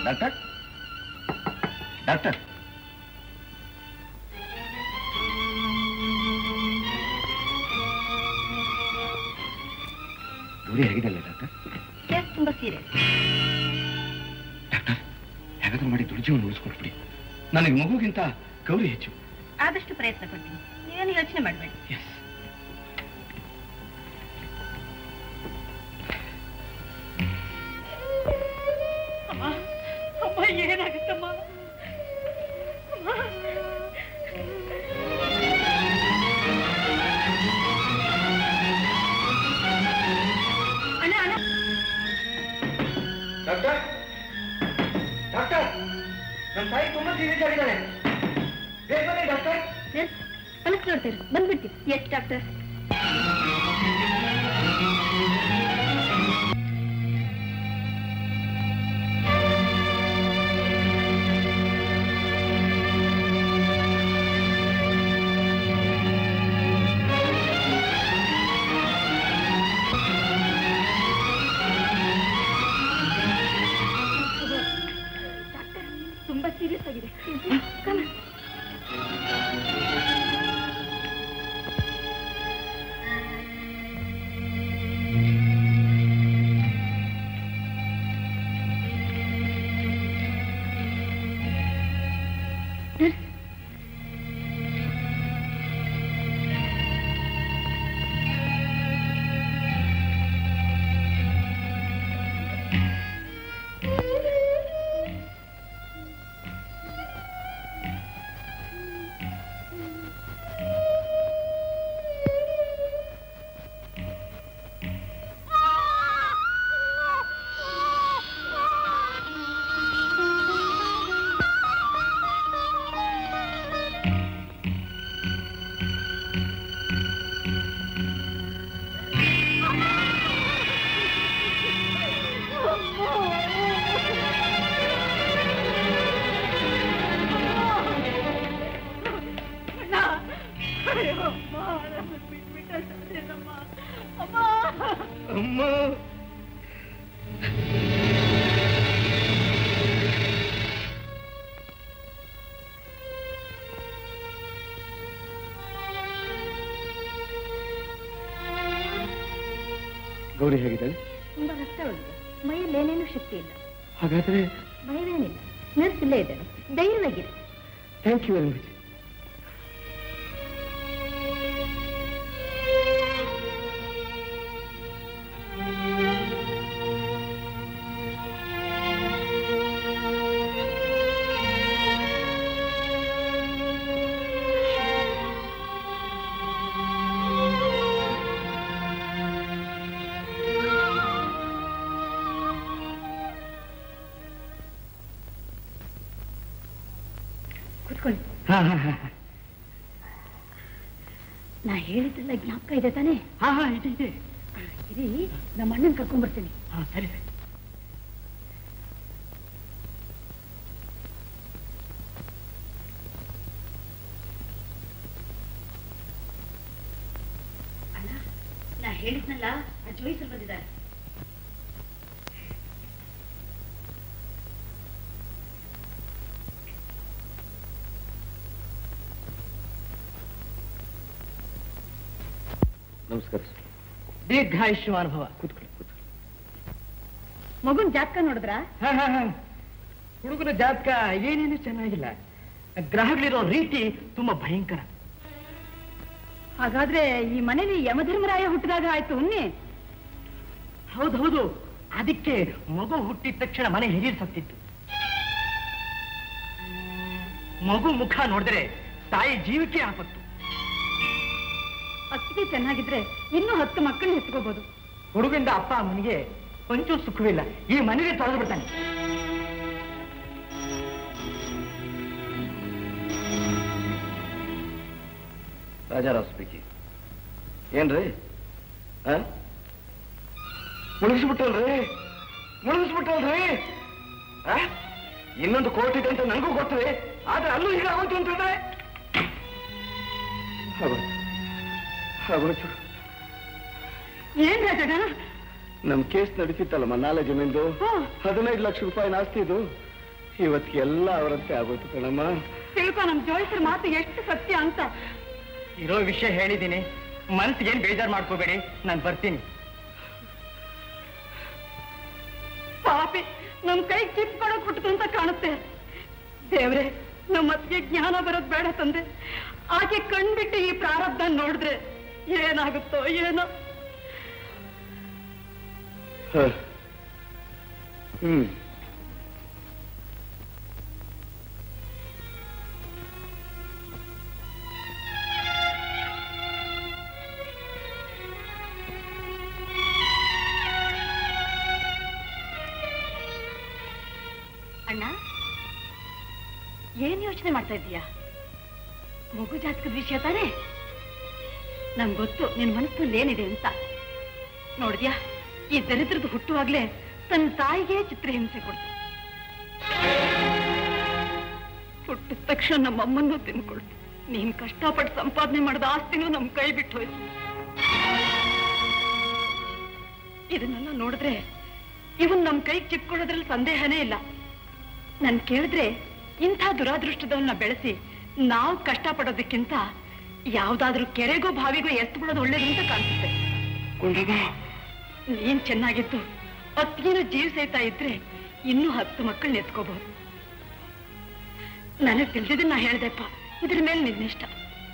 Doctor doctor Gauri ಹೇಗಿದಲ್ಲ doctor case ತುಂಬಾ serious doctor ಹೇಗಾದ್ರೂ ಮಾಡಿ ದುರ್ಜೀವನ ಉಳಿಸ್ಕೊಟ್ಬಿಡಿ ನನಗೆ ಮಗುಗಿಂತ ಗೌರಿ ಹೆಚ್ಚು ಆದಷ್ಟು ಪ್ರಯತ್ನ ಪಡ್ತೀನಿ ನೀವೇನು ಯೋಚನೆ ಮಾಡಬೇಡಿ ಎಸ್ ಅಮ್ಮ ಅಮ್ಮ ಏನಾಗುತ್ತಮ್ಮ ಅಣ್ಣ ಅಣ್ಣ ಡಾಕ್ಟರ್ ಡಾಕ್ಟರ್ ನನ್ನ ತಾಯಿ ತುಂಬಾ ಸೀರಿಯಸ್ ಆಗಿದ್ದಾಳೆ ಬೇಗ ಬನ್ನಿ ಡಾಕ್ಟರ್ ನರ್ಸ್ ಪಲ್ಸ್ ನೋಡ್ತಾರೆ ಬಂದ್ಬಿಡ್ತೀವಿ ಎಸ್ ಡಾಕ್ಟರ್ ಡಾಕ್ಟರ್ ತುಂಬಾ ಸೀರಿಯಸ್ ಆಗಿದೆ Come on. ನರ್ಸ್ ಅಮ್ಮ ಗೌರಿ ಹೇಗಿದ್ದಾಳೆ ತುಂಬಾ ರಕ್ತ ಹೋಗಿದೆ ಮೈಯಲ್ಲಿ ಏನೇನು ಶಕ್ತಿ ಇಲ್ಲ ಹಾಗಾದ್ರೆ ಭಯವೇನಿಲ್ಲ ನರ್ಸ್ ಇಲ್ಲೇ ಇದ್ದಾಳೆ ಧೈರ್ಯವಾಗಿರಿ ಥ್ಯಾಂಕ್ ಯು ವೆರಿ ಮಚ್ ಕೂತ್ಕೊಳ್ಳಿ ಹಾ ಹಾ ಹಾ ನಾ ಹೇಳಿದ್ದೆಲ್ಲ ಜ್ಞಾಪಕ ಇದೆ ತಾನೇ ಹಾ ಹಾ ಇದೆ ಇದೆ ಇರಿ ನಮ್ಮ ಅಣ್ಣನ್ ಕರ್ಕೊಂಡ್ ಬರ್ತೀನಿ ಹಾ ಸರಿ ಸರಿ ಅಣ್ಣ ನಾ ಹೇಳಿದ್ನಲ್ಲ ಆ ಜೋಯಿಸಲ್ ಬಂದಿದ್ದಾರೆ ನಮಸ್ಕಾರ ದೀರ್ಘಾಯುಷ್ಯಮಾನ ಭವ ಕೂತ್ಕೊಳ್ಳಿ ಕೂತ್ಕೊಳ್ಳಿ ಮಗುನ್ ಜಾತಕ ನೋಡಿದ್ರಾ ಹಾ, ಹಾ, ಹಾ. ಹುಡುಗನ ಜಾತಕ ಏನೇನು ಚೆನ್ನಾಗಿಲ್ಲ ಗ್ರಹಗಳಿರೋ ರೀತಿ ತುಂಬಾ ಭಯಂಕರ ಹಾಗಾದ್ರೆ ಈ ಮನೇಲಿ ಯಮಧರ್ಮರಾಯ ಹುಟ್ಟಿದಾಗ ಆಯ್ತು ಉನ್ನಿ ಹೌದು ಹೌದು ಅದಕ್ಕೆ ಮಗು ಹುಟ್ಟಿದ ತಕ್ಷಣ ಮನೆ ಹಿರಿಯರು ಸತ್ತಿತ್ತು ಮಗು ಮುಖ ನೋಡಿದ್ರೆ ತಾಯಿ ಜೀವಕ್ಕೆ ಆಪತ್ತು ಅತ್ತಿಗೆ ಚೆನ್ನಾಗಿದ್ರೆ ಇನ್ನೂ ಹತ್ತು ಮಕ್ಕಳನ್ನ ಹೆತ್ಕೋಬಹುದು ಹುಡುಗಂದ ಅಪ್ಪ ಅಮ್ಮನಿಗೆ ಕೊಂಚೂ ಸುಖವಿಲ್ಲ ಈ ಮನೆಗೆ ತೊಳೆದು ಬಿಡ್ತಾನೆ ರಾಜಾರಾವ್ ಸ್ಪೀಕಿಂಗ್ ಏನ್ರಿ ಆ? ಮುಳುಗಿಸ್ಬಿಟ್ಟಲ್ರಿ ಮುಳುಗಿಸ್ಬಿಟ್ಟಲ್ರಿ ಆ? ಇನ್ನೊಂದು ಕೋಟಿ ಇದೆ ಅಂತ ನನಗೂ ಗೊತ್ತಿದೆ ಆದ್ರೆ ಅಲ್ಲೂ ಹೀಗಾಗೋಯ್ತು ಅಂತಂದ್ರೆ ಆಗೋಯ್ತು ಆಗೋಯ್ತು ಏನ್ ರಾಜಣ್ಣ ನಮ್ ಕೇಸ್ ನಡೀತಿತ್ತಲ್ಲಮ್ಮ ನಾಳೆ ಜಮೀನ್ದು ಹ್ಮ್. ಹದಿನೈದು ಲಕ್ಷ ರೂಪಾಯಿ ಆಸ್ತಿ ಇದು ಇವತ್ತಿಗೆಲ್ಲ ಅವರಂತೆ ಆಗೋಯ್ತು ಕಣಮ್ಮ ತಿಳ್ಕೊ ನಮ್ ಜೋಯಿಸ್ರ ಮಾತು ಎಷ್ಟು ಸತ್ಯ ಅಂತ ಇರೋ ವಿಷಯ ಹೇಳಿದ್ದೀನಿ ಮನಸ್ಸಿಗೇನು ಬೇಜಾರು ಮಾಡ್ಕೋಬೇಡಿ ನಾನು ಬರ್ತೀನಿ ಪಾಪಿ ನಮ್ ಕೈ ಕಿತ್ಕೊಳಕ್ ಹುಟ್ಟಿತು ಅಂತ ಕಾಣುತ್ತೆ ದೇವ್ರೆ ನಮ್ಮ ಅತ್ತಿಗೆ ಜ್ಞಾನ ಬರೋದ್ ಬೇಡ ತಂದೆ ಆಕೆ ಕಣ್ಬಿಟ್ಟು ಈ ಪ್ರಾರಬ್ಧ ನೋಡಿದ್ರೆ ಏನಾಗುತ್ತೋ ಏನೋ ಹ. ಹ್ಮ್ ಅಣ್ಣ ಏನ್ ಯೋಚನೆ ಮಾಡ್ತಾ ಇದ್ದೀಯಾ ಮಗು ಜಾತಕದ ವಿಷಯ ತಾನೇ ನಂಗೆ ಗೊತ್ತು ನಿನ್ ಮನಸ್ಸಲ್ಲಿ ಏನಿದೆ ಅಂತ ನೋಡಿದ್ಯಾ ಈ ದರಿದ್ರದ್ದು ಹುಟ್ಟುವಾಗ್ಲೇ ತನ್ನ ತಾಯಿಗೆ ಚಿತ್ರಹಿಂಸೆ ಕೊಡ್ತು ಹುಟ್ಟಿದ ತಕ್ಷಣ ನಮ್ಮ ಅಮ್ಮನ್ನೂ ತಿನ್ಕೊಳ್ತು ನೀನ್ ಕಷ್ಟಪಟ್ಟು ಸಂಪಾದನೆ ಮಾಡಿದ ಆಸ್ತಿನೂ ನಮ್ ಕೈ ಬಿಟ್ಟು ಹೋಯ್ತು ಇದನ್ನೆಲ್ಲ ನೋಡಿದ್ರೆ ಇವನ್ ನಮ್ ಕೈಗೆ ಚಿಕ್ಕೊಳ್ಳೋದ್ರಲ್ಲಿ ಸಂದೇಹನೇ ಇಲ್ಲ ನನ್ ಕೇಳಿದ್ರೆ ಇಂಥ ದುರಾದೃಷ್ಟದವನ್ನ ಬೆಳೆಸಿ ನಾವು ಕಷ್ಟಪಡೋದಕ್ಕಿಂತ ಯಾವ್ದಾದ್ರೂ ಕೆರೆಗೋ ಬಾವಿಗೋ ಎತ್ತು ಬಿಡೋದು ಒಳ್ಳೇದು ಅಂತ ಕಾಣಿಸುತ್ತೆ ಗುಂಡಮ್ಮ ನೀನ್ ಚೆನ್ನಾಗಿದ್ದು ಅತ್ತಿಗೇನು ಜೀವ ಸಹಿತ ಇದ್ರೆ ಇನ್ನೂ ಹತ್ತು ಮಕ್ಕಳನ್ನ ಎತ್ಕೋಬಹುದು ನನಗ್ ತಿಳಿದಿದ್ದನ್ನ ಹೇಳ್ದೆಪ್ಪ ಇದ್ರ ಮೇಲೆ ನಿನ್ನಿಷ್ಟ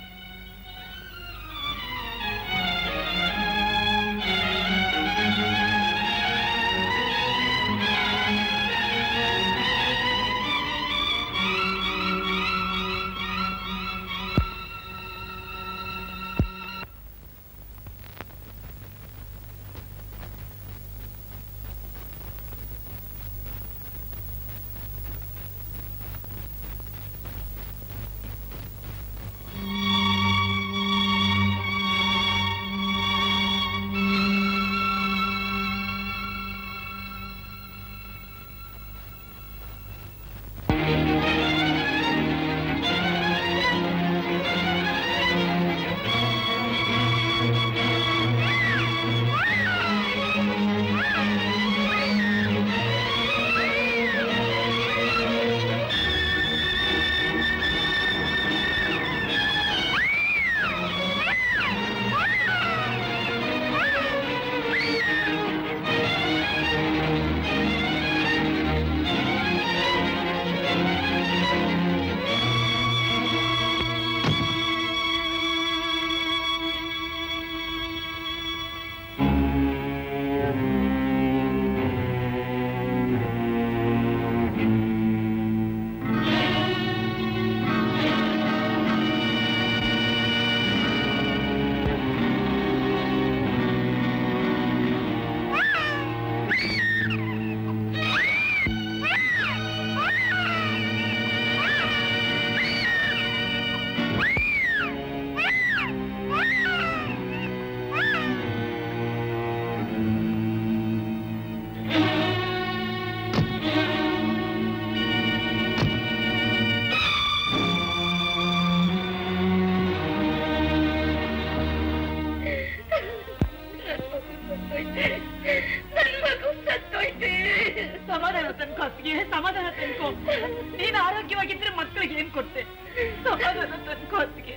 ಸಮಾಧಾನ ತನ್ಕೋ ಅತ್ತಿಗೆ ಸಮಾಧಾನ ತನ್ಕೋ ನೀನ್ ಆರೋಗ್ಯವಾಗಿದ್ರೆ ಮಕ್ಕಳಿಗೆ ಏನ್ ಕೊಡ್ತೆ ಸಮಾಧಾನ ತನ್ಕೋ ಅತ್ತಿಗೆ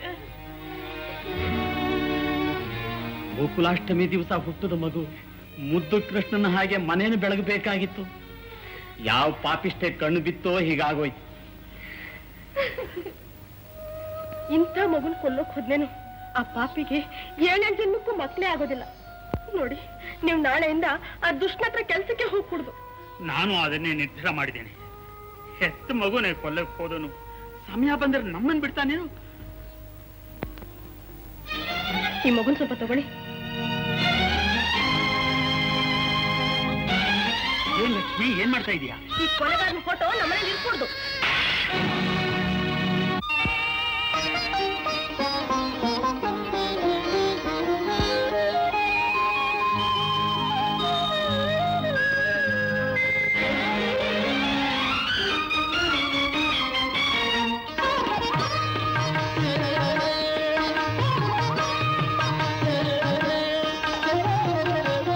ಗೋಕುಲಾಷ್ಟಮಿ ದಿವಸ ಹುಟ್ಟಿದ ಮಗು ಮುದ್ದು ಕೃಷ್ಣನ ಹಾಗೆ ಮನೇನು ಬೆಳಗಬೇಕಾಗಿತ್ತು ಯಾವ ಪಾಪಿಷ್ಟೇ ಕಣ್ಣು ಬಿತ್ತೋ ಹೀಗಾಗೋಯ್ತು ಇಂಥ ಮಗುನ್ ಕೊಲ್ಲೋಕ್ ಹೋದ್ನೇನು ಆ ಪಾಪಿಗೆ ಏಳೇಳು ಜನ್ಮಕ್ಕೂ ಮಕ್ಕಳೇ ಆಗೋದಿಲ್ಲ ನೋಡಿ ನೀವು ನಾಳೆಯಿಂದ ಆ ದುಷ್ಟನ ಹತ್ರ ಕೆಲ್ಸಕ್ಕೆ ಹೋಗ್ಕೂಡ್ದು ನಾನು ಅದನ್ನೇ ನಿರ್ಧಾರ ಮಾಡಿದ್ದೇನೆ ಹೆತ್ತ ಮಗುನೇ ಕೊಲ್ಲಕ್ಕೆ ಹೋದನು ಸಮಯ ಬಂದ್ರೆ ನಮ್ಮನ್ ಬಿಡ್ತಾನೇನು ಈ ಮಗುನ್ ಸ್ವಲ್ಪ ತಗೊಳ್ಳಿ ಏನ್ ಲಕ್ಷ್ಮಿ ಏನ್ ಮಾಡ್ತಾ ಇದೀಯಾ ಈ ಕೊಲೆಗಾರನ ಫೋಟೋ ನಮ್ಮನೇಲಿ ಇರ್ಕೂಡ್ದು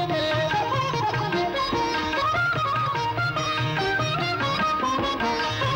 Thank you.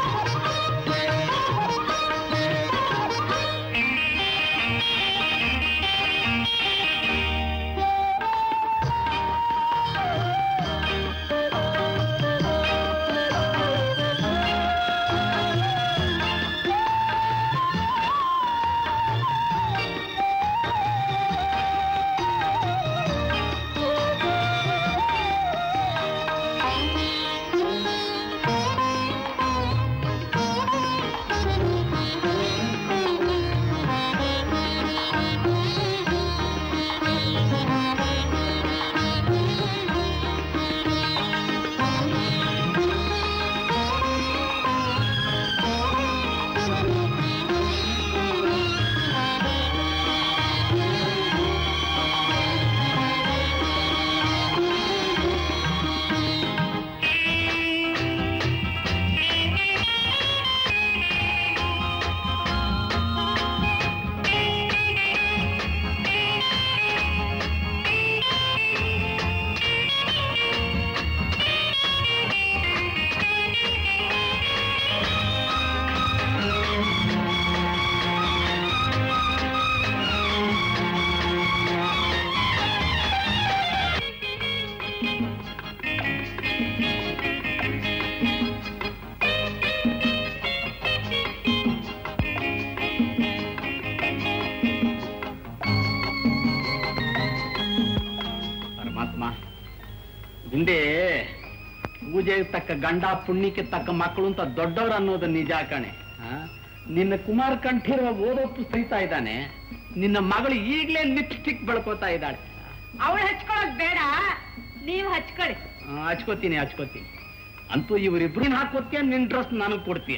ಪೂಜೆಗೆ ತಕ್ಕ ಗಂಡ ಪುಣ್ಯಕ್ಕೆ ತಕ್ಕ ಮಕ್ಕಳು ಅಂತ ದೊಡ್ಡವರು ಅನ್ನೋದು ನಿಜ ಕಣೆ ಆ? ನಿನ್ನ ಕುಮಾರ್ ಕಂಠೀರವ ಓದೋ ಸಹಿತ ಇದ್ದಾನೆ ನಿನ್ನ ಮಗಳು ಈಗಲೇ ಲಿಪ್ಸ್ಟಿಕ್ ಬೆಳ್ಕೋತಾ ಇದ್ದಾಳೆ ಅವಳು ಹಚ್ಕೊಳ್ಳೋದ್ ಬೇಡ ನೀವು ಹಚ್ಕೊಳ್ಳಿ ಆ, ಹಚ್ಕೋತೀನಿ ಹಚ್ಕೋತೀನಿ ಅಂತೂ ಇವರಿಬ್ರನ್ನ ಹಾಕೋತ್ಯ ನಿನ್ ಡ್ರೆಸ್ ನನಗೆ ಕೊಡ್ತೀಯ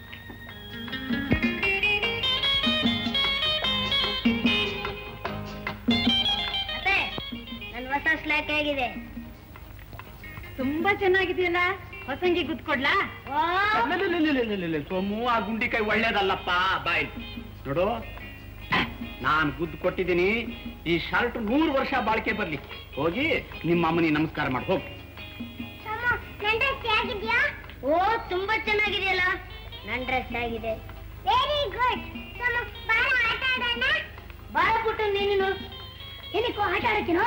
ಅತ್ತೆ ನನ್ ಹೊಸ ಸ್ಲ್ಯಾಕ್ ಆಗಿದೆ ತುಂಬಾ ಚೆನ್ನಾಗಿದೆಯಲ್ಲ ಹೊಸಂಗಿ ಗುದ್ಕೊಡ್ಲಾ ಅಲ್ಲಲ್ಲಲ್ಲಲ್ಲಲ್ಲಲ್ಲ, ಸೋಮು ಆ ಗುಂಡಿಕಾಯಿ ಒಳ್ಳೇದಲ್ಲಪ್ಪ ಬಾಯ್ ನೋಡು ನಾನ್ ಗುದ್ದು ಕೊಟ್ಟಿದ್ದೀನಿ ಈ ಶರ್ಟ್ ನೂರು ವರ್ಷ ಬಾಳಿಕೆ ಬರ್ಲಿ ಹೋಗಿ ನಿಮ್ಮ ಅಮ್ಮನಿಗೆ ನಮಸ್ಕಾರ ಮಾಡಿ ಹೋಗಿ ನನ್ ಡ್ರೆಸ್ ಹೇಗಿದ್ಯಾ ಓ ತುಂಬಾ ಚೆನ್ನಾಗಿದೆಯಲ್ಲ ನನ್ ಡ್ರೆಸ್ ಆಗಿದೆ ವೆರಿ ಗುಡ್ ಬಾಳ ಆಟ ಆಡೋಣ ಬಾಳ ಪುಟ್ಟು ನೀನು ಏನಕ್ಕೋ ಆಟ ಆಡಕ್ಕೇನೋ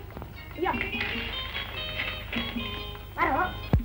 ಬರೋ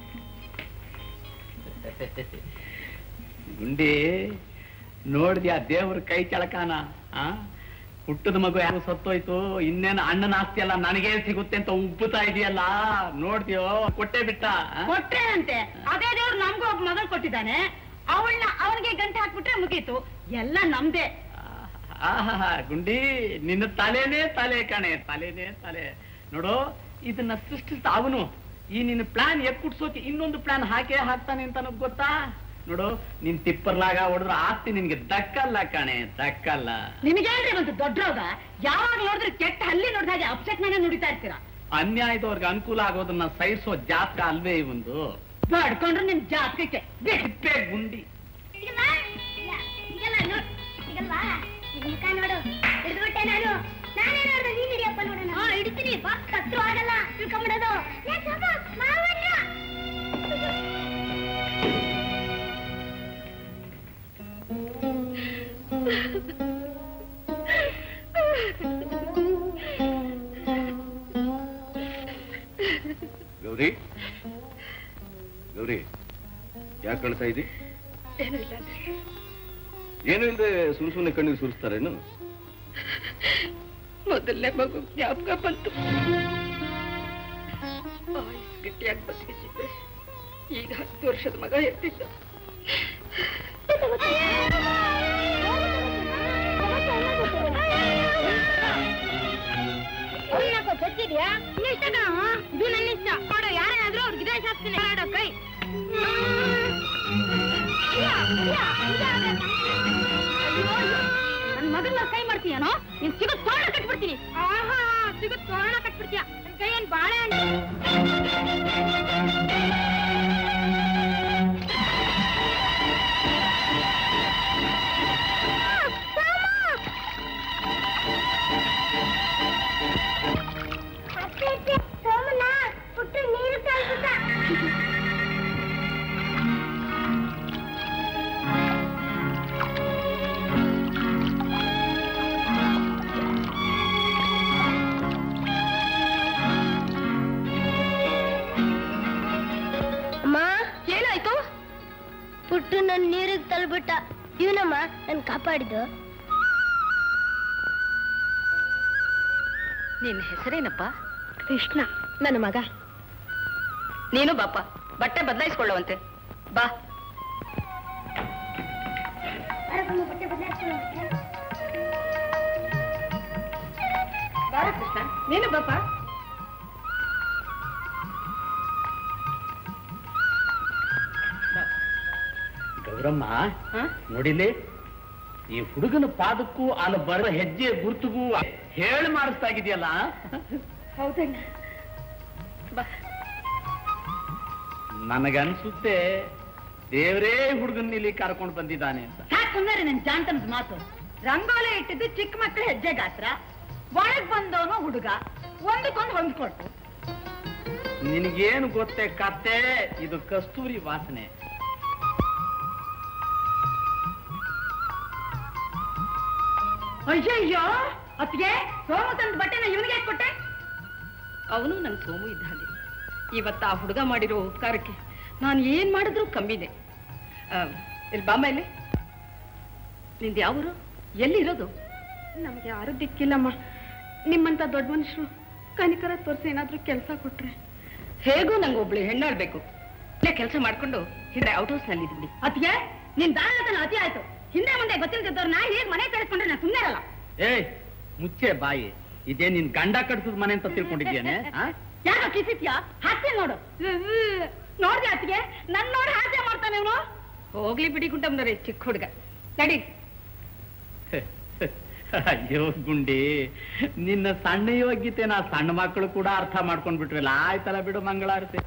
ಗುಂಡಿ ನೋಡ್ದ್ಯಾ ದೇವ್ರ ಕೈ ಚಳಕಾನ ಆ ಹುಟ್ಟದ ಮಗು ಯಾರು ಸತ್ತೋಯ್ತು ಇನ್ನೇನು ಅಣ್ಣನ ಆಸ್ತಿ ಎಲ್ಲ ನನಗೇ ಸಿಗುತ್ತೆ ಅಂತ ಉಬ್ಬುತ್ತಾ ಇದೆಯಲ್ಲ ನೋಡ್ದ್ಯೋ ಕೊಟ್ಟೆ ಬಿಟ್ಟ ಆ? ಕೊಟ್ರೇನಂತೆ ಅದೇ ದೇವ್ರು ನಮ್ಗೂ ಒಬ್ಬ ಮಗಳು ಕೊಟ್ಟಿದ್ದಾನೆ ಅವಳನ್ನ ಅವನಿಗೆ ಗಂಟೆ ಹಾಕ್ಬಿಟ್ರೆ ಮುಗೀತು ಎಲ್ಲ ನಮ್ದೇ ಆಹಾಹಾ, ಗುಂಡಿ ನಿನ್ನ ತಲೆನೇ ತಲೆ ಕಣೆ ತಲೆನೇ ತಲೆ ನೋಡು ಇದನ್ನ ಸೃಷ್ಟಿಸ್ತ ಅವನು ಈ ನಿನ್ನ ಪ್ಲಾನ್ ಎಕ್ಕುಡ್ಸೋಕೆ ಇನ್ನೊಂದು ಪ್ಲಾನ್ ಹಾಕೇ ಹಾಕ್ತಾನೆ ಅಂತ ನನಗ್ ಗೊತ್ತಾ ನೋಡು ನಿನ್ ತಿಪ್ಪರ್ಲಾಗ ಹೊಡೆದ್ರೆ ಆಸ್ತಿ ನಿನ್ಗೆ ದಕ್ಕಲ್ಲ ಕಣೆ ದಕ್ಕಲ್ಲ ನಿಮಗೇನ್ರಿ ಒಂದು ದೊಡ್ಡ ರೋಗ ಯಾವಾಗ ನೋಡಿದ್ರೆ ಕೆಟ್ಟ ಹಲ್ಲಿ ನೋಡಿದ ಹಾಗೆ ಅಪ್ಸೆಟ್ ಮನೆ ನುಡಿತಾ ಇರ್ತೀರಾ ಅನ್ಯಾಯದವ್ರಿಗೆ ಅನುಕೂಲ ಆಗೋದನ್ನ ಸಹಿಸೋ ಜಾತಕ ಅಲ್ವೇ ಇವಂದು ಬಡ್ಕೊಂಡ್ರೆ ನಿಮ್ ಜಾತಕಕ್ಕೆ ಬಿಟ್ಟು ತಿಪ್ಪೆ ಗುಂಡಿ ಸಿಗಲ್ಲ ಇಲ್ಲ ಸಿಗಲ್ಲ ನೋಡ್ ಸಿಗಲ್ವಾ ಈಗ ಮುಖ ನೋಡು ಹಿಡಿದ್ಬಿಟ್ಟೆ ನಾನು ನಾನೇ ನೋಡ್ದೆ ನೀನ್ ಹಿಡಿಯಪ್ಪ ನೋಡೋಣ ಹಾ ಹಿಡಿತೀನಿ ಬಾ ಕತ್ರು ಆಗಲ್ಲ ತಿಳ್ಕೊಂಬಿಡೋದು ಏ ಸ್ವಲ್ಪ ಮಾವಣ್ಣ ಗೌರಿ ಗೌರಿ ಯಾಕೆ ಕಳ್ತಾ ಇದ್ದಿ ಏನೂ ಇಲ್ಲ ಅಂದ್ರೆ ಏನು ಇಲ್ಲದೆ ಸುಮ್ ಸುಮ್ಮನೆ ಕಣ್ಣೀರು ಸುರಿಸ್ತಾರೇನು ಮೊದಲನೇ ಮಗು ಜ್ಞಾಪಕ ಬಂತು ಆಯುಸ್ ಗಟ್ಟಿಯಾಗಿ ಬದುಕಿದ್ದೆ ಈಗ ಹತ್ತು ವರ್ಷದ ಮಗ ಎತ್ತಿದ್ದ ಗೊತ್ತಿದ್ಯಾ ಇಷ್ಟ ಇದು ನನ್ನ ಇಷ್ಟ ನೋಡು ಯಾರಾದ್ರೂ ಅವ್ರಿಗೆ ಇದೇ ಶಾಸ್ತ್ರಿ ಆಡೋ ಕೈ ನನ್ ಮಗನ ಕೈ ಮಾಡ್ತೀಯನೋ ನೀನ್ ಸಿಗೋ ತೋರಣ ಕಟ್ಬಿಡ್ತೀನಿ ಆಹಾ ಸಿಗುತ್ತೆ ತೋರಣ ಕಟ್ಬಿಡ್ತೀಯ ನನ್ ಕೈ ಏನ್ ಬಾಳೆ ಸೋಮನ ಪುಟ್ಟು ನೀರು ಕಳ್ಸಿದ ಅಮ್ಮ ಏನಾಯ್ತು ಪುಟ್ಟು ನನ್ ನೀರಿಗೆ ತಳ್ಬಿಟ್ಟ ಇವನಮ್ಮ ನನ್ ಕಾಪಾಡಿದ್ದು ನಿನ್ನ ಹೆಸರೇನಪ್ಪ ಕೃಷ್ಣ ನನ್ನ ಮಗ ನೀನು ಬಾಪ ಬಟ್ಟೆ ಬದಲಾಯಿಸ್ಕೊಳ್ಳುವಂತೆ ಬಾ ಬಟ್ಟೆ ಬದಲಾಯಿಸ್ಕೊಳ್ಳೋ ಬಾರ ಕೃಷ್ಣ ನೀನು ಬಾಪ ಗೌರಮ್ಮ ಹಾ? ನೋಡಿಲಿ ಈ ಹುಡುಗನ ಪಾದಕ್ಕೂ ಅಲ್ಲಿ ಬರೋ ಹೆಜ್ಜೆ ಗುರುತಿಗೂ ಹೇಳಿ ಮಾಡಿಸ್ತಾ ಇದೆಯಲ್ಲ ಹೌದಣ್ಣ ಬಾ ನನಗನ್ಸುತ್ತೆ ದೇವರೇ ಹುಡುಗನ್ ಇಲ್ಲಿ ಕರ್ಕೊಂಡು ಬಂದಿದ್ದಾನೆ ಅಂತ ಸಾಕು ಸುಮ್ಮನೆ ನನ್ ಜಾಂತನದ ಮಾತು ರಂಗೋಲಿ ಇಟ್ಟಿದ್ದು ಚಿಕ್ಕ ಮಕ್ಕಳ ಹೆಜ್ಜೆ ಗಾತ್ರ ಒಳಗ್ ಬಂದವನು ಹುಡುಗ ಒಂದಕ್ಕೊಂದು ಹೊಂದ್ಕೊಟ್ಟು ನಿನಗೇನು ಗೊತ್ತೇ ಕತ್ತೆ ಇದು ಕಸ್ತೂರಿ ವಾಸನೆ ಅಯ್ಯಯ್ಯೋ ಅತ್ತಿಗೆ ಸೋಮು ತಂದ ಬಟ್ಟೆನ ಇವನಿಗೆ ಕೊಟ್ಟೆ ಅವನು ನನ್ನ ಸೋಮು ಇದ್ದ ಹಾಗೆ ಇವತ್ತು ಆ ಹುಡುಗ ಮಾಡಿರೋ ಉಪಕಾರಕ್ಕೆ ನಾನು ಏನ್ ಮಾಡಿದ್ರು ಕಮ್ಮಿದೆ ಆ, ಇಲ್ಲಿ ಬಾಮ ಇಲ್ಲಿ ನಿಂದು ಯಾವೂರು ಎಲ್ಲಿ ಇರೋದು ನಮ್ಗೆ ಯಾರು ದಿಕ್ಕಿಲ್ಲಮ್ಮ ನಿಮ್ಮಂತ ದೊಡ್ಡ ಮನುಷ್ಯರು ಕನಿಕರ ತೋರಿಸಿ ಏನಾದ್ರೂ ಕೆಲಸ ಕೊಟ್ರೆ ಹೇಗೂ ನಂಗೆ ಒಬ್ಳು ಹೆಣ್ಣಾಡ್ಬೇಕು ಇಲ್ಲೇ ಕೆಲಸ ಮಾಡ್ಕೊಂಡು ಹಿಂದೆ ಔಟ್ ಹೌಸ್ ನಲ್ಲಿ ಇದ್ಬಿಡಿ ಅತಿಗೆ ನಿನ್ ದಾರಾತನ ಅತಿ ಆಯ್ತು ಹಿಂದೆ ಮುಂದೆ ಗೊತ್ತಿಲ್ದಿದ್ದವ್ರನ್ನ ಹೇಗ್ ಮನೆ ಕಳಿಸ್ಕೊಂಡ್ರೆ ನಾನು ಸುಮ್ಮನೆ ಇರಲ್ಲ ಏಯ್ ಮುಚ್ಚೆ ಬಾಯಿ ಇದೇ ನಿನ್ ಗಂಡ ಕಟ್ಸದ ಮನೆ ಅಂತ ತಿಳ್ಕೊಂಡಿದ್ಯಾನೆ ಆ? ಯಾರೋ ಕಿಸಿತ್ಯಾ ಹಾಸ್ಯ ನೋಡು ನೋಡ್ದೆ ಅತ್ತಿಗೆ ನನ್ ನೋಡಿ ಹಾಸ್ಯ ಮಾಡ್ತಾನೆ ಇವನು ಹೋಗ್ಲಿ ಬಿಡಿ ಗುಂಡಮ್ನವ್ರೆ ಚಿಕ್ಕ ಹುಡುಗ ನಡಿ ಅಯ್ಯೋ ಗುಂಡಿ ನಿನ್ನ ಸಣ್ಣ ಯೋಗ್ಯತೆ ನಾ ಸಣ್ಣ ಮಕ್ಕಳು ಕೂಡ ಅರ್ಥ ಮಾಡ್ಕೊಂಡ್ ಬಿಟ್ರಲ್ಲ ಆಯ್ತಲ್ಲ ಬಿಡು ಮಂಗಳಾರತಿ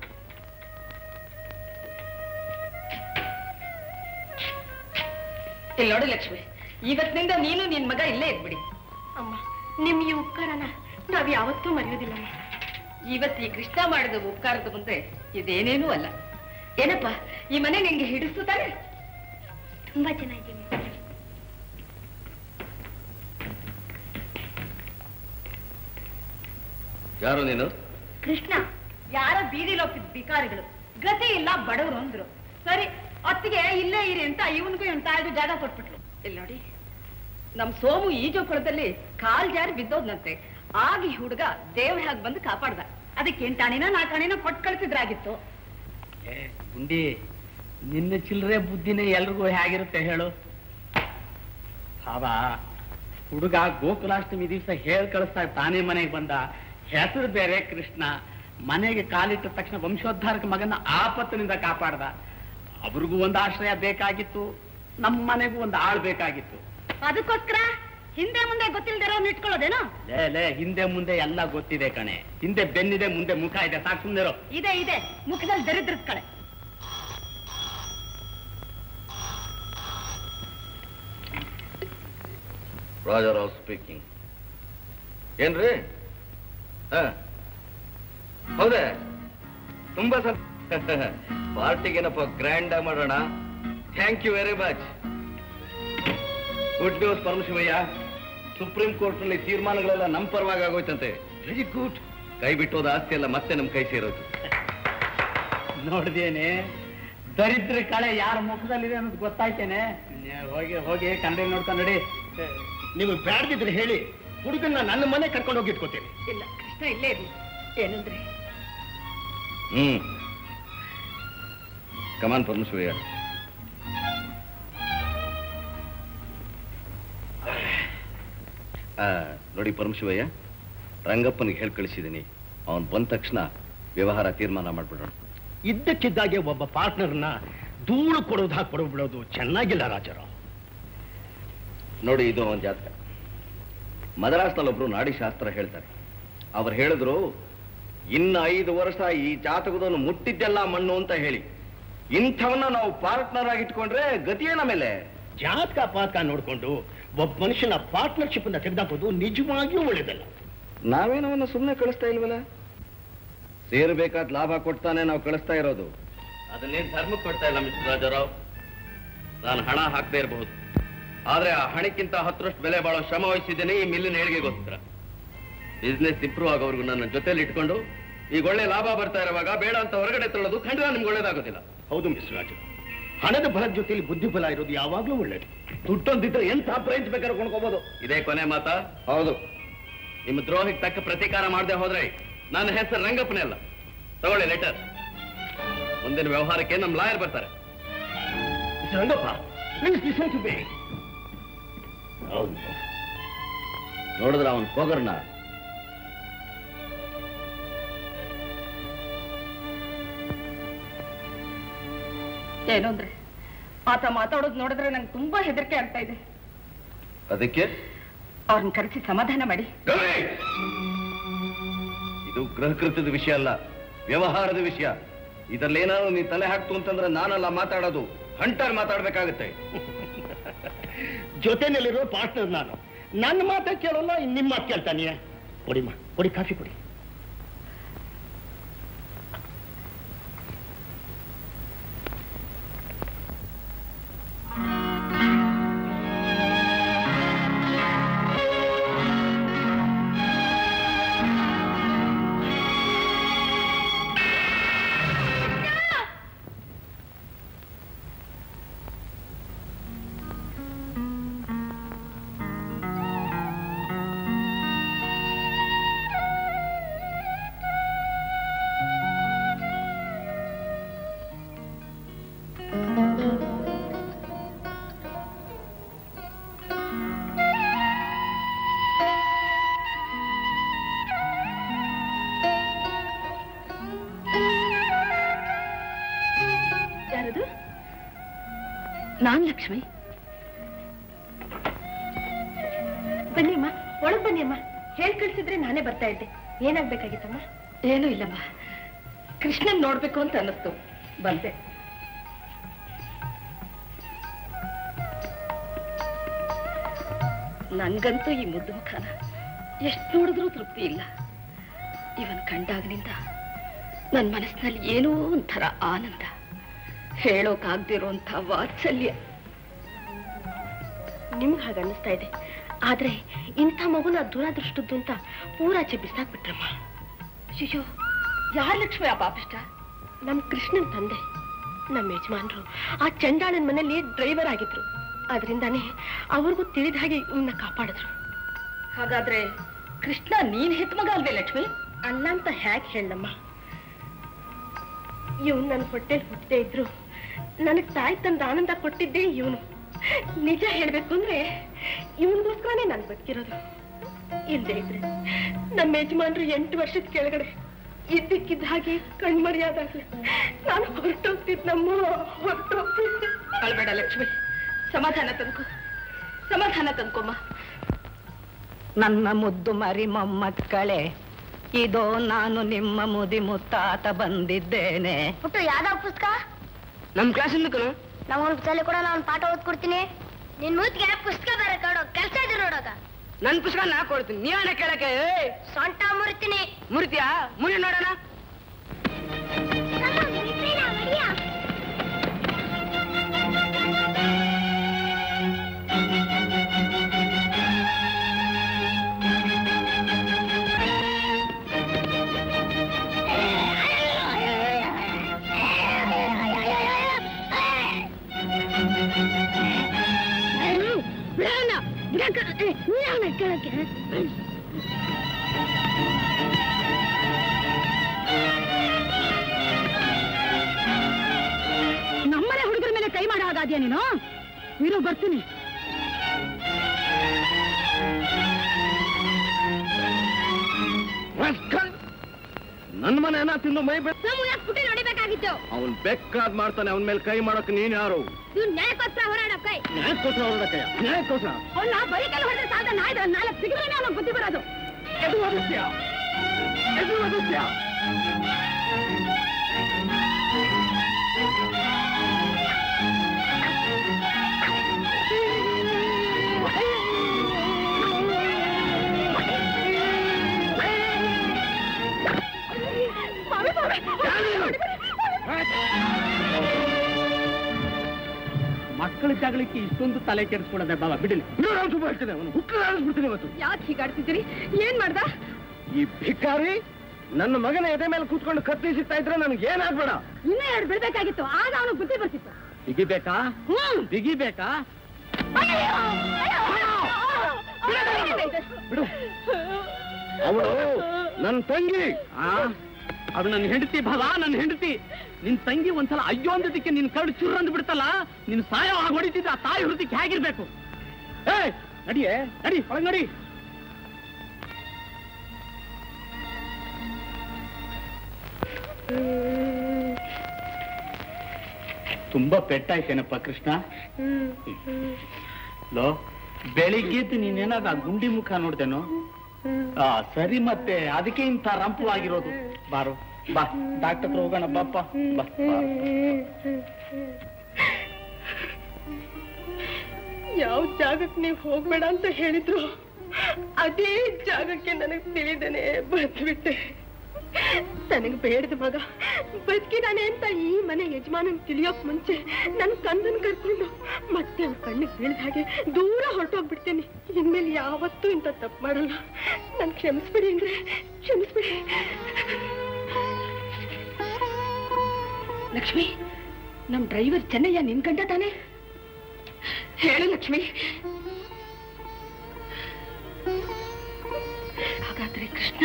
ಇಲ್ಲಿ ನೋಡು ಲಕ್ಷ್ಮಿ ಇವತ್ತಿನಿಂದ ನೀನು ನಿನ್ ಮಗ ಇಲ್ಲೇ ಇದ್ಬಿಡಿ ಅಮ್ಮ ನಿಮ್ ಈ ಉಪಕಾರನ ನಾವ್ ಯಾವತ್ತೂ ಮರೆಯೋದಿಲ್ಲಮ್ಮ ಇವತ್ತು ಈ ಕೃಷ್ಣ ಮಾಡಿದ ಉಪಕಾರದ ಮುಂದೆ ಇದೇನೇನೂ ಅಲ್ಲ ಏನಪ್ಪ ಈ ಮನೆ ನಿಂಗೆ ಹಿಡಿಸ್ತು ತಾನೆ ತುಂಬಾ ಚೆನ್ನಾಗಿದೆ ಯಾರು ನೀನು ಕೃಷ್ಣ ಯಾರ ಬೀದಿಲಿ ಹೋಗ್ತಿದ್ ಬಿಕಾರಿಗಳು ಗತಿ ಇಲ್ಲ ಬಡವರು ಅಂದ್ರು ಸರಿ ಅತ್ತಿಗೆ ಇಲ್ಲೇ ಇರಿ ಅಂತ ಇವನ್ಗೂ ಇವನ್ ತಾಯಿಗೂ ಜಾಗ ಕೊಟ್ಬಿಟ್ರು ಇಲ್ಲಿ ನೋಡಿ ನಮ್ ಸೋಮು ಈಜು ಕೊಳದಲ್ಲಿ ಕಾಲ್ ಜಾರಿ ಬಿದ್ದೋದ್ನಂತೆ ಆಗ ಈ ಹುಡುಗ ದೇವ್ರ ಹಾಗೆ ಬಂದು ಕಾಪಾಡ್ದ ಅದಕ್ಕೆ ಎಂಟಾಣಿನ ನಾಲ್ಕಾಣಿನ ಕೊಟ್ಟು ಕಳ್ಸಿದ್ರಾಗಿತ್ತು ಏ ಗುಂಡಿ ನಿನ್ನ ಚಿಲ್ಲರೆ ಬುದ್ಧಿನೇ ಎಲ್ರಿಗೂ ಹೇಗಿರುತ್ತೆ ಹೇಳು ಭಾವ ಹುಡುಗ ಗೋಕುಲಾಷ್ಟಮಿ ದಿವಸ ಹೇಳ್ ಕಳಿಸ್ತಾ ತಾನೇ ಮನೆಗೆ ಬಂದ ಹೆಸರು ಬೇರೆ ಕೃಷ್ಣ ಮನೆಗೆ ಕಾಲಿಟ್ಟ ತಕ್ಷಣ ವಂಶೋದ್ಧಾರಕ ಮಗನ ಆಪತ್ತಿನಿಂದ ಕಾಪಾಡ್ದ ಅವ್ರಿಗೂ ಒಂದು ಆಶ್ರಯ ಬೇಕಾಗಿತ್ತು ನಮ್ಮ ಮನೆಗೂ ಒಂದು ಆಳ್ ಬೇಕಾಗಿತ್ತು ಅದಕ್ಕೋಸ್ಕರ ಹಿಂದೆ ಮುಂದೆ ಗೊತ್ತಿಲ್ದಿರೋ ಇಟ್ಕೊಳ್ಳೋದೇನೋ ಲೇ ಲೇ ಹಿಂದೆ ಮುಂದೆ ಎಲ್ಲ ಗೊತ್ತಿದೆ ಕಣೆ ಹಿಂದೆ ಬೆನ್ನಿದೆ ಮುಂದೆ ಮುಖ ಇದೆ ಸಾಕು ಸುಮ್ಮನಿರೋ ಇದೆ ಇದೆ ಮುಖದಲ್ಲಿ ದರಿದ್ರದ ಕಳೆ ರಾಜಾರಾವ್ ಸ್ಪೀಕಿಂಗ್ ಏನ್ರಿ ಹ ಹೌದೇ ತುಂಬಾ ಸಲ ಪಾರ್ಟಿಗೇನಪ್ಪ ಗ್ರ್ಯಾಂಡ್ ಮಾಡೋಣ thank you very much good news Paramashivayya supreme court ನಲ್ಲಿ ತೀರ್ಮಾನಗಳೆಲ್ಲ ನಮ್ಮ ಪರವಾಗಿ ಆಗೋಯ್ತಂತೆ ವೆರಿ ಗುಡ್ ಕೈ ಬಿಟ್ಟೋದ ಆಸ್ತಿ ಎಲ್ಲ ಮತ್ತೆ ನಮ್ ಕೈ ಸೇರೋದು ನೋಡ್ದೇನೆ ದರಿದ್ರ ಕಳೆ ಯಾರ ಮುಖದಲ್ಲಿದೆ ಅನ್ನೋದು ಗೊತ್ತಾಯ್ತೇನೆ ನೆ- ಹೋಗಿ ಹೋಗಿ ಕನ್ನಡ ನೋಡ್ಕೊಂಡು ನಡಿ ನೀವು ಬ್ಯಾಡ್ದಿದ್ರೆ ಹೇಳಿ ಹುಡುಗನ್ನ ನನ್ನ ಮನೆ ಕರ್ಕೊಂಡು ಹೋಗಿ ಇಟ್ಕೋತೀನಿ ಇಲ್ಲ ಕೃಷ್ಣ ಇಲ್ಲೇ ಇರ್ಲಿ ಏನಂದ್ರೆ ಹ್ಮ್ ಕಮಾನ್ ಪರಮಶಿವಯ್ಯ ಆ, ನೋಡಿ ಪರಮಶಿವಯ್ಯ ರಂಗಪ್ಪನಿಗೆ ಹೇಳಿ ಕಳಿಸಿದ್ದೀನಿ ಅವನ್ ಬಂದ ತಕ್ಷಣ ವ್ಯವಹಾರ ತೀರ್ಮಾನ ಮಾಡ್ಬಿಡೋಣ ಇದ್ದಕ್ಕಿದ್ದಾಗೆ ಒಬ್ಬ ಪಾರ್ಟ್ನರ್ನ ಧೂಳು ಕೊಡೋದು ಹಾಕಿ ಕೊಡೋಬಿಡೋದು ಚೆನ್ನಾಗಿಲ್ಲ ರಾಜರಾವ್ ನೋಡಿ ಇದು ಅವನ ಜಾತಕ ಮದ್ರಾಸ್ನಲ್ಲೊಬ್ರು ನಾಡಿ ಶಾಸ್ತ್ರ ಹೇಳ್ತಾರೆ ಅವ್ರು ಹೇಳಿದ್ರು ಇನ್ನು ಐದು ವರ್ಷ ಈ ಜಾತಕದವನು ಮುಟ್ಟಿದ್ದೆಲ್ಲ ಮಣ್ಣು ಅಂತ ಹೇಳಿ ಇಂಥವನ್ನ ನಾವು ಪಾರ್ಟ್ನರ್ ಆಗಿ ಇಟ್ಕೊಂಡ್ರೆ ಗತಿಯೇನ ಮೇಲೆ ಜಾತಕ ಪಾತಕ ನೋಡ್ಕೊಂಡು ಒಬ್ಬ ಮನುಷ್ಯನ ಪಾರ್ಟ್ನರ್ಶಿಪ್ ಅನ್ನ ತೆಗೆದಾಕೋದು ನಿಜವಾಗಿಯೂ ಒಳ್ಳೇದಲ್ಲ ನಾವೇನವನ್ನ ಸುಮ್ಮನೆ ಕಳಿಸ್ತಾ ಇಲ್ವಲ್ಲ ಸೇರ್ಬೇಕಾದ ಲಾಭ ಕೊಡ್ತಾನೆ ನಾವು ಕಳಿಸ್ತಾ ಇರೋದು ಅದನ್ನೇನ್ ಧರ್ಮಕ್ಕೆ ಕೊಡ್ತಾ ಇಲ್ಲ ಮಿಸ್ಟರ್ ರಾಜಾರಾವ್ ನಾನು ಹಣ ಹಾಕದೇ ಇರಬಹುದು ಆದ್ರೆ ಆ ಹಣಕ್ಕಿಂತ ಹತ್ತರಷ್ಟು ಬೆಲೆ ಬಾಳೋ ಶ್ರಮ ವಹಿಸಿದ್ದೇನೆ ಈ ಮಿಲ್ಲಿನ ಏಳಿಗೆಗೋಸ್ಕರ ಬಿಸ್ನೆಸ್ ಇಂಪ್ರೂವ್ ಆಗೋವರೆಗೂ ನನ್ನ ಜೊತೆಲಿ ಇಟ್ಕೊಂಡು ಈಗ ಒಳ್ಳೆ ಲಾಭ ಬರ್ತಾ ಇರುವಾಗ ಬೇಡ ಅಂತ ಹೊರಗಡೆ ತಳ್ಳೋದು ಖಂಡಿತ ನಿಮ್ಗೆ ಒಳ್ಳೇದಾಗೋದಿಲ್ಲ ಹೌದು ಮಿಸ್ ರಾಜು ಹಣದ ಬಲದ ಜೊತೆಲಿ ಬುದ್ಧಿಬಲ ಇರೋದು ಯಾವಾಗ್ಲೂ ಒಳ್ಳೇದು ದುಡ್ಡೊಂದಿದ್ರೆ ಎಂಥ ಪ್ರೈಸ್ ಬೇಕಾದ್ರೂ ಕೊಂಡ್ಕೋಬಹುದು ಇದೇ ಕೊನೆ ಮಾತಾ ಹೌದು ನಿಮ್ಮ ದ್ರೋಹಿಗೆ ತಕ್ಕ ಪ್ರತೀಕಾರ ಮಾಡದೆ ಹೋದ್ರೆ ನನ್ನ ಹೆಸರು ರಂಗಪ್ಪನೇ ಅಲ್ಲ ತಗೊಳ್ಳಿ ಲೆಟರ್ ಮುಂದಿನ ವ್ಯವಹಾರಕ್ಕೆ ನಮ್ಮ ಲಾಯರ್ ಬರ್ತಾರೆ miss Rangappa please listen to me ಹೌದು ನೋಡಿದ್ರ ಅವನ್ ಪೋಗರ್ನ ಏನು ಅಂದ್ರೆ ಆತ ಮಾತಾಡೋದು ನೋಡಿದ್ರೆ ನಂಗೆ ತುಂಬಾ ಹೆದರಿಕೆ ಆಗ್ತಾ ಇದೆ ಅದಕ್ಕೆ ಅವ್ರನ್ನ ಕರೆಸಿ ಸಮಾಧಾನ ಮಾಡಿ ಇದು ಗೃಹಕೃತ್ಯದ ವಿಷಯ ಅಲ್ಲ ವ್ಯವಹಾರದ ವಿಷಯ ಇದರಲ್ಲಿ ಏನಾದ್ರು ನೀ ತಲೆ ಹಾಕ್ತು ಅಂತಂದ್ರೆ ನಾನಲ್ಲ ಮಾತಾಡೋದು ಹಂಟರ್ ಮಾತಾಡ್ಬೇಕಾಗತ್ತೆ ಜೊತೆನಲ್ಲಿರೋ ಪಾರ್ಟ್ನರ್ ನಾನು ನನ್ನ ಮಾತೇ ಕೇಳಲ್ಲ ಇನ್ ನಿಮ್ಮ ಮಾತು ಕೇಳ್ತಾನೆ ಕೊಡಿಮ್ಮ ಕೊಡಿ ಕಾಫಿ ಕೊಡಿ ಯಾರದು ನಾನ್ ಲಕ್ಷ್ಮಿ ಬನ್ನಿ ಅಮ್ಮ ಒಳಗ್ ಬನ್ನಿ ಅಮ್ಮ ಹೇಳ್ ಕಳ್ಸಿದ್ರೆ ನಾನೇ ಬರ್ತಾ ಇದ್ದೆ ಏನಾಗ್ಬೇಕಾಗಿತ್ತಮ್ಮ ಏನೂ ಇಲ್ಲಮ್ಮ ಕೃಷ್ಣನ್ ನೋಡ್ಬೇಕು ಅಂತ ಅನ್ನಿಸ್ತು ಬಂದೆ ನನ್ಗಂತೂ ಈ ಮುದ್ದು ಮುಖನ ಎಷ್ಟು ನೋಡಿದ್ರೂ ತೃಪ್ತಿ ಇಲ್ಲ ಇವನ್ ಕಂಡಾಗ್ನಿಂದ ನನ್ನ ಮನಸ್ಸಿನಲ್ಲಿ ಏನೋ ಒಂಥರ ಆನಂದ ಹೇಳೋಕಾಗ್ದಿರೋಂಥ ವಾತ್ಸಲ್ಯ ನಿಮ್ಗೆ ಹಾಗೆ ಅನ್ನಿಸ್ತಾ ಇದೆ ಆದ್ರೆ ಇಂಥ ಮಗುನ ದುರಾದೃಷ್ಟದ್ದು ಅಂತ ಊರಾಚೆ ಬಿಸಾಕ್ಬಿಟ್ರಮ್ಮ ಅಯ್ಯೋ ಯಾರ ಲಕ್ಷ್ಮಿ ಆ ಪಾಪಿಷ್ಟ ನಮ್ ಕೃಷ್ಣನ್ ತಂದೆ ನಮ್ಮ ಯಜಮಾನ್ರು ಆ ಚಂಡಾಳನ್ ಮನೇಲಿ ಡ್ರೈವರ್ ಆಗಿದ್ರು ಅದರಿಂದಾನೇ ಅವ್ರಿಗೂ ತಿಳಿದ ಹಾಗೆ ಇವನ್ನ ಕಾಪಾಡಿದ್ರು ಹಾಗಾದ್ರೆ ಕೃಷ್ಣ ನೀನ್ ಹೆತ್ ಮಗ ಅಲ್ವೇ ಲಕ್ಷ್ಮಿ ಅಲ್ಲ ಅಂತ ಹ್ಯಾಕ್ ಹೇಳಮ್ಮ ಇವನು ನನ್ನ ಹೊಟ್ಟೆಲ್ ಹುಟ್ಟದೇ ಇದ್ರು ನನಗ್ ತಾಯಿ ತಂದ ಆನಂದ ಕೊಟ್ಟಿದ್ದೇ ಇವನು ನಿಜ ಹೇಳ್ಬೇಕು ಅಂದ್ರೆ ಇವನಿಗೋಸ್ಕರನೇ ನಾನು ಬದುಕಿರೋದು ಇಲ್ಲದೆ ಇದ್ರೆ ನಮ್ಮ ಯಜಮಾನ್ರು ಎಂಟು ವರ್ಷದ ಕೆಳಗಡೆ ಇದ್ದಕ್ಕಿದ್ದ ಹಾಗೆ ಕಣ್ಮರಿಯಾದಾಗ್ಲಿ ನಾನು ಹೊರಟೋಗ್ತಿದ್ನಮ್ಮ ಹೊರಟೋಗ್ತಿದ್ದೆ ಅಳ್ಬೇಡ ಲಕ್ಷ್ಮಿ ಸಮಾಧಾನ ತಂದ್ಕೊ ಸಮಾಧಾನ ತಂದ್ಕೊಮ್ಮ ನನ್ನ ಮುದ್ದು ಮರಿ ಮೊಮ್ಮಕ್ಕಳೇ ಇದೋ ನಾನು ನಿಮ್ಮ ಮುದಿ ಮುತ್ತಾತ ಬಂದಿದ್ದೇನೆ ಪುಟ್ಟು ಯಾವ್ದಾವ ಪುಸ್ತಕ ನಮ್ ಕ್ಲಾಸಿಂದ ಕಣ ನಮ್ಗೊಂದು ಸಲ ಕೂಡ ನಾನು ಪಾಠ ಓದ್ಕೊಡ್ತೀನಿ ನಿನ್ ಮೂತಿಗೆ ಪುಸ್ತಕ ಬೇರೆ ಕೊಡೋ ಕೆಲಸ ಇದೆ ನೋಡೋಕ ನನ್ ಪುಸ್ತಕ ನಾ ಕೊಡ್ತೀನಿ ನೀವೇ ಕೇಳಕ್ಕೆ ಏಯ್, ಸೊಂಟ ಮುರಿತೀನಿ ಮುರಿತ್ಯಾ ಮುರಿ ನೋಡೋಣ ನಮ್ಮನೆ ಹುಡುಗರ ಮೇಲೆ ಕೈ ಮಾಡೋ ಹಾಗಾದ್ಯಾ ನೀನು ಇರು ಬರ್ತೀನಿ ನನ್ನ ಮನೆಯನ್ನ ತಿಂದು ಮೈ ಬೆತ್ತ ಪುಟ್ಟಿ ನೋಡಿಬೇಕಾಗಿತ್ತು ಅವನ್ ಬೇಕಾದ್ ಮಾಡ್ತಾನೆ ಅವನ ಮೇಲೆ ಕೈ ಮಾಡಕ್ ನೀನ್ ಯಾರು ಇವ್ ನ್ಯಾಯಕ್ಕೋಸ್ಕರ ಹೋರಾಡೋ ಕೈ ನ್ಯಾಯಕ್ಕೋಸ್ಕರ ಹೊರಡಕ್ಕಯ್ಯ ನ್ಯಾಯಕ್ಕೋಸ್ಕರ ಅವನ್ನ ಬರೀ ಕಲ್ ಹೊಡೆದ್ರೆ ಸಾಧ ನಾಯ್ದ ನಾಲ್ಕು ಸಿಗರೇನೆ ಅವನ ಬುದ್ಧಿ ಬರೋದು ಎದು ಒದಿಸ್ತೀಯ ಎದು ಒದಿಸ್ತೀಯ ಮಕ್ಕಳ ಜಗಳಕ್ಕೆ ಇಷ್ಟೊಂದು ತಲೆ ಕೆಡಿಸ್ಕೊಳ್ಳೋದೆ ಬಾಬಾ ಬಿಡಲಿ ಬಿಡು ನಾನು ತುಂಬ ಹೇಳ್ತೇನೆ ಅವನು ಹುಟ್ಟು ಆಡಿಸ್ಬಿಡ್ತೀನಿ ಇವತ್ತು ಯಾಕೆ ಹೀಗಾಡ್ತಿದ್ದೀರಿ ಏನ್ ಮಾಡ್ದ ಈ ಭಿಕಾರಿ ನನ್ನ ಮಗನ ಎದೆ ಮೇಲೆ ಕೂತ್ಕೊಂಡು ಕತ್ತಿ ಸಿಗ್ತಾ ಇದ್ರೆ ನನಗೆ ಏನಾಗ್ಬೇಡ ಇನ್ನೂ ಎರಡು ಬಿಡ್ಬೇಕಾಗಿತ್ತು ಆಗ ಅವನು ಬುದ್ಧಿ ಬರ್ತಿತ್ತು ಬಿಗಿಬೇಕಾ ಹ್ಮ್ ಬಿಗಿಬೇಕಾ ಬಿಡು ಅವಳು ನನ್ನ ತಂಗಿ ಆ ಅದು ನನ್ನ ಹೆಂಡತಿ ಭವ ನನ್ನ ಹೆಂಡತಿ ನಿನ್ ತಂಗಿ ಒಂದ್ಸಲ ಅಯ್ಯೋ ಅಂದಿದ್ದಕ್ಕೆ ನಿನ್ ಕರಡು ಚುರ್ ಅಂದ್ ಬಿಡ್ತಲ್ಲ ನಿನ್ ಸಾಯ ಆಗ ಹೊಡಿತಿದ್ದ ಆ ತಾಯಿ ಹೃದಯಕ್ಕೆ ಹೇಗಿರ್ಬೇಕು ಏ ನಡಿಯೇ ನಡಿ ಒಳಗ್ ನಡಿ ತುಂಬಾ ಪೆಟ್ಟಾಯ್ತೇನಪ್ಪ ಕೃಷ್ಣ ಲೋ ಬೆಳಿಗ್ಗೆದ್ದು ನೀನೇನಾಗ ಆ ಗುಂಡಿ ಮುಖ ನೋಡ್ತೇನೋ ಆ ಸರಿ ಮತ್ತೆ ಅದಕ್ಕೆ ಇಂಥ ರಂಪವಾಗಿರೋದು ಬಾರು ಬಾ ಡಾಕ್ಟರ್ ಹತ್ರ ಹೋಗೋಣ ಬಾಪ್ಪ ಬಾ ಬಾರು. ಯಾವ ಜಾಗಕ್ಕೆ ನೀವು ಹೋಗ್ಬೇಡ ಅಂತ ಹೇಳಿದ್ರು ಅದೇ ಜಾಗಕ್ಕೆ ನನಗ್ ತಿಳಿದೇನೆ ಬಂದ್ಬಿಟ್ಟೆ ನನಗ್ ಬೇಡದ ಮಗ ಬದುಕಿದಾನೆ ಅಂತ ಈ ಮನೆ ಯಜಮಾನನ್ ತಿಳಿಯೋಕ್ ಮುಂಚೆ ನನ್ ಕಂದನ್ ಕರ್ಕೊಂಡು ಮತ್ತೆ ಅವ್ರ ಕಣ್ಣಿಗೆ ಬೀಳ್ದ ಹಾಗೆ ದೂರ ಹೊರಟೋಗ್ಬಿಡ್ತೇನೆ ಇನ್ಮೇಲೆ ಯಾವತ್ತೂ ಇಂಥ ತಪ್ಪು ಮಾಡಲ್ಲ ನನ್ ಕ್ಷಮಿಸ್ಬಿಡಿ ಅಂದ್ರೆ ಕ್ಷಮಿಸ್ಬಿಡಿ ಲಕ್ಷ್ಮಿ ನಮ್ ಡ್ರೈವರ್ ಚೆನ್ನಯ್ಯ ನಿನ್ ಗಂಡ ತಾನೆ ಹೇಳು ಲಕ್ಷ್ಮಿ ಹಾಗಾದ್ರೆ ಕೃಷ್ಣ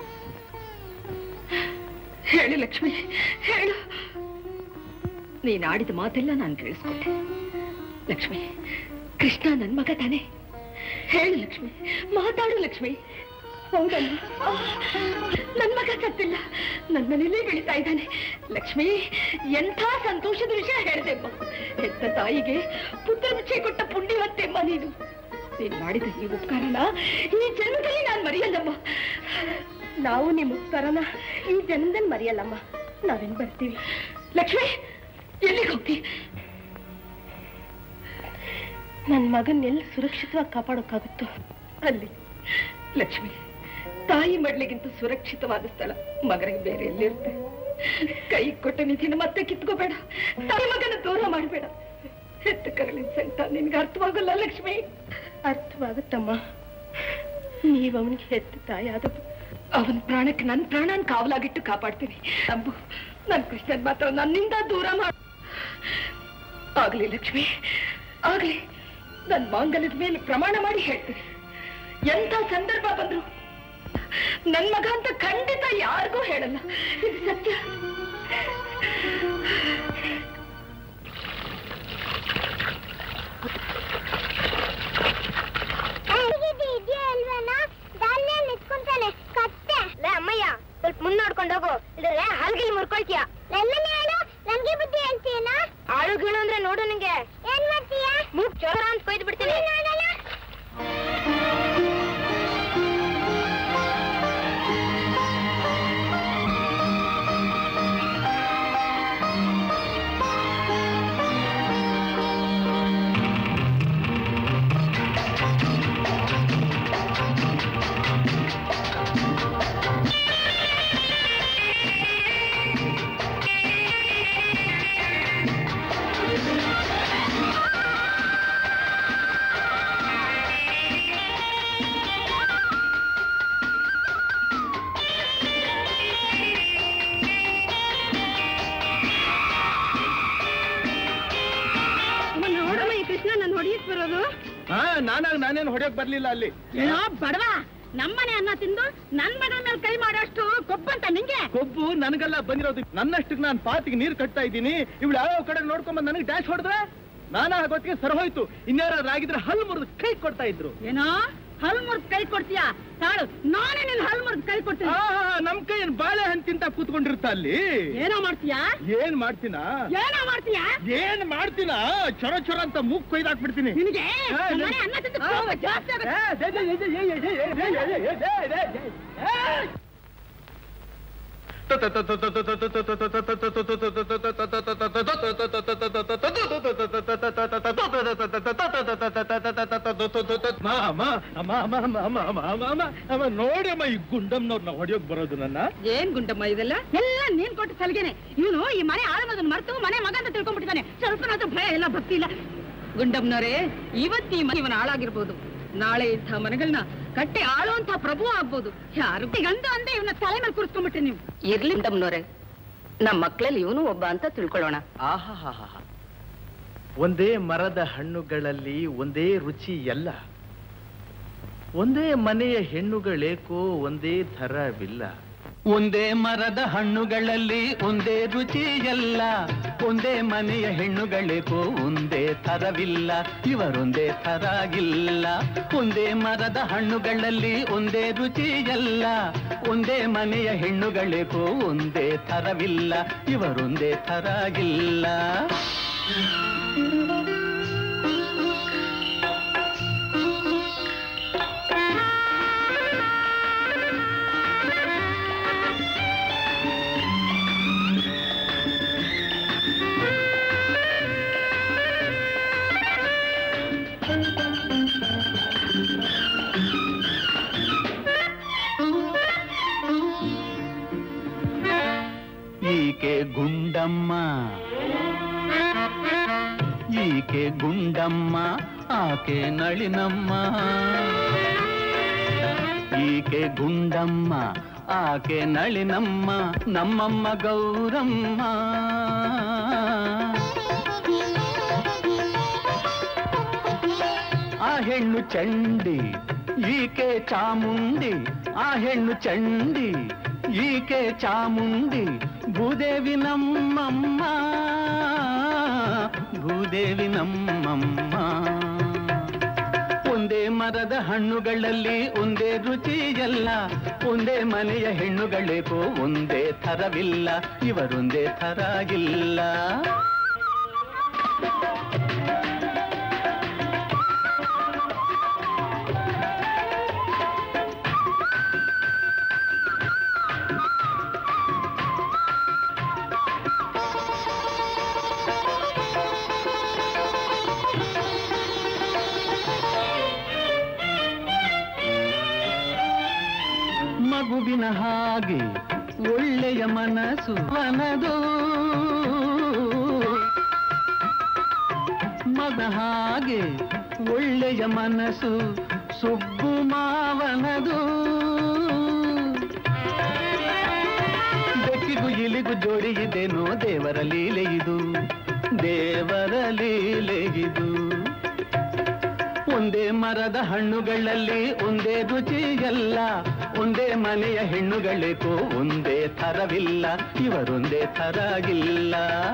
ಹೇಳು ಲಕ್ಷ್ಮಿ ಹೇಳು ನೀನ್ ಆಡಿದ ಮಾತೆಲ್ಲ ನಾನು ಕೇಳಿಸ್ಕೊಂಡೆ ಲಕ್ಷ್ಮಿ ಕೃಷ್ಣ ನನ್ ಮಗ ತಾನೆ ಹೇಳು ಲಕ್ಷ್ಮಿ ಮಾತಾಡು ಲಕ್ಷ್ಮಿ ಹೌದಮ್ಮ ನನ್ ಮಗ ಸತ್ತಿಲ್ಲ ನನ್ ಮನೇಲೇ ಬೆಳೀತಾ ಇದ್ದಾನೆ ಲಕ್ಷ್ಮಿ ಎಂಥ ಸಂತೋಷದ ವಿಷಯ ಹೇಳ್ದೆಮ್ಮ ಹೆತ್ತ ತಾಯಿಗೆ ಪುತ್ರ ರುಚಿ ಕೊಟ್ಟ ಪುಣ್ಯವತ್ತೆಮ್ಮ ನೀನು ನೀನ್ ಮಾಡಿದ ಈ ಉಪಕಾರನ ಈ ಜನ್ಮದಲ್ಲಿ ನಾನು ಮರೆಯಲ್ಲಮ್ಮ ನಾವು ನಿಮ್ಮ ಉಪಕಾರನ ಈ ಜನ್ಮದಲ್ಲಿ ಮರೆಯಲ್ಲಮ್ಮ ನಾವೇನ್ ಬರ್ತೀವಿ ಲಕ್ಷ್ಮಿ ಎಲ್ಲಿಗೆ ಹೋಗ್ತಿ ನನ್ನ ಮಗನ್ನೆಲ್ಲಿ ಸುರಕ್ಷಿತವಾಗಿ ಕಾಪಾಡೋಕ್ಕಾಗುತ್ತೋ ಅಲ್ಲಿ ಲಕ್ಷ್ಮಿ ತಾಯಿ ಮಡ್ಲಿಗಿಂತ ಸುರಕ್ಷಿತವಾದ ಸ್ಥಳ ಮಗನಿಗೆ ಬೇರೆ ಎಲ್ಲಿರುತ್ತೆ ಕೈ ಕೊಟ್ಟ ನಿಧಿನ ಮತ್ತೆ ಕಿತ್ಕೋಬೇಡ ತಾಯಿ ಮಗನ ದೂರ ಮಾಡಬೇಡ ಹೆತ್ತ ಕರಳಿನ ಸಂಕಟ ನಿನ್ಗೆ ಅರ್ಥವಾಗಲ್ಲ ಲಕ್ಷ್ಮಿ ಅರ್ಥವಾಗುತ್ತಮ್ಮ ನೀವು ಅವನಿಗೆ ಹೆತ್ತ ತಾಯಿ ಆದ ಅವನ ಪ್ರಾಣಕ್ಕೆ ನನ್ನ ಪ್ರಾಣನ ಕಾವಲಾಗಿಟ್ಟು ಕಾಪಾಡ್ತೀನಿ ನಂಬು ನನ್ನ ಕೃಷ್ಣನ್ ಮಾತ್ರ ನನ್ನಿಂದ ದೂರ ಮಾಡ ಆಗ್ಲಿ ಲಕ್ಷ್ಮಿ ಆಗ್ಲಿ ನನ್ ಮಾಂಗಲ್ಯದ ಮೇಲೆ ಪ್ರಮಾಣ ಮಾಡಿ ಹೇಳ್ತೀನಿ ಎಂಥ ಸಂದರ್ಭ ಬಂದ್ರು ನನ್ ಮಗ ಅಂತ ಖಂಡಿತ ಯಾರಿಗೂ ಹೇಳಲ್ಲ ಇದು ಸತ್ಯ ಇದೆಯಾ ಅಲ್ವೇನಾ ದಾರಿಯಲ್ಲಿ ನಿಂತ್ಕೊಂತಾನೆ ಕತ್ತೆ ಲೇ ಅಮ್ಮಯ್ಯ ಸ್ವಲ್ಪ ಮುಂದ್ ನೋಡ್ಕೊಂಡು ಹೋಗು ಇದ್ರೆ ಹಲ್ಗಿಲ್ ಮುರ್ಕೊಳ್ತೀಯ ನನ್ನನ್ನ ಹೇಳು ನನ್ಗೆ ಬುದ್ಧಿ ಹೇಳ್ತೀಯನ ಆಳು ಗೀಳು ಅಂದ್ರೆ ನೋಡು ನಿಂಗೆ ಏನ್ ಮಾಡ್ತೀಯ ಮೂಗ್ ಚೋರ ಅಂತ ಕೊಯ್ದು ಬಿಡ್ತೀನಿ ನೋಡಮ್ಮ ಈ ಕೃಷ್ಣ ನಾನು ಹೊಡಿಯಕ್ ಬರೋದು ಹಾ ನಾನಾಗ ನಾನೇನು ಹೊಡೆಯಕ್ ಬರ್ಲಿಲ್ಲ ಅಲ್ಲಿ ಏನೋ ಬಡವ ನಮ್ಮನೆ ಅನ್ನ ತಿಂದು ನನ್ ಮಗಳ ಮೇಲೆ ಕೈ ಮಾಡೋಷ್ಟು ಕೊಬ್ಬಂತ ನಿಂಗೆ ಕೊಬ್ಬು ನನಗೆಲ್ಲ ಬಂದಿರೋದು ನನ್ನಷ್ಟಕ್ಕೆ ನಾನು ಪಾತಿಗೆ ನೀರು ಕಟ್ತಾ ಇದ್ದೀನಿ ಇವಳು ಯಾವ ಕಡೆ ನೋಡ್ಕೊಂಬಂದ್ ನನಗೆ ಡ್ಯಾಶ್ ಹೊಡೆದ್ರೆ ನಾನಾ ಗೊತ್ತಿಗೆ ಸರ್ ಹೋಯ್ತು ಇನ್ಯಾರಾದ್ರೂ ಆಗಿದ್ರೆ ಹಲ್ಲು ಮುರಿದು ಕೈ ಕೊಡ್ತಾ ಇದ್ರು ಏನೋ ಹಲ್ ಮುರ್ದ್ ಕೈ ಕೊಡ್ತೀಯಾ ತಾಳು ನಾನೇ ನಿನ್ ಹಲ್ ಮುರ್ದ್ ಕೈ ಕೊಡ್ತೀನಿ ಆ, ನಮ್ ಕೈ ಏನ್ ಬಾಳೆಹಣ್ಣು ತಿಂತ ಕೂತ್ಕೊಂಡಿರ್ತ ಅಲ್ಲಿ ಏನೋ ಮಾಡ್ತೀಯಾ ಏನ್ ಮಾಡ್ತೀನಾ ಏನೋ ಮಾಡ್ತೀಯಾ ಏನ್ ಮಾಡ್ತೀನಾ ಚೊರ ಚೊರ ಅಂತ ಮೂಗ್ ಕೊಯ್ದಾಕ್ಬಿಡ್ತೀನಿ ನಿನಗೆ ಏ, ನಮ್ಮನೆ ಅನ್ನ ತಿಂದು ಕೋಪ ಜಾಸ್ತಿ ಆಗುತ್ತೆ. ನೋಡಿ ಅಮ್ಮ ಈ ಗುಂಡಮ್ನವ್ರನ್ನ ಹೊಡಿಯೋಕ್ ಬರೋದು ನನ್ನ ಏನ್ ಗುಂಡಮ್ಮ ಇದೆಲ್ಲ ಎಲ್ಲ ನೀನ್ ಕೊಟ್ಟು ಸಲಿಗೆನೆ ಇವನು ಈ ಮನೆ ಆಳಮದನ್ ಮರ್ತು ಮನೆ ಮಗ ಅಂತ ತಿಳ್ಕೊಂಡ್ಬಿಟ್ಟಿದ್ದಾನೆ ಸ್ವಲ್ಪ ಭಯ ಎಲ್ಲ ಭಕ್ತಿ ಇಲ್ಲ ಗುಂಡಮ್ಮನವರೇ ಇವತ್ತು ಈ ಮನೆ ಇವನ ಹಾಳಾಗಿರ್ಬೋದು ನಾಳೆ ಇಂಥ ಮನೆಗಳನ್ನ ಕಟ್ಟಿ ಆಳುವಂತ ಪ್ರಭು ಆಗ್ಬೋದು ಯಾರು ಗಂಧ ಅಂದೆ ಇವನ ತಲೆ ಮೇಲೆ ಕೂರಿಸ್ಕೊಂಡ್ಬಿಟ್ಟೆ ನೀವು ಇರ್ಲಿ ಗುಂಡಮ್ನವ್ರೆ ನಮ್ಮ ಮಕ್ಕಳಲ್ಲಿ ಇವನು ಒಬ್ಬ ಅಂತ ತಿಳ್ಕೊಳ್ಳೋಣ ಆಹಾಹಾಹಾ ಒಂದೇ ಮರದ ಹಣ್ಣುಗಳಲ್ಲಿ ಒಂದೇ ರುಚಿ ಎಲ್ಲ ಒಂದೇ ಮನೆಯ ಹೆಣ್ಣುಗಳೇಕೋ ಒಂದೇ ಥರವಿಲ್ಲ ಒಂದೇ ಮರದ ಹಣ್ಣುಗಳಲ್ಲಿ ಒಂದೇ ರುಚಿ ಎಲ್ಲ ಒಂದೇ ಮನೆಯ ಹೆಣ್ಣುಗಳೇಕೋ ಒಂದೇ ಥರವಿಲ್ಲ ಇವರೊಂದೇ ಥರಾಗಿಲ್ಲ ಒಂದೇ ಮರದ ಹಣ್ಣುಗಳಲ್ಲಿ ಒಂದೇ ರುಚಿ ಎಲ್ಲ ಒಂದೇ ಮನೆಯ ಹೆಣ್ಣುಗಳೇಕೋ ಒಂದೇ ಥರವಿಲ್ಲ ಇವರೊಂದೇ ಥರಾಗಿಲ್ಲ ಈಕೆ ಗುಂಡಮ್ಮ ಈಕೆ ಗುಂಡಮ್ಮ ಆಕೆ ನಳಿನಮ್ಮ ಈಕೆ ಗುಂಡಮ್ಮ ಆಕೆ ನಳಿನಮ್ಮ ನಮ್ಮಮ್ಮ ಗೌರಮ್ಮ ಆ ಹೆಣ್ಣು ಚಂಡಿ ಈಕೆ ಚಾಮುಂಡಿ ಆ ಹೆಣ್ಣು ಚಂಡಿ ಈಕೆ ಚಾಮುಂಡಿ ಭೂದೇವಿ ನಮ್ಮಮ್ಮ ಭೂದೇವಿ ನಮ್ಮಮ್ಮ ಒಂದೇ ಮನೆ ಮರದ ಹಣ್ಣುಗಳಲ್ಲಿ ಒಂದೇ ರುಚಿ ಎಲ್ಲ ಒಂದೇ ಮನೆಯ ಹೆಣ್ಣುಗಳೇಕೋ ಒಂದೇ ಥರವಿಲ್ಲ ಇವರೊಂದೇ ಥರ ಇಲ್ಲ ಮಗುವಿನ ಹಾಗೆ ಒಳ್ಳೆಯ ಮನಸ್ಸು ಮನದು ಮಗ ಹಾಗೆ ಒಳ್ಳೆಯ ಮನಸ್ಸು ಸುಬ್ಬು ಮಾವನದು ಬೆಕ್ಕಿಗೂ ಇಲಿಗೂ ಜೋಡಿ ಇದೇನೋ ದೇವರ ಲೀಲೆ ಇದು ದೇವರ ಲೀಲೆ ಇದು ಒಂದೇ ಮರದ ಹಣ್ಣುಗಳಲ್ಲಿ ಒಂದೇ ರುಚಿ ಎಲ್ಲ ಒಂದೇ ಮನೆಯ ಹೆಣ್ಣುಗಳೇಕೋ ಒಂದೇ ಥರವಿಲ್ಲ ಇವರೊಂದೇ ಥರಾಗಿಲ್ಲ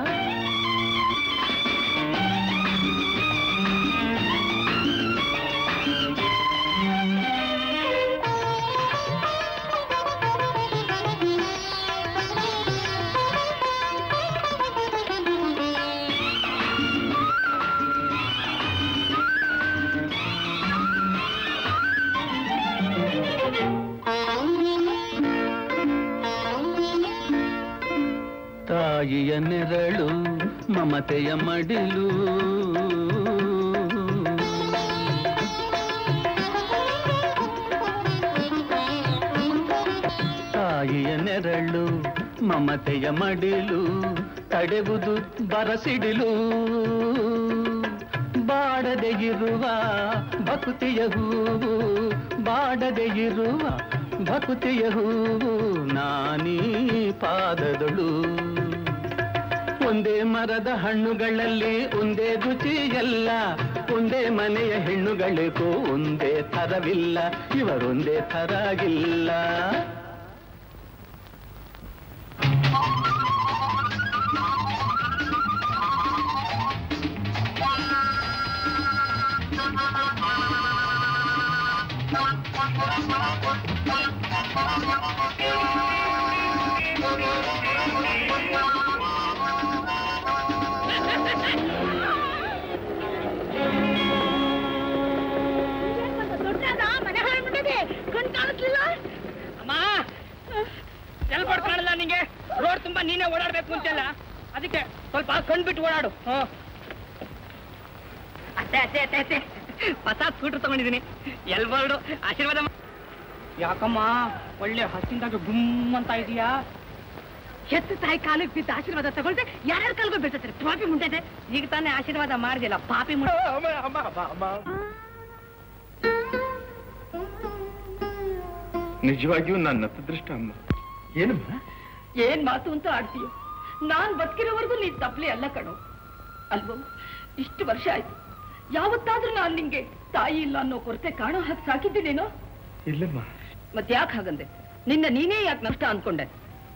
ತಾಯಿಯ ನೆರಳು ಮಮತೆಯ ಮಡಿಲು ತಾಯಿಯ ನೆರಳು ಮಮತೆಯ ಮಡಿಲು ತಡೆವುದು ಬರಸಿಡಿಲು ಬಾಡದೆ ಇರುವ ಭಕ್ತಿಯ ಹೂವು ಬಾಡದೆ ಇರುವ ಭಕ್ತಿಯ ಹೂವು ನಾನೀ ಪಾದದಳು ಒಂದೇ ಮರದ ಹಣ್ಣುಗಳಲ್ಲಿ ಒಂದೇ ರುಚಿ ಎಲ್ಲ ಒಂದೇ ಮನೆಯ ಹೆಣ್ಣುಗಳಿಗೂ ಒಂದೇ ಥರವಿಲ್ಲ ಇವರೊಂದೇ ಥರಾಗಿಲ್ಲ ಮನೆ ಹಾಳ್ಬಿಟ್ಟಿದೆ ಕಣ್ ಕಾಣಿಸ್ಲಿಲ್ಲ ಅಮ್ಮ ಎಲ್ಬಾರ್ದು ಕಾಣಲ್ಲ ನಿಂಗೆ ರೋಡ್ ತುಂಬಾ ನೀನೇ ಓಡಾಡ್ಬೇಕು ಅಂತೆಲ್ಲ ಅದಕ್ಕೆ ಸ್ವಲ್ಪ ಕಣ್ಬಿಟ್ಟು ಓಡಾಡು ಅಷ್ಟೇ ಅಷ್ಟೇ ಅಷ್ಟೇ ಅಷ್ಟೇ ಹೊಸ ಸ್ಕೂಟರ್ ತಗೊಂಡಿದ್ದೀನಿ ಎಲ್ಬಾರ್ಡು ಆಶೀರ್ವಾದ ಮಾ- ಯಾಕಮ್ಮ ಒಳ್ಳೆ ಹಸಿಂದಾಗ ಗುಮ್ ಅಂತ ಇದೀಯಾ ಹೆತ್ತು ತಾಯಿ ಕಾಲಿಗೆ ಬಿದ್ದು ಆಶೀರ್ವಾದ ತಗೊಳ್ದೆ ಯಾರ್ಯಾರ ಕಾಲ್ಗೂ ಬೀಳ್ತಾರೆ ಪಾಪಿ ಮುಂದೆ ಈಗ ತಾನೇ ಆಶೀರ್ವಾದ ಮಾಡ್ದಿಲ್ಲ ಪಾಪಿ ಮುಡ ನಿಜವಾಗಿಯೂ ನನ್ನ ಅದೃಷ್ಟ ಅಮ್ಮ ಏನಮ್ಮ ಏನ್ ಮಾತು ಅಂತ ಆಡ್ತೀಯೋ ನಾನ್ ಬದುಕಿರೋವರೆಗೂ ನೀನ್ ತಪ್ಲೆ ಅಲ್ಲ ಕಣೋ ಅಲ್ವೋ ಇಷ್ಟು ವರ್ಷ ಆಯ್ತು ಯಾವತ್ತಾದ್ರೂ ನಾನ್ ನಿಂಗೆ ತಾಯಿ ಇಲ್ಲ ಅನ್ನೋ ಕೊರತೆ ಕಾಣೋ ಹಾಗೆ ಸಾಕಿದ್ದೀನೇನೋ ಇಲ್ಲಮ್ಮ ಮತ್ ಯಾಕೆ ಹಾಗಂದೆ ನಿನ್ನ ನೀನೇ ಯಾಕೆ ನಷ್ಟ ಅನ್ಕೊಂಡೆ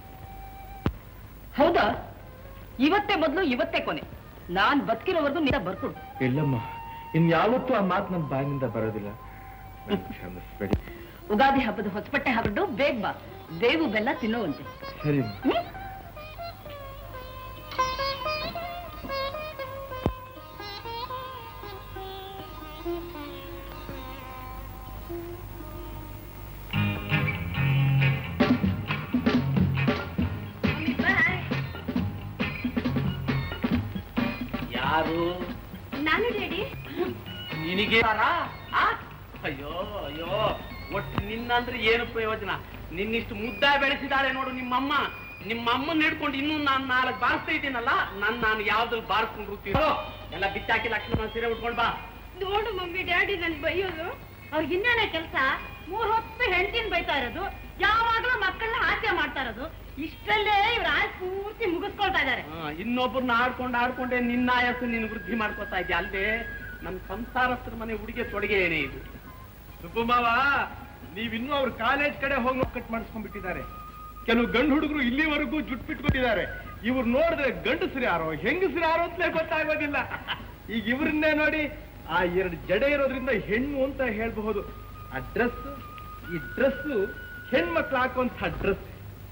ಹೌದಾ ಇವತ್ತೇ ಮೊದಲು ಇವತ್ತೇ ಕೊನೆ ನಾನ್ ಬದುಕಿರೋವರೆಗೂ ನೀನ ಬರ್ಕೊಡು ಇಲ್ಲಮ್ಮ ಇನ್ಯಾವತ್ತೂ ಆ ಮಾತು ನಮ್ಮ ಬಾಯಿನಿಂದ ಬರೋದಿಲ್ಲ ನನ್ ಕ್ಷಮಿಸ್ಬೇಡಿ ಉಗಾದಿ ಹಬ್ಬದ ಹೊಸಬಟ್ಟೆ ಹಾಕೊಂಡು ಬೇಗ ಬಾ ಬೇವು ಬೆಲ್ಲ ತಿನ್ನೋವಂತೆ ಸರಿ ಹ್ಮ್ ಯಾರು ನಾನು ಡ್ಯಾಡಿ ನಿನಗೆ ಆ? ಅಯ್ಯೋ ಅಯ್ಯೋ ಒಟ್ಟು ನಿನ್ನಂದ್ರೆ ಏನು ಪ್ರಯೋಜನ ನಿನ್ನಿಷ್ಟು ಮುದ್ದ ಬೆಳೆಸಿದಾಳೆ ನೋಡು ನಿಮ್ಮಮ್ಮ ನಿಮ್ಮಮ್ಮನ್ನ ಹಿಡ್ಕೊಂಡು ಇನ್ನೂ ನಾನು ನಾಲ್ಕು ಬಾರಿಸ್ತಾ ಇದ್ದೀನಲ್ಲ ನನ್ ನಾನು ಯಾವ್ದ್ರಲ್ಲಿ ಬಾರಿಸ್ಕೊಂಡು ಹೋಗ್ತೀನೋ ಎಲ್ಲ ಬಿಚ್ಚಾಕಿ ಲಕ್ಷ್ಮಣ ಸೀರೆ ಉಟ್ಕೊಂಡ್ ಬಾ ನೋಡು ಮಮ್ಮಿ ಡ್ಯಾಡಿ ನನ್ ಬೈಯೋದು ಅವ್ರಿಗೆ ಇನ್ನೇನೆ ಕೆಲಸ ಮೂರ್ ಹೊತ್ತು ಹೆಂಡತಿನ ಬೈತಾ ಇರೋದು ಯಾವಾಗ್ಲೂ ಮಕ್ಕಳನ್ನ ಹಾಸ್ಯ ಮಾಡ್ತಾ ಇರೋದು ಇಷ್ಟಲ್ಲೇ ಇವ್ರ ಆಯ್ ಪೂರ್ತಿ ಮುಗಿಸ್ಕೊಳ್ತಾ ಇದಾರೆ ಹಾ, ಇನ್ನೊಬ್ಬರನ್ನ ಆಡ್ಕೊಂಡು ಆಡ್ಕೊಂಡೆ ನಿನ್ನ ಆಯಸ್ಸು ನೀನು ವೃದ್ಧಿ ಮಾಡ್ಕೋತಾ ಇದ್ದೆ ಅಲ್ವೇ ನನ್ನ ಸಂಸಾರಸ್ಥರ ಮನೆ ಹುಡುಗಿ ತೊಡಗೆ ಏನೇ ಇದು ಸುಬ್ಬಮ್ಮವ ನೀವಿನ್ನೂ ಅವ್ರ ಕಾಲೇಜ್ ಕಡೆ ಹೋಗಿ ಕಟ್ ಮಾಡಿಸ್ಕೊಂಡ್ಬಿಟ್ಟಿದ್ದಾರೆ ಕೆಲವು ಗಂಡು ಹುಡುಗರು ಇಲ್ಲಿವರೆಗೂ ಜುಟ್ ಬಿಟ್ಕೊಂಡಿದ್ದಾರೆ ಇವ್ರು ನೋಡಿದ್ರೆ ಗಂಡಸ್ರು ಯಾರೋ ಹೆಂಗಸ್ರು ಯಾರೋ ಅಂತಲೇ ಗೊತ್ತಾಗೋದಿಲ್ಲ ಈಗ ಇವ್ರನ್ನೇ ನೋಡಿ ಆ ಎರಡು ಜಡೆ ಇರೋದ್ರಿಂದ ಹೆಣ್ಣು ಅಂತ ಹೇಳ್ಬಹುದು ಆ ಡ್ರೆಸ್ ಈ ಡ್ರೆಸ್ ಹೆಣ್ಮಕ್ಳು ಹಾಕುವಂತ ಡ್ರೆಸ್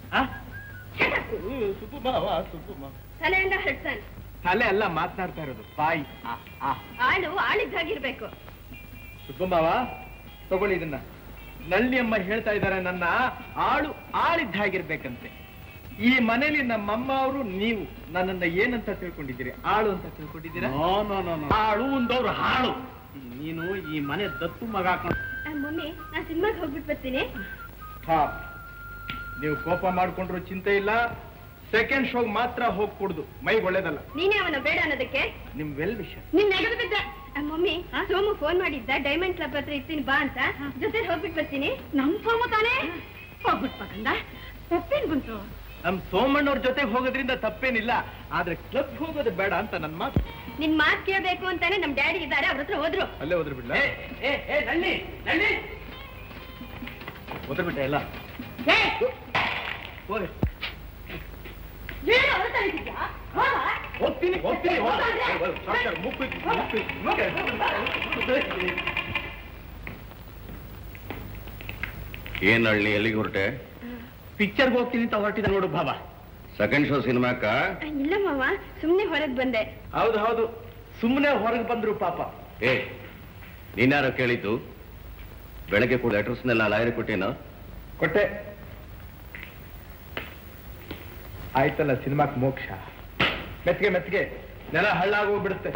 ಸುಬ್ಬು ಮಾವ ಸುಬ್ಬು ಮಾವ ತಲೆಯಿಂದ ಹಡ್ತಾನೆ ತಲೆ ಎಲ್ಲ ಮಾತನಾಡ್ತಾ ಇರೋದು ಬಾಯಿ ಆ, ಆ. ಆಳು ಆಳಿದ್ದಾಗಿರ್ಬೇಕು ಸುಬ್ಬಮ್ಮವ ತಗೊಳ್ಳಿ ಇದನ್ನ ನಳ್ಳಿಯಮ್ಮ ಹೇಳ್ತಾ ಇದ್ದಾರೆ ನನ್ನ ಆಳು ಆಳಿದ್ದ ಹಾಗಿರ್ಬೇಕಂತೆ ಈ ಮನೇಲಿ ನಮ್ಮಮ್ಮ ಅವರು ನೀವು ನನ್ನನ್ನ ಏನಂತ ತಿಳ್ಕೊಂಡಿದ್ದೀರಿ ಆಳು ಅಂತ ತಿಳ್ಕೊಂಡಿದ್ದೀರಾ ನೋ ನೋ ನೋ ನೋ. ಹಾಳು ಒಂದವ್ರು ಹಾಳು ನೀನು ಈ ಮನೆ ದತ್ತು ಮಗ ಹಾಕೊಂಡು ಮಮ್ಮಿ ನಾ ಸಿನಿಮಾಗೆ ಹೋಗ್ಬಿಟ್ಟು ಬರ್ತೀನಿ ಪಾಪ್. ನೀವು ಕೋಪ ಮಾಡ್ಕೊಂಡ್ರು ಚಿಂತೆ ಇಲ್ಲ ಸೆಕೆಂಡ್ ಶೋಗ್ ಮಾತ್ರ ಹೋಗ್ ಕುಡ್ದು ಮೈಗೆ ಒಳ್ಳೇದಲ್ಲ ನೀನೇ ಅವನ ಬೇಡ ಅನ್ನೋದಕ್ಕೆ ನಿಮ್ ವೆಲ್ ವಿಷ ನಿನ್ ನೆಗದು ಬಿದ್ದ ಆ, ಮಮ್ಮಿ ಸೋಮು ಫೋನ್ ಮಾಡಿದ್ದ ಡೈಮಂಡ್ ಕ್ಲಬ್ ಹತ್ರ ಇರ್ತೀನಿ ಬಾ ಅಂತ ಜೊತೆ ಹೋಗ್ಬಿಟ್ಟು ಬರ್ತೀನಿ ನಮ್ ಸೋಮ ತಾನೇ ಹೋಗ್ಬಿಟ್ ಮಗಂದ ತಪ್ಪೇನ್ ಬಂತು ನಮ್ ಸೋಮಣ್ಣವ್ರ ಜೊತೆ ಹೋಗೋದ್ರಿಂದ ತಪ್ಪೇನಿಲ್ಲ ಆದ್ರೆ ಕ್ಲಬ್ ಹೋಗೋದು ಬೇಡ ಅಂತ ನನ್ ಮಾತು ನಿನ್ ಮಾತ್ ಕೇಳ್ಬೇಕು ಅಂತಾನೆ ನಮ್ ಡ್ಯಾಡಿ ಇದ್ದಾರೆ ಅವ್ರ ಹತ್ರ ಹೋದ್ರು ಅಲ್ಲೇ ಹೋದ್ರು ಬಿಡ್ಲ ಏ ಏ ಏ ನಳ್ಳಿ ನಳ್ಳಿ ಹೋದ್ರು ಬಿಟ್ಟ ಎಲ್ಲ ಹೋಗಿ ಏನು ಅಳ್ತಾ ಇದ್ದೀಯಾ? ಹೋಗ. ಹೋಗ್ತೀನಿ ಹೋಗ್ತೀನಿ ಹೋಗ್. ಏ, ಹೋಗ್, ಸಾಕ್ತಾರೆ, ಮುಕ್ಕು ಇತ್ತು, ಮುಕ್ಕು ಇತ್ತು, ಮುಕ್ಕು ಇತ್ತು. ಏನ್ ಹಳ್ಳಿ ಎಲ್ಲಿಗೆ ಹೊರಟೆ ಪಿಕ್ಚರ್ಗೆ ಹೋಗ್ತೀನಿ ಅಂತ ಹೊರಟಿದ ನೋಡು ಬಾಬಾ ಸೆಕೆಂಡ್ ಶೋ ಸಿನಿಮಾಕ್ಕ ಇಲ್ಲ ಮಾವ ಸುಮ್ನೆ ಹೊರಗ್ ಬಂದೆ ಹೌದು ಹೌದು ಸುಮ್ಮನೆ ಹೊರಗೆ ಬಂದ್ರು ಪಾಪ ಏ ನೀನ್ಯಾರೋ ಕೇಳಿದ್ದು ಬೆಳಗ್ಗೆ ಕೂಡ ಲೆಟರ್ಸ್ನೆಲ್ಲ ಲಾಯರ್ ಕೊಟ್ಟೇನೋ ಕೊಟ್ಟೆ ಆಯ್ತಲ್ಲ ಸಿನಿಮಾಕ್ ಮೋಕ್ಷ ಮೆತ್ತಿಗೆ ಮೆತ್ತಿಗೆ ನೆಲ ಹಳ್ಳಾಗೋಗ್ಬಿಡುತ್ತೆ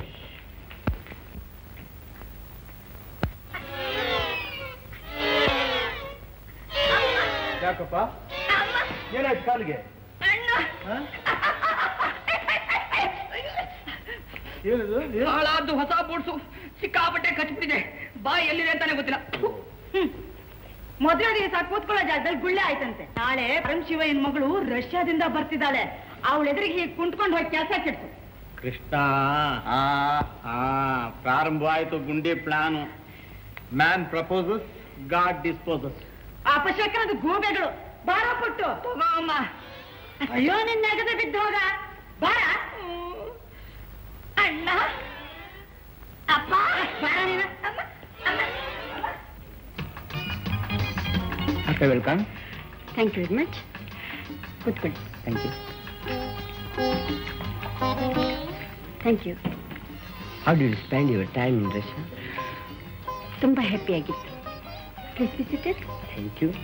ಯಾಕಪ್ಪ ಏನಾಯ್ತು ಕಾಲಿಗೆ ಹ? ಏನದು ಏನು? ಹಾಳಾದ್ದು ಹೊಸ ಬೋಡ್ಸು ಸಿಕ್ಕಾಪಟ್ಟೆ ಕಚ್ಬಿಟ್ಟಿದೆ ಬಾಯಿ ಎಲ್ಲಿದೆ ಅಂತಾನೆ ಗೊತ್ತಿಲ್ಲ ಮದುವೆ ದಿವಸ ಕೂತ್ಕೊಳ್ಳೋ ಜಾಗದಲ್ಲಿ ಗುಳ್ಳೆ ಆಯ್ತಂತೆ ನಾಳೆ ಪರಮಶಿವಯ್ಯನ ಮಗಳು ರಷ್ಯಾದಿಂದ ಬರ್ತಿದ್ದಾಳೆ ಅವಳ ಎದುರಿಗೆ ಹೀಗೆ ಕುಂತ್ಕೊಂಡು ಹೋಗಿ ಕೆಲಸ ಕೆಡ್ತು ಕೃಷ್ಣ ಆ ಆ ಪ್ರಾರಂಭ ಆಯ್ತು ಗುಂಡಿ plan man proposes god disposes ಅಪಶಕನದ ಗೂಬೆಗಳು ಬಾರ ಪುಟ್ಟು ತಗೋ ಅಮ್ಮ ಅಯ್ಯೋ ನಿನ್ನ ನೆಗದ ಬಿದ್ದು ಹೋಗ ಬಾರ ಅಣ್ಣ ಅಪ್ಪ ಬಾರ ನೀನು ಅಮ್ಮ ಅಮ್ಮ okay welcome thank you very much ಕೂತ್ಕೊಳ್ಳಿ thank you thank you how do you spend your time in Russia ತುಂಬಾ ಹ್ಯಾಪಿ ಆಗಿತ್ತು ಪ್ಲೀಸ್ ವಿಸಿಟರ್ ಥ್ಯಾಂಕ್ ಯು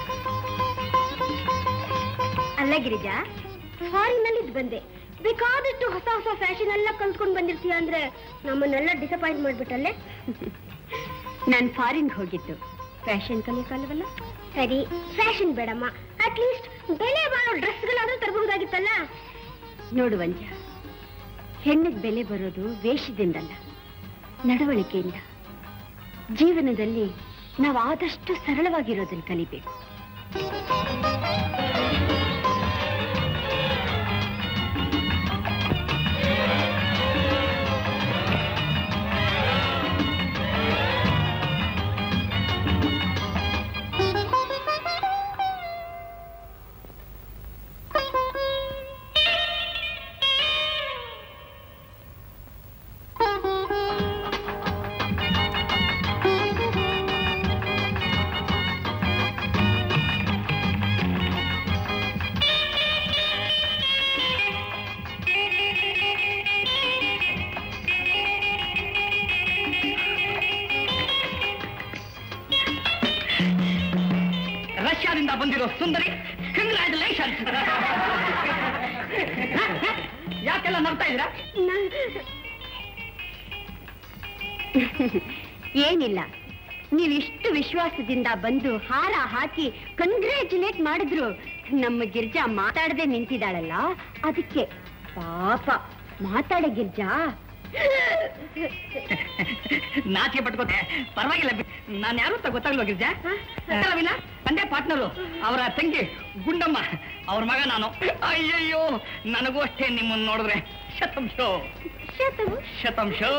ಅಲ್ಲ ಗಿರಿಜಾ ಫಾರಿನ್ ನಲ್ಲಿ ಬಂದೆ ಬೇಕಾದಷ್ಟು ಹೊಸ ಹೊಸ ಫ್ಯಾಷನ್ ಎಲ್ಲ ಕಲ್ತ್ಕೊಂಡು ಬಂದಿರ್ತೀಯ ಅಂದ್ರೆ ನಮ್ಮನ್ನೆಲ್ಲ ಡಿಸಪಾಯಿಂಟ್ ಮಾಡ್ಬಿಟ್ಟಲ್ಲೇ ನಾನು ಫಾರಿನ್ ಹೋಗಿದ್ದು ಫ್ಯಾಷನ್ ಕಲಿಯಕಾಲವಲ್ಲ ಸರಿ ಫ್ಯಾಷನ್ ಬೇಡಮ್ಮ ಅಟ್ಲೀಸ್ಟ್ ಬೆಲೆ ಬಾಳೋ ಡ್ರೆಸ್ಗಳಾದ್ರೂ ತರಬಹುದಾಗಿತ್ತಲ್ಲ ನೋಡು ವಂಜ ಹೆಣ್ಣಿಗೆ ಬೆಲೆ ಬರೋದು ವೇಷದಿಂದಲ್ಲ ನಡವಳಿಕೆಯಿಂದ ಜೀವನದಲ್ಲಿ ನಾವು ಆದಷ್ಟು ಸರಳವಾಗಿರೋದನ್ನು ಕಲಿಬೇಕು ರಷ್ಯಾದಿಂದ ಬಂದಿರೋ ಸುಂದರಿ ಕಂಗ್ರಾಚುಲೇಷನ್ ಯಾಕೆಲ್ಲ ನಗ್ತಾ ಇದ್ದೀರಾ ಏನಿಲ್ಲ ನೀವಿಷ್ಟು ವಿಶ್ವಾಸದಿಂದ ಬಂದು ಹಾರ ಹಾಕಿ ಕಂಗ್ರ್ಯಾಚುಲೇಟ್ ಮಾಡಿದ್ರು ನಮ್ಮ ಗಿರ್ಜಾ ಮಾತಾಡದೆ ನಿಂತಿದ್ದಾಳಲ್ಲ ಅದಕ್ಕೆ ಪಾಪ ಮಾತಾಡ ಗಿರ್ಜಾ ನಾಚಿಕೆ ಪಟ್ಕೋತೆ ಪರವಾಗಿಲ್ಲ ನಾನು ಯಾರು ಅಂತ ಗೊತ್ತಾಗ್ಲೋ ಗಿರ್ಜಾ ಗೊತ್ತಾಗಲ್ಲ ತಂದೆ ಪಾಟ್ನರು ಅವರ ತಂಗಿ ಗುಂಡಮ್ಮ ಅವ್ರ ಮಗ ನಾನು ಅಯ್ಯಯ್ಯೋ ನನಗೂ ಅಷ್ಟೇ ನಿಮ್ಮನ್ನು ನೋಡಿದ್ರೆ ಶತಂಶೋ ಶತವು ಶತಂಶೋ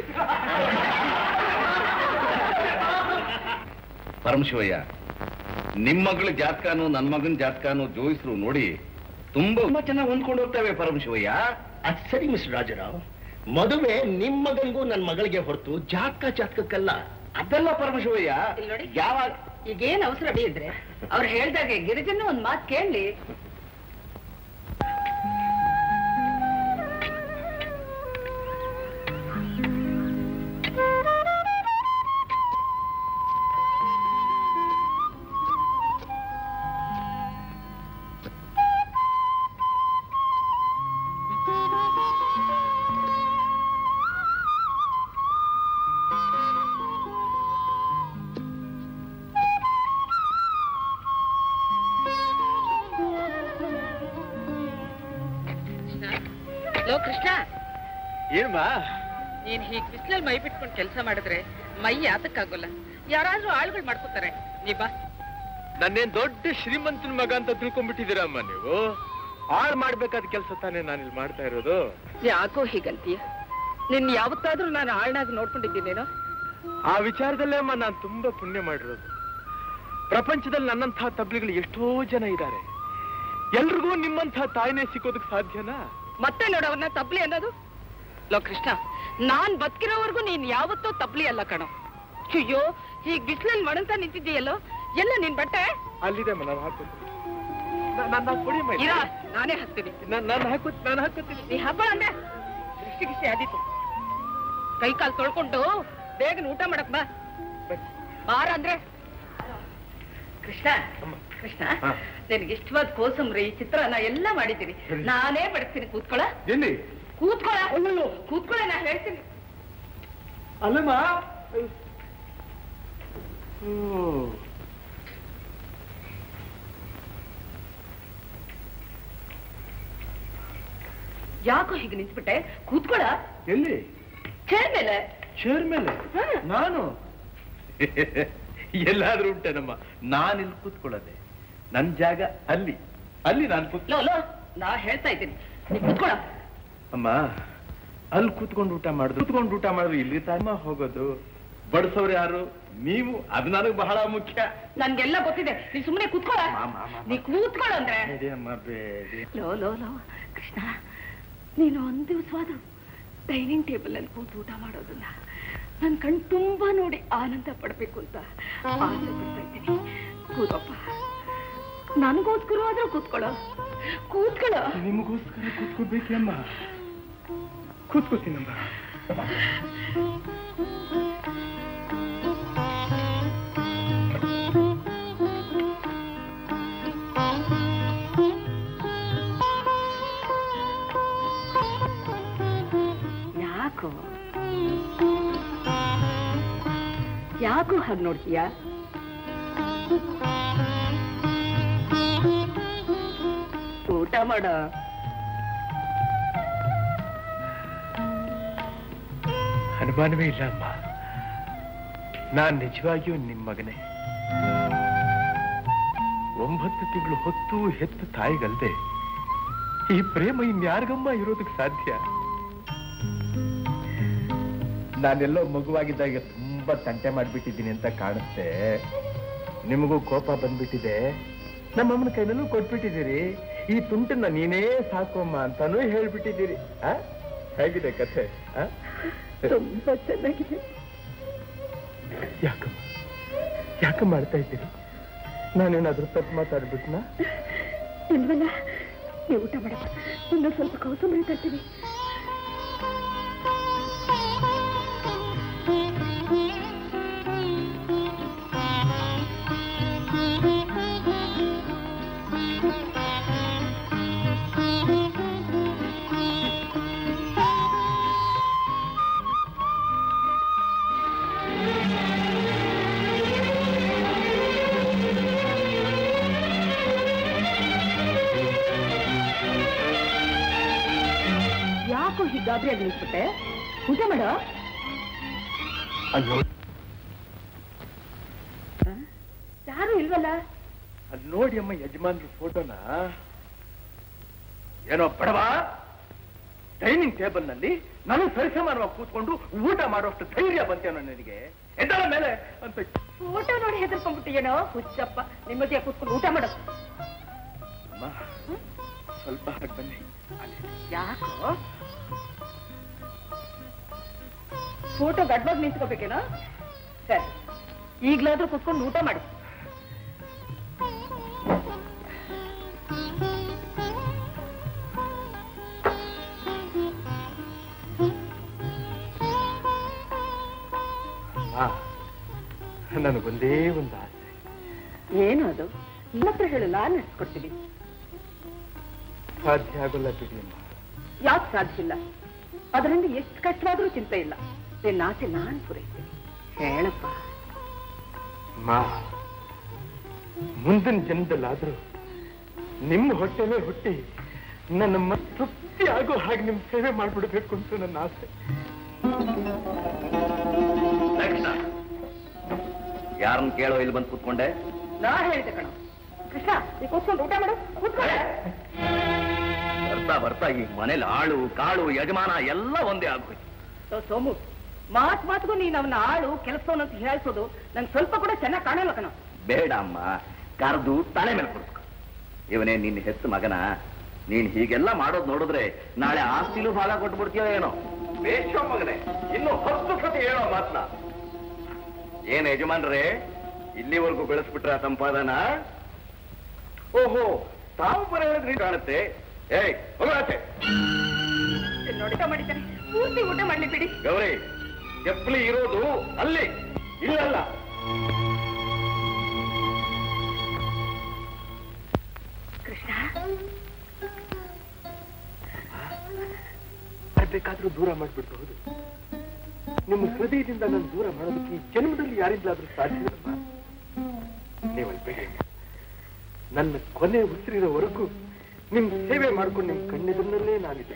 ಪರಮಶಿವಯ್ಯ ನಿಮ್ ಮಗಳ ಜಾತಕನು ನನ್ ಮಗನ ಜಾತಕನು ಜೋಯಿಸ್ರು ನೋಡಿ ತುಂಬಾ ತುಂಬಾ ಚೆನ್ನಾಗಿ ಹೊಂದ್ಕೊಂಡು ಹೋಗ್ತವೆ ಪರಮಶಿವಯ್ಯ ಅದು ಸರಿ ಮಿಸ್ಟರ್ ರಾಜರಾವ್ ಮದುವೆ ನಿಮ್ ಮಗನಿಗೂ ನನ್ ಮಗಳಿಗೆ ಹೊರತು ಜಾತಕ ಜಾತಕಕ್ಕಲ್ಲ ಅದೆಲ್ಲ ಪರಮಶಿವಯ್ಯ ಇಲ್ಲಿ ನೋಡಿ. ಯಾವಾಗ ಈಗೇನ್ ಅವಸರ ಇದ್ರೆ ಅವ್ರು ಹೇಳ್ದಾಗೆ ಗಿರಿಜನ ಒಂದ್ ಮಾತು ಕೇಳಲಿ ಲೋ ಕೃಷ್ಣ ಏನ್ಮಾ ನೀನ್ ಹೀಗ್ ಬಿಸಿಲಲ್ಲಿ ಮೈ ಬಿಟ್ಕೊಂಡು ಕೆಲಸ ಮಾಡಿದ್ರೆ ಮೈ ಯಾತಕ್ಕಾಗೋಲ್ಲ ಯಾರಾದ್ರೂ ಆಳುಗಳು ಮಾಡ್ಕೋತಾರೆ ನೀ ಬಾ ನನ್ನೇನ್ ದೊಡ್ಡ ಶ್ರೀಮಂತನ ಮಗ ಅಂತ ತಿಳ್ಕೊಂಡ್ಬಿಟ್ಟಿದ್ದೀರಮ್ಮ ನೀವು ಹಾಳು ಮಾಡ್ಬೇಕಾದ ಕೆಲಸ ತಾನೇ ನಾನು ಇಲ್ಲಿ ಮಾಡ್ತಾ ಇರೋದು ಯಾಕೋ ಹೀಗಂತೀಯ ನಿನ್ ಯಾವತ್ತಾದ್ರೂ ನಾನು ಆಳ್ನಾಗ ನೋಡ್ಕೊಂಡಿದ್ದೀನೇನೋ ಆ ವಿಚಾರದಲ್ಲೇ ಅಮ್ಮ ನಾನು ತುಂಬಾ ಪುಣ್ಯ ಮಾಡಿರೋದು ಪ್ರಪಂಚದಲ್ಲಿ ನನ್ನಂತಹ ತಬ್ಲಿಗಳು ಎಷ್ಟೋ ಜನ ಇದ್ದಾರೆ ಎಲ್ರಿಗೂ ನಿಮ್ಮಂತಹ ತಾಯಿನೇ ಸಿಕ್ಕೋದಕ್ಕೆ ಸಾಧ್ಯನಾ ಮತ್ತೆ ನೋಡವನ್ನ ತಪ್ಲಿ ಅನ್ನೋದು ಲೋ ಕೃಷ್ಣ ನಾನ್ ಬದುಕಿರೋವರೆಗೂ ನೀನ್ ಯಾವತ್ತೂ ತಪ್ಲಿ ಅಲ್ಲ ಕಣೋ ಅಯ್ಯೋ ಹೀಗ್ ಬಿಸಿಲಲ್ಲಿ ಮಣಂತ ನಿಂತಿದ್ದೀಯಲ್ಲೋ ಎಲ್ಲ ನಿನ್ ಬಟ್ಟೆ ಅಲ್ಲಿದೆ ಅಮ್ಮ ನಾನು ಹಾಕೋತೀನಿ ನಾನು ಕೊಡಿ ಅಮ್ಮ ಇರ ನಾನೇ ಹಾಕ್ತೀನಿ ನಾನು ಹಾಕೋ ನಾನು ಹಾಕೋತೀನಿ ನೀ ಹಬ್ಬ ಅಂದ್ರೆ ದೃಷ್ಟಿ ಗಿಷ್ಟಿ ಆದೀತು ಕೈ ಕಾಲು ತೊಳ್ಕೊಂಡು ಬೇಗನೆ ಊಟ ಮಾಡಕ್ ಬಾ ಬಾರ ಅಂದ್ರೆ ಕೃಷ್ಣ ಕೃಷ್ಣ ಹಾ. ನಿನಗೆ ಇಷ್ಟವಾದ ಕೋಸಂಬರಿ ಚಿತ್ರಾನ್ನ ಎಲ್ಲ ಮಾಡಿದ್ದೀನಿ ಸರಿ. ನಾನೇ ಬಡಿಸ್ತೀನಿ ಕೂತ್ಕೊಳ ಎಲ್ಲಿ ಕೂತ್ಕೊಳ ಕೂತ್ಕೊಳ ನಾ ಹೇಳ್ತೀನಿ ಅಲ್ಲಮ್ಮ ಯಾಕೋ ಹೀಗೆ ನಿಂತ್ಬಿಟ್ಟೆ ಕೂತ್ಕೊಳ ಎಲ್ಲಿ ಚೇರ್ ಮೇಲೆ ಚೇರ್ ಮೇಲೆ ಹಾ. ನಾನು ಎಲ್ಲಾದ್ರೂ ಉಂಟೇನಮ್ಮ ನಾನಿಲ್ಲಿ ಕೂತ್ಕೊಳ್ಳೋದೆ ನನ್ ಜಾಗ ಅಲ್ಲಿ ಅಲ್ಲಿ ನಾನು ಕೂತ್ ಲೋ ಲೋ ನಾ ಹೇಳ್ತಾ ಇದ್ದೀನಿ ನೀ ಕೂತ್ಕೊಳ ಅಮ್ಮ ಅಲ್ಲಿ ಕೂತ್ಕೊಂಡು ಊಟ ಮಾಡುದು ಕೂತ್ಕೊಂಡು ಊಟ ಮಾಡಿದ್ರು ಇಲ್ಲಿ ತಾಮ ಹೋಗೋದು ಬಡಿಸೋರು ಯಾರು ನೀವು ಅದು ನನಗೆ ಬಹಳ ಮುಖ್ಯ ನನ್ಗೆಲ್ಲ ಗೊತ್ತಿದೆ ನೀ ಸುಮ್ಮನೆ ಕೂತ್ಕೊಳ ಮಾ, ಮಾ, ಮಾ, ನೀ ಕೂತ್ಕೊಳ ಅಂದ್ರೆ ಬೇಡಿ ಅಮ್ಮ ಬೇಡಿ ಲೋ ಲೋ ಲೋ ಕೃಷ್ಣ ನೀನು ಒಂದ್ ದಿವಸವಾದ ಡೈನಿಂಗ್ ಟೇಬಲ್ ಅಲ್ಲಿ ಕೂತು ಊಟ ಮಾಡೋದನ್ನ ನನ್ ಕಣ್ ತುಂಬಾ ನೋಡಿ ಆನಂದ ಪಡ್ಬೇಕು ಅಂತ ಆಸೆ ಪಡ್ತಾ ಇದ್ದೀನಿ ಕೂತಪ್ಪ ನನಗೋಸ್ಕರ ಆದ್ರೂ ಕೂತ್ಕೊಳ್ಳೋ ಕೂತ್ಕೊಳ್ಳೋ ನಿಮಗೋಸ್ಕರ ಕೂತ್ಕೋಬೇಕೇ ಅಮ್ಮ ಕೂತ್ಕೋತೀನಮ್ಮ ಯಾಕೋ ಯಾಕೋ ಹಾಗೆ ನೋಡ್ತೀಯ ಊಟ ಮಾಡ ಅನುಮಾನವೇ ಇಲ್ಲ ಅಮ್ಮ ನಾನ್ ನಿಜವಾಗಿಯೂ ನಿಮ್ಮ ಮಗನೇ ಒಂಬತ್ತು ತಿಂಗಳು ಹೊತ್ತು ಹೆತ್ತು ತಾಯಿಗಲ್ದೆ ಈ ಪ್ರೇಮ ಇನ್ಯಾರಿಗಮ್ಮ ಇರೋದಕ್ಕೆ ಸಾಧ್ಯ ನಾನೆಲ್ಲೋ ಮಗುವಾಗಿದ್ದಾಗ ತುಂಬಾ ತಂಟೆ ಮಾಡ್ಬಿಟ್ಟಿದ್ದೀನಿ ಅಂತ ಕಾಣುತ್ತೆ ನಿಮಗೂ ಕೋಪ ಬಂದ್ಬಿಟ್ಟಿದೆ ನಮ್ಮಮ್ಮನ ಕೈನಲ್ಲೂ ಕೊಟ್ಬಿಟ್ಟಿದ್ದೀರಿ ಈ ತುಂಟನ್ನ ನೀನೇ ಸಾಕೋಮ್ಮ ಅಂತಾನೂ ಹೇಳ್ಬಿಟ್ಟಿದ್ದೀರಿ ಆ ಹೇಗಿದೆ ಕಥೆ ಆ? ತುಂಬಾ ಚೆನ್ನಾಗಿದೆ ಯಾಕಮ್ಮ ಯಾಕೆ ಮಾಡ್ತಾ ಇದ್ದೀರಿ ನಾನೇನಾದ್ರೂ ತಪ್ಪು ಮಾತಾಡ್ಬಿಟ್ನಾ ಇಲ್ವಲ್ಲ ನೀವು ಊಟ ಮಾಡಪ್ಪ ಇನ್ನೂ ಸ್ವಲ್ಪ ಕೋಸಂಬರಿ ತರ್ತೀವಿ ಯಾಕೋ ಹೀಗಾದ್ರೆ ಅದು ನಿಂತ್ಬಿಟ್ಟೆ ಊಟ ಮಾಡ ಅಯ್ಯೋ ಯಾರು ಇಲ್ವಲ್ಲ ಅದ್ ನೋಡಿ ಅಮ್ಮ ಯಜಮಾನ್ರ ಫೋಟೋನ ಏನೋ ಬಡವ ಡೈನಿಂಗ್ ಟೇಬಲ್ ನಲ್ಲಿ ನಾನು ಸರಿಸಮಾನವಾಗಿ ಕೂತ್ಕೊಂಡು ಊಟ ಮಾಡುವಷ್ಟು ಧೈರ್ಯ ಬಂತೇನೋ ನನಗೆ ಎದ್ದಳ ಮೇಲೆ ಅಂತ ಊಟ ನೋಡಿ ಹೆದರ್ಕೊಂಡ್ಬಿಟ್ಟಿಯೇನೋ ಹುಚ್ಚಪ್ಪ ನಿಮ್ಮದಿಯ ಕೂತ್ಕೊಂಡು ಊಟ ಮಾಡ ಅಮ್ಮ ಸ್ವಲ್ಪ ಹಾಗೆ ಬನ್ನಿ ಅಲ್ಲಿ. ಯಾಕೋ ಫೋಟೋ ಗಡ್ಬಾಗ್ ನಿಂತ್ಕೋಬೇಕೇನೋ ಸರಿ ಈಗ್ಲಾದ್ರೂ ಕುತ್ಕೊಂಡು ಊಟ ಮಾಡಿ ನನಗೊಂದೇ ಒಂದು ಆಸೆ ಏನು ಅದು ನಿಮ್ಮ ಹತ್ರ ಹೇಳು ನಾನು ನಡೆಸ್ಕೊಡ್ತೀನಿ ಸಾಧ್ಯ ಆಗೋಲ್ಲ ಬಿಡಿ ಅಮ್ಮ ಯಾಕೆ ಸಾಧ್ಯ ಇಲ್ಲ ಅದರಿಂದ ಎಷ್ಟು ಕಷ್ಟವಾದ್ರೂ ಚಿಂತೆ ಇಲ್ಲ ನಿನ್ನ ಆಸೆ ನಾನು ಪೂರೈಸ್ತೀನಿ ಹೇಳಪ್ಪ ಮಾ ಮುಂದಿನ ಜನ್ಮದಲ್ಲಾದ್ರೂ ನಿಮ್ಮ ಹೊಟ್ಟೆಲೇ ಹುಟ್ಟಿ ನನ್ನ ಮ- ತೃಪ್ತಿ ಆಗೋ ಹಾಗೆ ನಿಮ್ ಸೇವೆ ಮಾಡ್ಬಿಡ್ಬೇಕು ಅಂತ ನನ್ನ ಆಸೆ ಯಾರನ್ನ ಕೇಳೋ ಇಲ್ಲಿ ಬಂದು ಕೂತ್ಕೊಂಡೆ ನಾ ಹೇಳಿದೆ ಕಣ ಕೃಷ್ಣ ಈ ಕೂತ್ಕೊಂಡು ಊಟ ಮಾಡು ಕೂತ್ಕೊಳ್ಳೆ ಬರ್ತಾ ಬರ್ತಾ ಈ ಮನೇಲಿ ಆಳು ಕಾಳು ಯಜಮಾನ ಎಲ್ಲ ಒಂದೇ ಆಗೋಯ್ತು ಸೊ, ಸೋಮು ಮಾತ್ ಮಾತ್ಗೂ ನೀನ್ ಅವನ ಆಳು ಕೆಲಸವನ್ನಂತ ಹೇಳ್ಸೋದು ನಂಗೆ ಸ್ವಲ್ಪ ಕೂಡ ಚೆನ್ನಾಗಿ ಕಾಣಲ್ಲ ಕಣ ಬೇಡ ಅಮ್ಮ ಕರೆದು ತಲೆ ಮೇಲೆ ಕೊಡ್ಸ್ಕೊ ಇವನೇ ನಿನ್ನ ಹೆತ್ತ ಮಗನ ನೀನ್ ಹೀಗೆಲ್ಲ ಮಾಡೋದ್ ನೋಡಿದ್ರೆ ನಾಳೆ ಆಸ್ತಿಲೂ ಭಾಗ ಕೊಟ್ಬಿಡ್ತೀಯೋ ಏನೋ ಬೇಷ ಮಗನೇ ಇನ್ನು ಹತ್ತು ಸತಿ ಹೇಳೋ ಮಾತನ್ನ ಏನ್ ಯಜಮಾನ್ರೇ ಇಲ್ಲಿವರೆಗೂ ಬೆಳೆಸ್ಬಿಟ್ರ ಸಂಪಾದನ ಓಹೋ ತಾವು ಬರ ಹೇಳಿದ್ರಿ ಕಾಣುತ್ತೆ ಏಯ್ ಹೋಗಾಚೆ ನೋಡಿ ಊಟ ಮಾಡಿದ್ದಾನೆ ಪೂರ್ತಿ ಊಟ ಮಾಡ್ಲಿ ಬಿಡಿ ಗೌರಿ ಚಪ್ಪಲಿ ಇರೋದು ಅಲ್ಲಿ ಇಲ್ಲಲ್ಲ ಕೃಷ್ಣ ಬೇಕಾದ್ರೂ ದೂರ ಮಾಡ್ಬಿಡ್ಬಹುದು ನಿಮ್ಮ ಹೃದಯದಿಂದ ನಾನು ದೂರ ಮಾಡೋದಕ್ಕೆ ಈ ಜನ್ಮದಲ್ಲಿ ಯಾರಿಂದಲಾದ್ರೂ ಸಾಧ್ಯವಿಲ್ಲಮ್ಮ ನೀವಲ್ಲಿ ಬೇಡ ನನ್ನ ಕೊನೆ ಉಸಿರಿರೋವರೆಗೂ ನಿಮ್ ಸೇವೆ ಮಾಡ್ಕೊಂಡು ನಿಮ್ ಕಣ್ಣೆದುರಿನಲ್ಲೇ ನಾನಿದ್ದು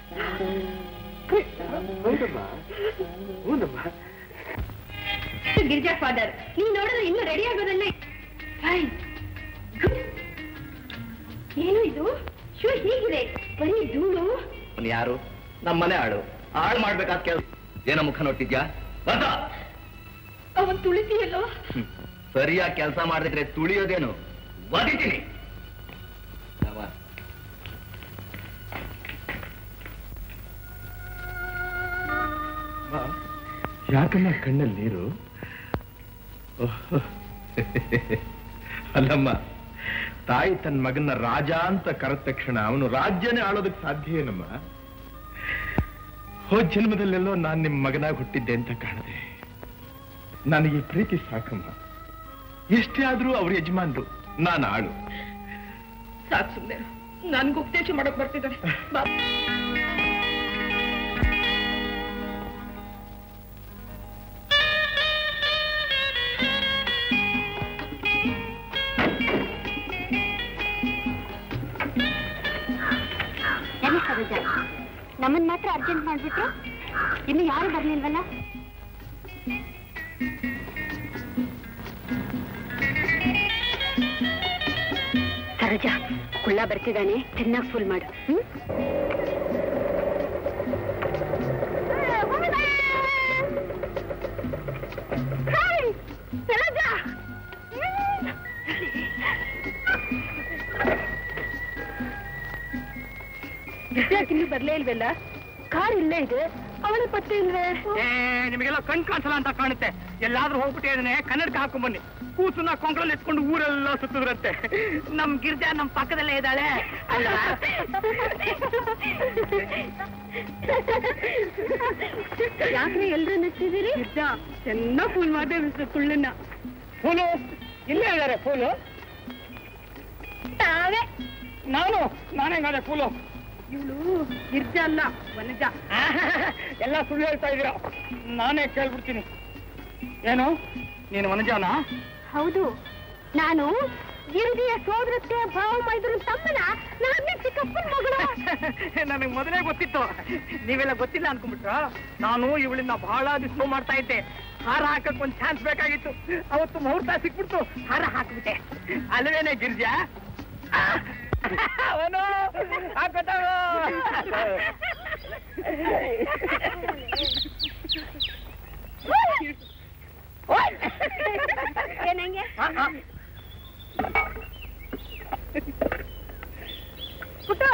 ಹೌದಮ್ಮ ಹೂನಮ್ಮ ಗಿರಿಜಾ ಫಾದರ್ ನೀನ್ ನೋಡಿದ್ರೆ ಇನ್ನು ರೆಡಿ ಆಗೋದಲ್ಲೇ ಫೈನ್ ಗುಡ್ ಏನು ಇದು ಶೂ ಹೀಗಿದೆ ಬರೀ ಧೂಳು ಅವ್ನು ಯಾರು ನಮ್ಮನೆ ಆಳು ಹಾಳು ಮಾಡ್ಬೇಕಾದ ಕೆಲಸ ಏನೋ ಮುಖ ನೋಡ್ತಿದ್ಯಾ ಬಂದ ಅವನ್ ತುಳಿತೀಯಲ್ಲೋ ಸರಿಯಾಗಿ ಕೆಲಸ ಮಾಡಿದ್ರೆ ತುಳಿಯೋದೇನು ಒದಿತೀನಿ ಅವ. ಯಾಕಮ್ಮ ಕಣ್ಣಲ್ಲಿ ನೀರು ಓಹ್. ಅಲ್ಲಮ್ಮ ತಾಯಿ ತನ್ನ ಮಗನ ರಾಜ ಅಂತ ಕರೆದ ತಕ್ಷಣ ಅವನು ರಾಜ್ಯನೇ ಆಳೋದಕ್ಕೆ ಸಾಧ್ಯ ಏನಮ್ಮ ಹೋದ ಜನ್ಮದಲ್ಲೆಲ್ಲೋ ನಾನ್ ನಿಮ್ ಮಗನಾಗಿ ಹುಟ್ಟಿದ್ದೆ ಅಂತ ಕಾಣದೆ ನನಗೆ ಈ ಪ್ರೀತಿ ಸಾಕಮ್ಮ ಎಷ್ಟೇ ಆದ್ರೂ ಅವ್ರ ಯಜಮಾನ್ರು ನಾನು ಆಳು ಸಾಕು ಸುಮ್ಮನೆ ನನ್ಗೆ ಉಪದೇಶ ಮಾಡಕ್ ಬರ್ತಿದ್ದಾನೆ ಬಾ ಎಲ್ಲಿ ಸರೋಜ ನಮ್ಮನ್ ಮಾತ್ರ ಅರ್ಜೆಂಟ್ ಮಾಡ್ಬಿಟ್ರು ಇನ್ನು ಯಾರು ಬರ್ಲಿಲ್ವಲ್ಲ ಸರೋಜ ಕುಳ್ಳ ಬರ್ತಿದ್ದಾನೆ ಚೆನ್ನಾಗಿ ಫುಲ್ ಮಾಡು ಹ್ಮ್ ಯಾಕಿನ್ನೂ ಬರ್ಲೇ ಇಲ್ವಲ್ಲ ಕಾರ್ ಇಲ್ಲೇ ಇದೆ ಅವಳ ಪತ್ತೆ ಇಲ್ವೇ ಏ ನಿಮಗೆಲ್ಲ ಕಣ್ ಕಾಣಿಸಲ್ಲ ಅಂತ ಕಾಣುತ್ತೆ ಎಲ್ಲಾದ್ರೂ ಹೋಗ್ಬಿಟ್ಟಿದ್ದಾನೆ ಕನ್ನಡಕ ಹಾಕೊಂಡ್ ಬನ್ನಿ ಕೂಸನ್ನ ಕೊಂಕಳಲ್ಲಿ ಎತ್ಕೊಂಡು ಊರೆಲ್ಲ ಸುತ್ತಿದ್ರಂತೆ ನಮ್ ಗಿರ್ಜಾ ನಮ್ ಪಕ್ಕದಲ್ಲೇ ಇದ್ದಾಳೆ ಅಲ್ವಾ ಯಾಕ್ರೆ ಎಲ್ರು ನಚ್ಚಿದ್ದೀರಿ ಗಿರ್ಜಾ ಚೆನ್ನಾಗ್ ಫುಲ್ ಮಾಡಿದೆ ಮಿಸ್ಟರ್ ಕುಳ್ಳನ್ನ ಫೂಲು ಇಲ್ಲೇ ಇದ್ದಾರೆ ಫೂಲು ತಾವೇ ನಾನು ನಾನೇಗಾದೆ ಫೂಲು ಇವಳು ಗಿರ್ಜಾ ಅಲ್ಲ ವನಜ ಎಲ್ಲ ಸುಳ್ಳು ಹೇಳ್ತಾ ಇದ್ದೀರಾ ನಾನೇ ಕೇಳ್ಬಿಡ್ತೀನಿ ಏನು ನೀನು ವನಜಾನ ಹೌದು ನಾನು ಗಿರಿಜಿಯ ಸೋದರತ್ತೆ ಭಾವ ಮೈದ್ರು ತಮ್ಮನ ನಾನೇ ಚಿಕ್ಕಪ್ಪನ ಮಗಳು ನನಗೆ ಮೊದಲೇ ಗೊತ್ತಿತ್ತು ನೀವೆಲ್ಲ ಗೊತ್ತಿಲ್ಲ ಅನ್ಕೊಂಡ್ಬಿಟ್ರ ನಾನು ಇವಳಿಂದ ಬಹಳ ದಿವಸ ಮಾಡ್ತಾ ಇದ್ದೆ ಹಾರ ಹಾಕಕ್ ಒಂದ್ ಚಾನ್ಸ್ ಬೇಕಾಗಿತ್ತು ಅವತ್ತು ಮುಹೂರ್ತ ಸಿಕ್ಬಿಡ್ತು ಹಾರ ಹಾಕ್ಬಿಟ್ಟೆ ಅಲ್ವೇನೆ ಗಿರ್ಜಾ ಅವನು ಹಾಕೋತಾಳು ಏನಂಗೆ ಪುಟ್ಟು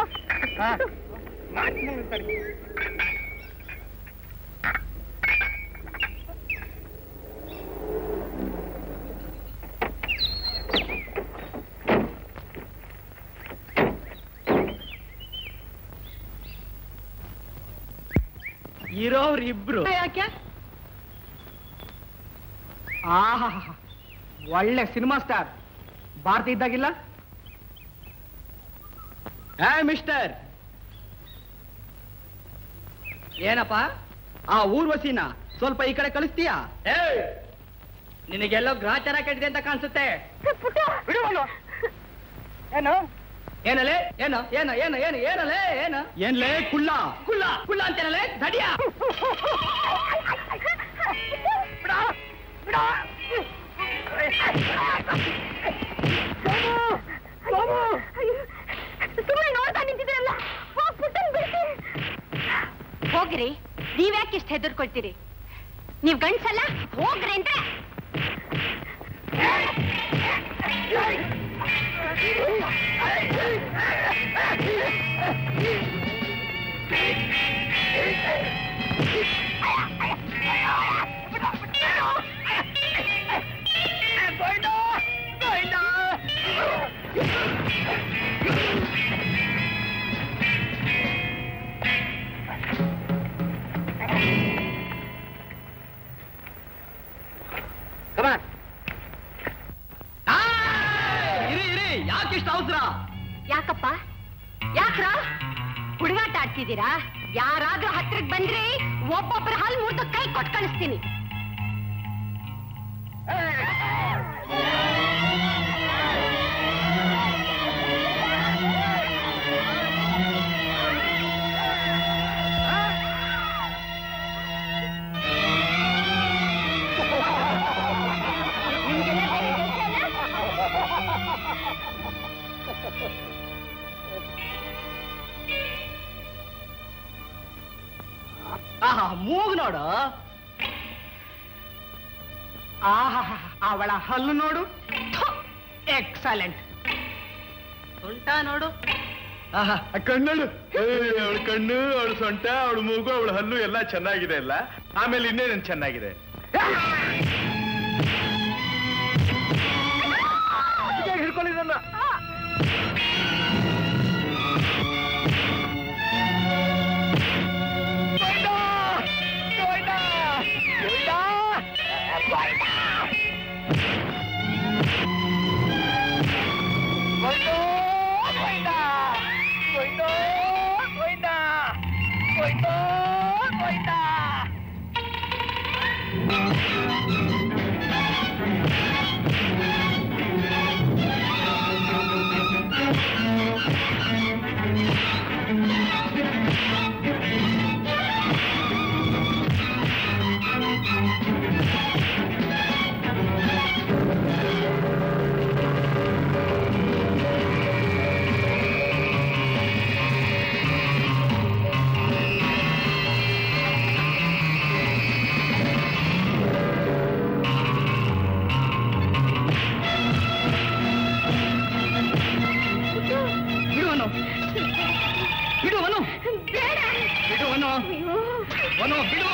ಇರೋರು ಇಬ್ರು ಯಾಕೆ ಆಹಾ ಒಳ್ಳೆ ಸಿನಿಮಾ ಸ್ಟಾರ್ ಭಾರತಿ ಇದ್ದಾಗಿಲ್ಲ ಏ ಮಿಸ್ಟರ್ ಏನಪ್ಪ ಆ ಊರ್ವಶಿನ ಸ್ವಲ್ಪ ಈ ಕಡೆ ಕಳಿಸ್ತೀಯಾ ಏ ನಿನಗೆಲ್ಲೋ ಗ್ರಾಚಾರ ಕೆಟ್ಟಿದೆ ಅಂತ ಕಾಣಿಸುತ್ತೆ ಬಿಡುವನು ಏನು ಏನಲೇ ಏನು ಏನು ಏನು ಏನು ಏನಲೇ ಏನು ಏನ್ಲೇ ಕುಳ್ಳ ಕುಳ್ಳ ಕುಳ್ಳ ಅಂತೇನಲೇ ದಡಿಯ ಬಿಡ ಬಿಡ ಸುಮ್ಮನೆ ನೋಡ್ತಾ ನಿಂತಿದ್ರಲ್ಲ ಹೋಗ್ಬಿಟ್ಟು ಬಿಡ್ತಿ ಹೋಗ್ರಿ ನೀವ್ಯಾಕೆ ಇಷ್ಟು ಹೆದರ್ಕೊಳ್ತೀರಿ ನೀವ್ ಗಂಡ್ಸಲ್ಲ ಹೋಗ್ರಿ ಅಂದ್ರೆ ಇರಿ ಇರಿ ಯಾಕಿಷ್ಟು ಅವಸರ ಯಾಕಪ್ಪ ಯಾಕ್ರ ಹುಡುಗಾಟ ಆಡ್ತಿದ್ದೀರಾ ಯಾರಾದ್ರೂ ಹತ್ರಕ್ ಬಂದ್ರೆ ಒಬ್ಬೊಬ್ಬರ ಹಲ್ ಮುರಿದು ಕೈ ಕೊಟ್ಟು ಕಳಿಸ್ತೀನಿ ಆಹಾ ಮೂಗು ನೋಡು ಆಹಾ ಅವಳ ಹಲ್ಲು ನೋಡು ಎಕ್ಸಲೆಂಟ್ ಸೊಂಟ ನೋಡು ಆಹಾ ಕಣ್ಣಳು ಅವಳ ಕಣ್ಣು ಅವಳ ಸೊಂಟ ಅವಳ ಮೂಗು ಅವಳ ಹಲ್ಲು ಎಲ್ಲ ಚೆನ್ನಾಗಿದೆ ಅಲ್ಲ ಆಮೇಲೆ ಇನ್ನೇನೇನು ಚೆನ್ನಾಗಿದೆ ಹಿಡ್ಕೊಂಡಿದ್ದಲ್ಲ ಬಿಡುವನು ಬಿಡುವನು ಬಿಡುವನು ವನು ಬಿಡು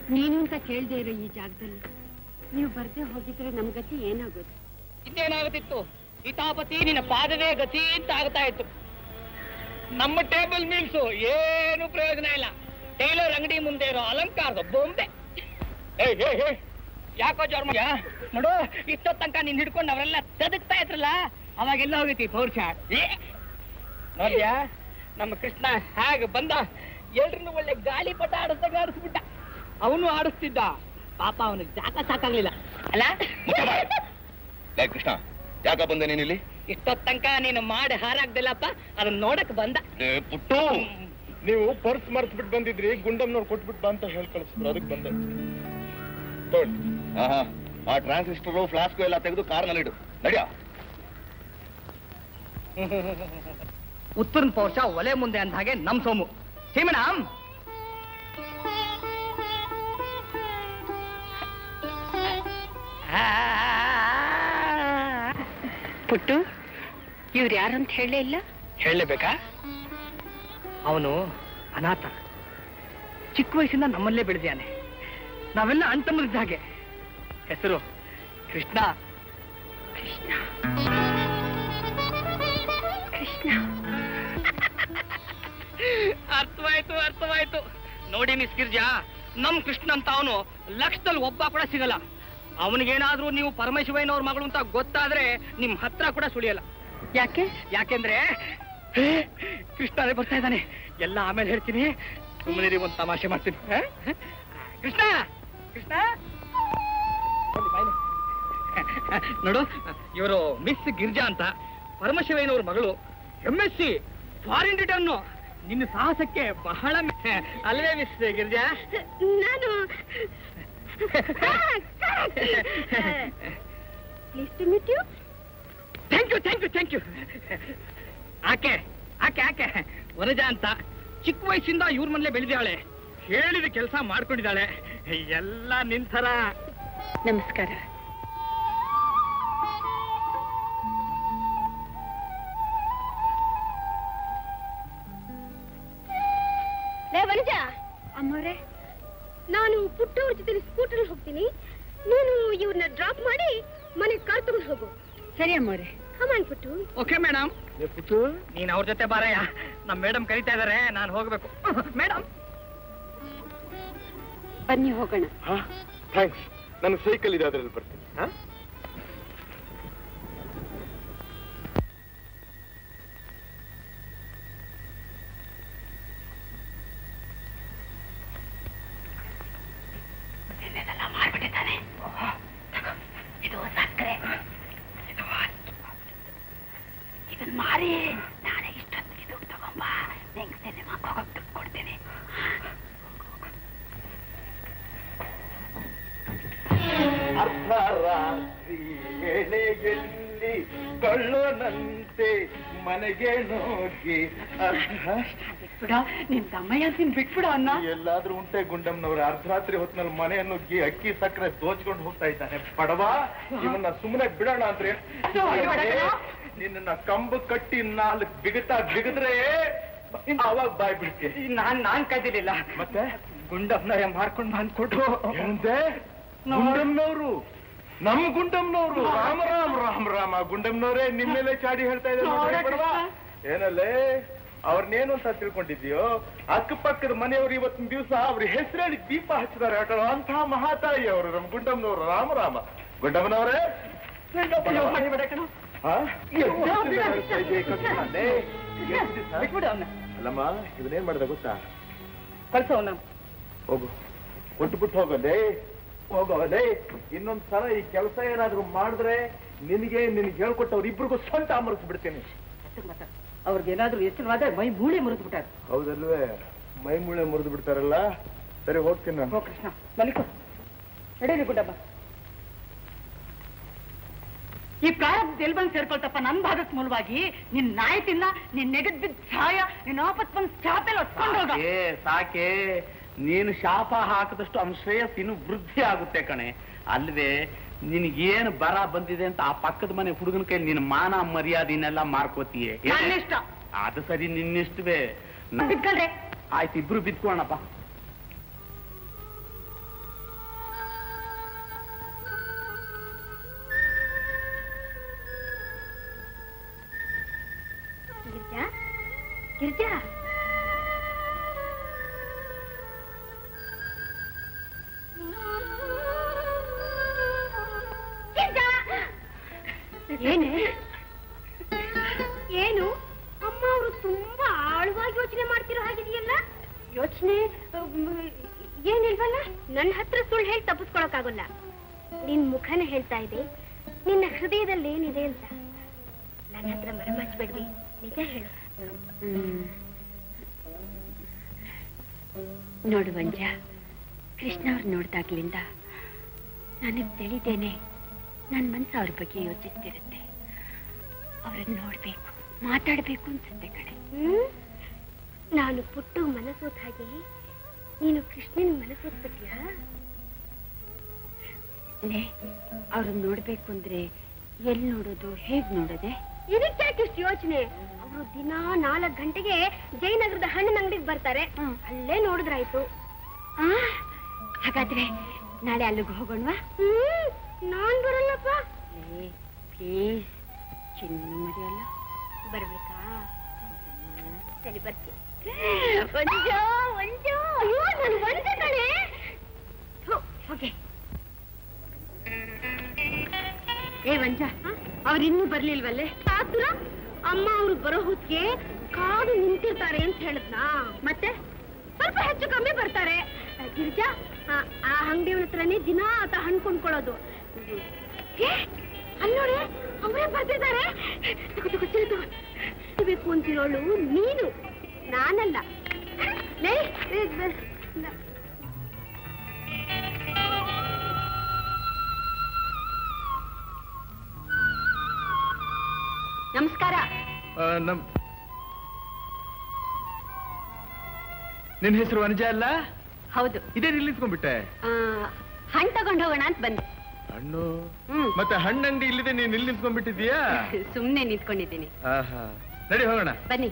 ನೀನು ಅಂತ ಕೇಳ್ದೆ ಇರೋ ಈ ಜಾಗದಲ್ಲಿ ನೀವು ಬರ್ದೇ ಹೋಗಿದ್ರೆ ನಮ್ ಗತಿ ಏನಾಗೋದು ಇನ್ನೇನಾಗುತ್ತಿತ್ತು ಹಿತಾಪತಿ ನಿನ್ನ ಪಾದವೇ ಗತಿ ಅಂತ ಆಗ್ತಾ ಇತ್ತು ನಮ್ಮ ಟೇಬಲ್ ಮೀಲ್ಸು ಏನು ಪ್ರಯೋಜನ ಇಲ್ಲ ಟೈಲರ್ ಅಂಗಡಿ ಮುಂದೆ ಇರೋ ಅಲಂಕಾರದ ಬೊಂಬೆ ಏಯ್, ಏಯ್, ಏಯ್, ಯಾಕೋ ಜೋರ್ ಮಗ ನೋಡು ಇಷ್ಟೋ ತನಕ ನೀನ್ ಹಿಡ್ಕೊಂಡು ಅವರೆಲ್ಲ ತದಕ್ತಾ ಇದ್ರಲ್ಲ ಅವಾಗೆಲ್ಲ ಹೋಗೈತಿ ಪೌರುಷ ಏ, ನೋಡ್ಯಾ ನಮ್ಮ ಕೃಷ್ಣ ಹೇಗೆ ಬಂದ ಎಲ್ರನ್ನೂ ಒಳ್ಳೆ ಗಾಳಿ ಪಟ ಆಡಿಸ್ದಾಗ ಆಡಿಸ್ಬಿಟ್ಟ ಅವನು ಆಡಿಸ್ತಿದ್ದ ಪಾಪ ಅವನಿಗೆ ಜಾಕ ಸಾಕಾಗ್ಲಿಲ್ಲ ಅಲ್ಲ ಲೇ ಕೃಷ್ಣ ಯಾಕ ಬಂದೆ ನೀನಿಲ್ಲಿ ಇಷ್ಟೊತ್ ತನಕ ನೀನು ಮಾಡಿ ಹಾರಾಗ್ದಿಲ್ಲಪ್ಪ ಅದನ್ನ ನೋಡಕ್ ಬಂದ ಲೇ ಪುಟ್ಟು ನೀವು ಪರ್ಸ್ ಮರ್ಸ್ಬಿಟ್ಟು ಬಂದಿದ್ರಿ ಗುಂಡಮ್ನವ್ರು ಕೊಟ್ಬಿಟ್ಟು ಬಾ ಅಂತ ಹೇಳಿ ಕಳಿಸಿದ್ರು ಅದಕ್ಕೆ ಬಂದೆ ತಗೊಳ್ಳಿ ಆಹಾ ಆ ಟ್ರಾನ್ಸಿಸ್ಟರು ಫ್ಲಾಸ್ಕು ಎಲ್ಲ ತೆಗೆದು ಕಾರ್ನಲ್ಲಿ ಇಡು ನಡಿಯ ಉತ್ತರನ್ ಪೌರುಷ ಒಲೆ ಮುಂದೆ ಅಂದ ಹಾಗೆ ನಮ್ ಸೋಮು ಸೀಮಣಾಮ್ ಪುಟ್ಟು ಇವ್ರು ಯಾರು ಅಂತ ಹೇಳೇ ಇಲ್ಲ ಹೇಳಲೇಬೇಕಾ ಅವನು ಅನಾಥ ಚಿಕ್ಕ ವಯಸ್ಸಿಂದ ನಮ್ಮಲ್ಲೇ ಬೆಳೆದಿಯಾನೆ ನಾವೆಲ್ಲ ಅಣ್ತಮ್ಮರಿದ್ದ ಹಾಗೆ ಹೆಸರು ಕೃಷ್ಣ ಕೃಷ್ಣ ಕೃಷ್ಣ ಅರ್ಥವಾಯ್ತು ಅರ್ಥವಾಯ್ತು ನೋಡಿ ಮಿಸ್ ಗಿರ್ಜಾ ನಮ್ ಕೃಷ್ಣ ಅಂತ ಅವನು ಲಕ್ಷದಲ್ಲಿ ಒಬ್ಬ ಕೂಡ ಸಿಗಲ್ಲ ಅವನಿಗೇನಾದ್ರೂ ನೀವು ಪರಮೇಶ್ವರನವ್ರ ಮಗಳು ಅಂತ ಗೊತ್ತಾದ್ರೆ ನಿಮ್ ಹತ್ರ ಕೂಡ ಸುಳಿಯಲ್ಲ ಯಾಕೆ ಯಾಕೆಂದ್ರೆ ಹೇ, ಕೃಷ್ಣನೇ ಬರ್ತಾ ಇದ್ದಾನೆ ಎಲ್ಲ ಆಮೇಲೆ ಹೇಳ್ತೀನಿ ಸುಮ್ಮನೆ ಒಂದು ತಮಾಷೆ ಮಾಡ್ತೀನಿ ಹ? ಕೃಷ್ಣ ಕೃಷ್ಣ ಬನ್ನಿ, ಬಾಯ್ಲಿ. ನೋಡು ಇವರು ಮಿಸ್ ಗಿರ್ಜಾ ಅಂತ ಪರಮಶಿವಯ್ಯನವ್ರ ಮಗಳು M S C foreign return ನಿನ್ನ ಸಾಹಸಕ್ಕೆ ಬಹಳ ಮೆ- ಅಲ್ವೇ ಮಿಸ್ ಗಿರ್ಜಾ ನಾನು please to meet you thank you thank you thank you ಆಕೆ ಆಕೆ ಆಕೆ ವನಜಾ ಅಂತ ಚಿಕ್ಕ ವಯಸ್ಸಿಂದ ಇವ್ರ ಮನೇಲೆ ಬೆಳೆದಾಳೆ ಹೇಳಿದ ಕೆಲಸ ಮಾಡ್ಕೊಂಡಿದ್ದಾಳೆ ಎಲ್ಲ ನಿಂತರ ನಮಸ್ಕಾರ ಲೇ ವನಜ ಅಮ್ಮವ್ರೆ ನಾನು ಪುಟ್ಟವ್ರ ಜೊತೆ ಸ್ಕೂಟರ್ ಹೋಗ್ತೀನಿ ನೀನು ಇವ್ರನ್ನ ಡ್ರಾಪ್ ಮಾಡಿ ಮನೆಗೆ ಕಾರ್ ತಗೊಂಡು ಹೋಗು ಸರಿ ಅಮ್ಮವ್ರೆ ಕಮಾನ್ ಪುಟ್ಟು ಓಕೆ ಮೇಡಮ್ ನೀನ್ ಅವ್ರ ಜೊತೆ ಬಾರಯ್ಯ ನಮ್ ಮೇಡಮ್ ಕರಿತಾ ಇದಾರೆ ನಾನು ಹೋಗ್ಬೇಕು ಮೇಡಮ್ ಬನ್ನಿ ಹೋಗೋಣ ಥ್ಯಾಂಕ್ಸ್ ನನಗೆ ಸೈಕಲ್ ಇದೆ ಅದ್ರಲ್ಲಿ ಬರ್ತೀನಿ ಹಾ ಇದು ಸಕ್ಕರೆ ಇದು ಇದನ್ನ ಮಾರಿ ನಾಳೆ ಇಷ್ಟೊತ್ತಿಗೆ ದುಡ್ಡು ತಗೊಂಬ ನಿಂಗೆ ಸಿನಿಮಾಕ್ಕೆ ಹೋಗಕ್ ದುಡ್ಡು ಕೊಡ್ತೀನಿ ಅರ್ಧರಾತ್ರಿ ವೇಳೆಯಲ್ಲಿ ಕಳ್ಳನಂತೆ ಮನೆಗೆ ನುಗ್ಗಿ ಬಿಡ ನಿನ್ ತಮ್ಮಯ್ಯ ತಿನ್ ಬಿಟ್ಬಿಡ ಅನ್ನ ಎಲ್ಲಾದ್ರೂ ಉಂಟೆ ಗುಂಡಮ್ನವ್ರ ಅರ್ಧರಾತ್ರಿ ಹೊತ್ತಿನಲ್ಲಿ ಮನೆ ನುಗ್ಗಿ ಅಕ್ಕಿ ಸಕ್ಕರೆ ದೋಚ್ಕೊಂಡು ಹೋಗ್ತಾ ಇದ್ದಾನೆ ಬಡವ ಇವನ್ನ ಸುಮ್ಮನೆ ಬಿಡೋಣ ಅಂದ್ರೆ ನಿನ್ನ ಕಂಬ ಕಟ್ಟಿ ನಾಲ್ಕು ಬಿಗತ ಬಿಗದ್ರೆ ಅವಾಗ ಬಾಯ್ ಬಿಡ್ತೀನಿ ನಾನ್ ನಾನ್ ಕದಿಲಿಲ್ಲ ಮತ್ತೆ ಗುಂಡಪ್ಪನವ್ರೆ ಮಾಡ್ಕೊಂಡು ಬಂದ್ಕೊಟ್ರು ಏನಂತೆ ಗುಂಡಮ್ನವ್ರು ನಮ್ ಗುಂಡಮ್ನವ್ರು ರಾಮ ರಾಮ ರಾಮ ರಾಮ ಗುಂಡಮ್ನವ್ರೆ ನಿಮ್ಮ ಮೇಲೆ ಚಾಡಿ ಹೇಳ್ತಾ ಇದ್ದಾರೆ ಏನಲ್ಲೇ ಅವ್ರನ್ನೇನು ಅಂತ ತಿಳ್ಕೊಂಡಿದ್ಯೋ ಅಕ್ಕಪಕ್ಕದ ಮನೆಯವರು ಇವತ್ತಿನ ದಿವಸ ಅವ್ರ ಹೆಸರೇಳಿ ದೀಪ ಹಚ್ಚಿದ್ದಾರೆ ಆಟ ಅಂತಹ ಮಹಾತಾಯಿ ಅವರು ನಮ್ ಗುಂಡಮ್ನವ್ರು ರಾಮ ರಾಮ ಗುಂಡಮ್ಮನವ್ರೆ ಆ? ಎಷ್ಟ್ ದಿವ್ಸ ಹೇಳ್ತಾ ಇದ್ದೆ ಕೃಷ್ಣ? ಲೇ, ಎಷ್ಟ್ ದಿವ್ಸ? ಬಿಟ್ಬಿಡು ಅವನ್ನ ಅಲ್ಲಮ್ಮ ಇವನೇನ್ ಮಾಡ್ದ ಗೊತ್ತಾ ಕಳ್ಸವನ್ನ ಹೋಗು ಕೊಟ್ಬಿಟ್ಟು ಹೋಗಲೇ ಹೋಗೋಲೇ ಇನ್ನೊಂದ್ ಸಲ ಈ ಕೆಲಸ ಏನಾದ್ರೂ ಮಾಡಿದ್ರೆ ನಿನಗೆ ನಿನ್ಗೆ ಹೇಳ್ಕೊಟ್ಟವ್ರು ಇಬ್ರಿಗೂ ಸ್ವಂತ ಅಮರಿಸ್ಬಿಡ್ತೀನಿ ಅವ್ರಿಗೇನಾದ್ರೂ ಎಚ್ಚರವಾದ್ರೆ ಮೈ ಮೂಳೆ ಮುರಿದು ಬಿಟ್ಟಾರೆ ಹೌದಲ್ವೇ ಮೈ ಮುಳೆ ಮುರಿದು ಬಿಡ್ತಾರಲ್ಲ ಸರಿ ಹೋಗ್ತೀನಿ ನಾನು ಹೋ ಕೃಷ್ಣ ಮಲಿಕೋ ನಡೀರಿ ಗುಡ್ಡಪ್ಪ ಈ ಪ್ರಾರಂಭ ಎಲ್ಲಿ ಬಂದು ಸೇರ್ಕೊಳ್ತಪ್ಪ ನನ್ ಭಾಗಕ್ಕೆ ಮೂಲವಾಗಿ ನಿನ್ ನಾಯಿ ತಿನ್ನ ನಿನ್ ನೆಗದ್ ಬಿದ್ದ ಛಾಯ ನಿನ್ ಆಪತ್ ಬಂದ್ ಚಾಪೆಲ್ ಹೊತ್ಕೊಂಡು ಹೋಗ ಸಾಕೆ ಸಾಕೆ ನೀನು ಶಾಪ ಹಾಕದಷ್ಟು ಅವನ ಶ್ರೇಯಸ್ ಇನ್ನು ವೃದ್ಧಿ ಆಗುತ್ತೆ ಕಣೆ ಅಲ್ವೇ ನಿನಗೇನು ಬರ ಬಂದಿದೆ ಅಂತ ಆ ಪಕ್ಕದ ಮನೆ ಹುಡುಗನ ಕೈ ನಿನ್ನ ಮಾನ ಮರ್ಯಾದೆನೆಲ್ಲ ಮಾರ್ಕೋತೀಯ ನನ್ನಿಷ್ಟ. ಅದು ಸರಿ ನಿನ್ನಿಷ್ಟವೇ ನ- ಬಿದ್ಕಳ್ರೆ ಆಯ್ತು ಇಬ್ರು ಬಿದ್ಕೋಣಪ್ಪ ಗಿರಿಜಾ ಏನೇ ಏನು ಅಮ್ಮ ಅವರು ತುಂಬಾ ಆಳವಾಗಿ ಯೋಚನೆ ಮಾಡ್ತಿರೋ ಹಾಗಿದೆಯಲ್ಲ ಯೋಚನೆ ಏನಿಲ್ವಲ್ಲ ನನ್ನ ಹತ್ರ ಸುಳ್ಳು ಹೇಳಿ ತಪ್ಪಿಸ್ಕೊಳಕ್ಕಾಗಲ್ಲ ನಿನ್ ಮುಖನ ಹೇಳ್ತಾ ಇದೆ ನಿನ್ನ ಹೃದಯದಲ್ಲಿ ಏನಿದೆ ಅಂತ ನನ್ನ ಹತ್ರ ಮರಮಾಚ್ಬೇಡ್ವಿ ನಿಜ ಹೇಳು ನೋಡು ಮಂಜ ಕೃಷ್ಣ ಅವ್ರು ನೋಡ್ದಾಗ್ಲಿಂದ ನನಗೆ ತಿಳಿದೇನೆ ನನ್ನ ಮನ್ಸು ಅವ್ರ ಬಗ್ಗೆ ಯೋಚಿಸ್ತಿರುತ್ತೆ ಅವ್ರನ್ನ ನೋಡ್ಬೇಕು ಮಾತಾಡ್ಬೇಕು ಅನ್ಸುತ್ತೆ ಕಡೆ ನಾನು ಪುಟ್ಟು ಮನಸ್ಸೋತ್ ಹಾಗೆ ನೀನು ಕೃಷ್ಣನ್ ಮನಸ್ಸೋತ್ಬಿಟ್ಯಾ ಲೇ ಅವ್ರನ್ನ ನೋಡ್ಬೇಕು ಅಂದ್ರೆ ಎಲ್ಲಿ ನೋಡೋದು ಹೇಗ್ ನೋಡೋದೆ ಇದಕ್ಕೆ ಯಾಕಿಷ್ಟು ಯೋಚನೆ ಅವರು ದಿನ ನಾಲ್ಕು ಗಂಟೆಗೆ ಜಯನಗರದ ಹಣ್ಣಿನ ಅಂಗಡಿಗೆ ಬರ್ತಾರೆ ಅಲ್ಲೇ ನೋಡಿದ್ರಾಯ್ತು ಹಾಗಾದ್ರೆ ನಾಳೆ ಅಲ್ಲಿಗೆ ಹೋಗೋಣವಾ ನಾನ್ ಬರಲ್ಲಪ್ಪ ಪ್ಲೀಸ್ ಚಿನ್ನ ಮರಿಯಲ್ಲ ಬರ್ಬೇಕಾ ಸರಿ ಬರ್ತೀನಿ ಒಂಜೋ ಒಂಜೋ ಅಯ್ಯೋ ನಾನು ಬಂದೆ ಕಣೆ ಥು, ಹೋಗೆ ಏ ವಂಜ ಅವ್ರು ಇನ್ನೂ ಬರ್ಲಿಲ್ವಲ್ಲೇ ಆತುರ ಅಮ್ಮ ಅವ್ರು ಬರೋ ಹೊತ್ತಿಗೆ ಕಾದು ನಿಂತಿರ್ತಾರೆ ಅಂತ ಹೇಳಿದ್ನಾ ಮತ್ತೆ ಸ್ವಲ್ಪ ಹೆಚ್ಚು ಕಮ್ಮಿ ಬರ್ತಾರೆ ಆ, ಗಿರಿಜಾ ಆ, ಆ ಅಂಗಡಿಯವನ ಹತ್ರನೇ ದಿನ ಆತ ಹಣ್ಣು ಕೊಂಡ್ಕೊಳ್ಳೋದು ಏ, ಅಲ್ಲ್ ನೋಡಿ ಅವರೇ ಬರ್ತಿದ್ದಾರೆ ತಗೋ ತಗೋ ಚಿನ್ನ ತಗೋ ಬೇಕು ಅಂತಿರೋಳು ನೀನು ನಾನಲ್ಲ ಲೇ ಲೇ, ಬ- ನ- ನಮಸ್ಕಾರ ಆ, ನಮ್ ನಿನ್ ಹೆಸರು ವನಜ ಅಲ್ಲ ಹೌದು ಇದೇ ಇಲ್ಲಿ ನಿಂತ್ಕೊಂಡ್ಬಿಟ್ಟೆ ಹಣ್ಣು ತಗೊಂಡು ಹೋಗೋಣ ಅಂತ ಬಂದೆ ಹಣ್ಣು ಹ್ಮ್ ಮತ್ತೆ ಹಣ್ಣಂಗಡಿ ಇಲ್ಲಿದೆ ನೀನ್ ಇಲ್ಲಿ ನಿಂತ್ಕೊಂಡ್ಬಿಟ್ಟಿದ್ಯಾ ಸುಮ್ನೆ ನಿಂತ್ಕೊಂಡಿದ್ದೀನಿ ಆಹಾ ನಡಿ ಹೋಗೋಣ ಬನ್ನಿ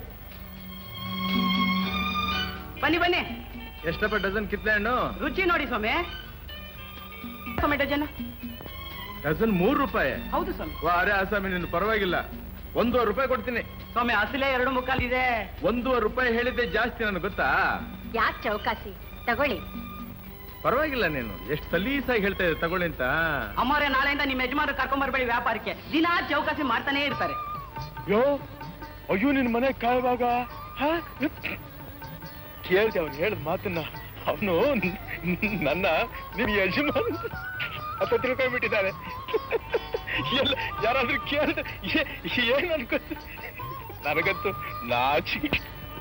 ಬನ್ನಿ ಬನ್ನಿ ಎಷ್ಟಪ್ಪ ಡಜನ್ ಕಿತ್ಲೆ ಹಣ್ಣು ರುಚಿ ನೋಡಿ ಸ್ವಾಮಿ ಸ್ವಾಮಿ ಡಜನ್ ಡಜನ್ ಮೂರು ರೂಪಾಯಿ ಹೌದು ಸ್ವಾಮಿ ವಾ ಅರೆ ಆಸಾಮಿ ನಿನ್ನ ಪರವಾಗಿಲ್ಲ ಒಂದೂವರೆ ರೂಪಾಯಿ ಕೊಡ್ತೀನಿ ಸ್ವಾಮಿ ಅಸಲೇ ಎರಡು ಮುಕ್ಕಾಲಿದೆ ಒಂದೂವರೆ ರೂಪಾಯಿ ಹೇಳಿದ್ದೆ ಜಾಸ್ತಿ ನನಗೆ ಗೊತ್ತಾ ಯಾಕೆ ಚೌಕಾಸಿ ತಗೊಳ್ಳಿ ಪರವಾಗಿಲ್ಲ ನೀನು ಎಷ್ಟು ಸಲೀಸಾಗಿ ಹೇಳ್ತಾ ಇದ್ದೆ ತಗೊಳ್ಳಿ ಅಂತ ಅಮ್ಮವ್ರೆ ನಾಳೆಯಿಂದ ನಿಮ್ಮ ಯಜಮಾನ ಕರ್ಕೊಂಡ್ ಬರ್ಬೇಡಿ ವ್ಯಾಪಾರಕ್ಕೆ ದಿನ ಚೌಕಾಸಿ ಮಾಡ್ತಾನೆ ಇರ್ತಾರೆ ಯೋ ಅಯ್ಯೋ ನಿನ್ ಮನೆ ಕಾಯುವಾಗ ಕೇಳ್ದೆ ಅವ್ನು ಹೇಳಿದ ಮಾತನ್ನ ಅವನು ನನ್ನ ನಿನ್ ಯಜಮಾನ ಅಂತ ತಿಳ್ಕೊಂಡ್ಬಿಟ್ಟಿದ್ದಾರೆ ಎಲ್ಲ ಯಾರಾದ್ರೂ ಕೇಳ್ದೆ ಏ- ಏನ್ ಅನ್ಕೋತ ನನಗಂತೂ ನಾಚಿಕೆ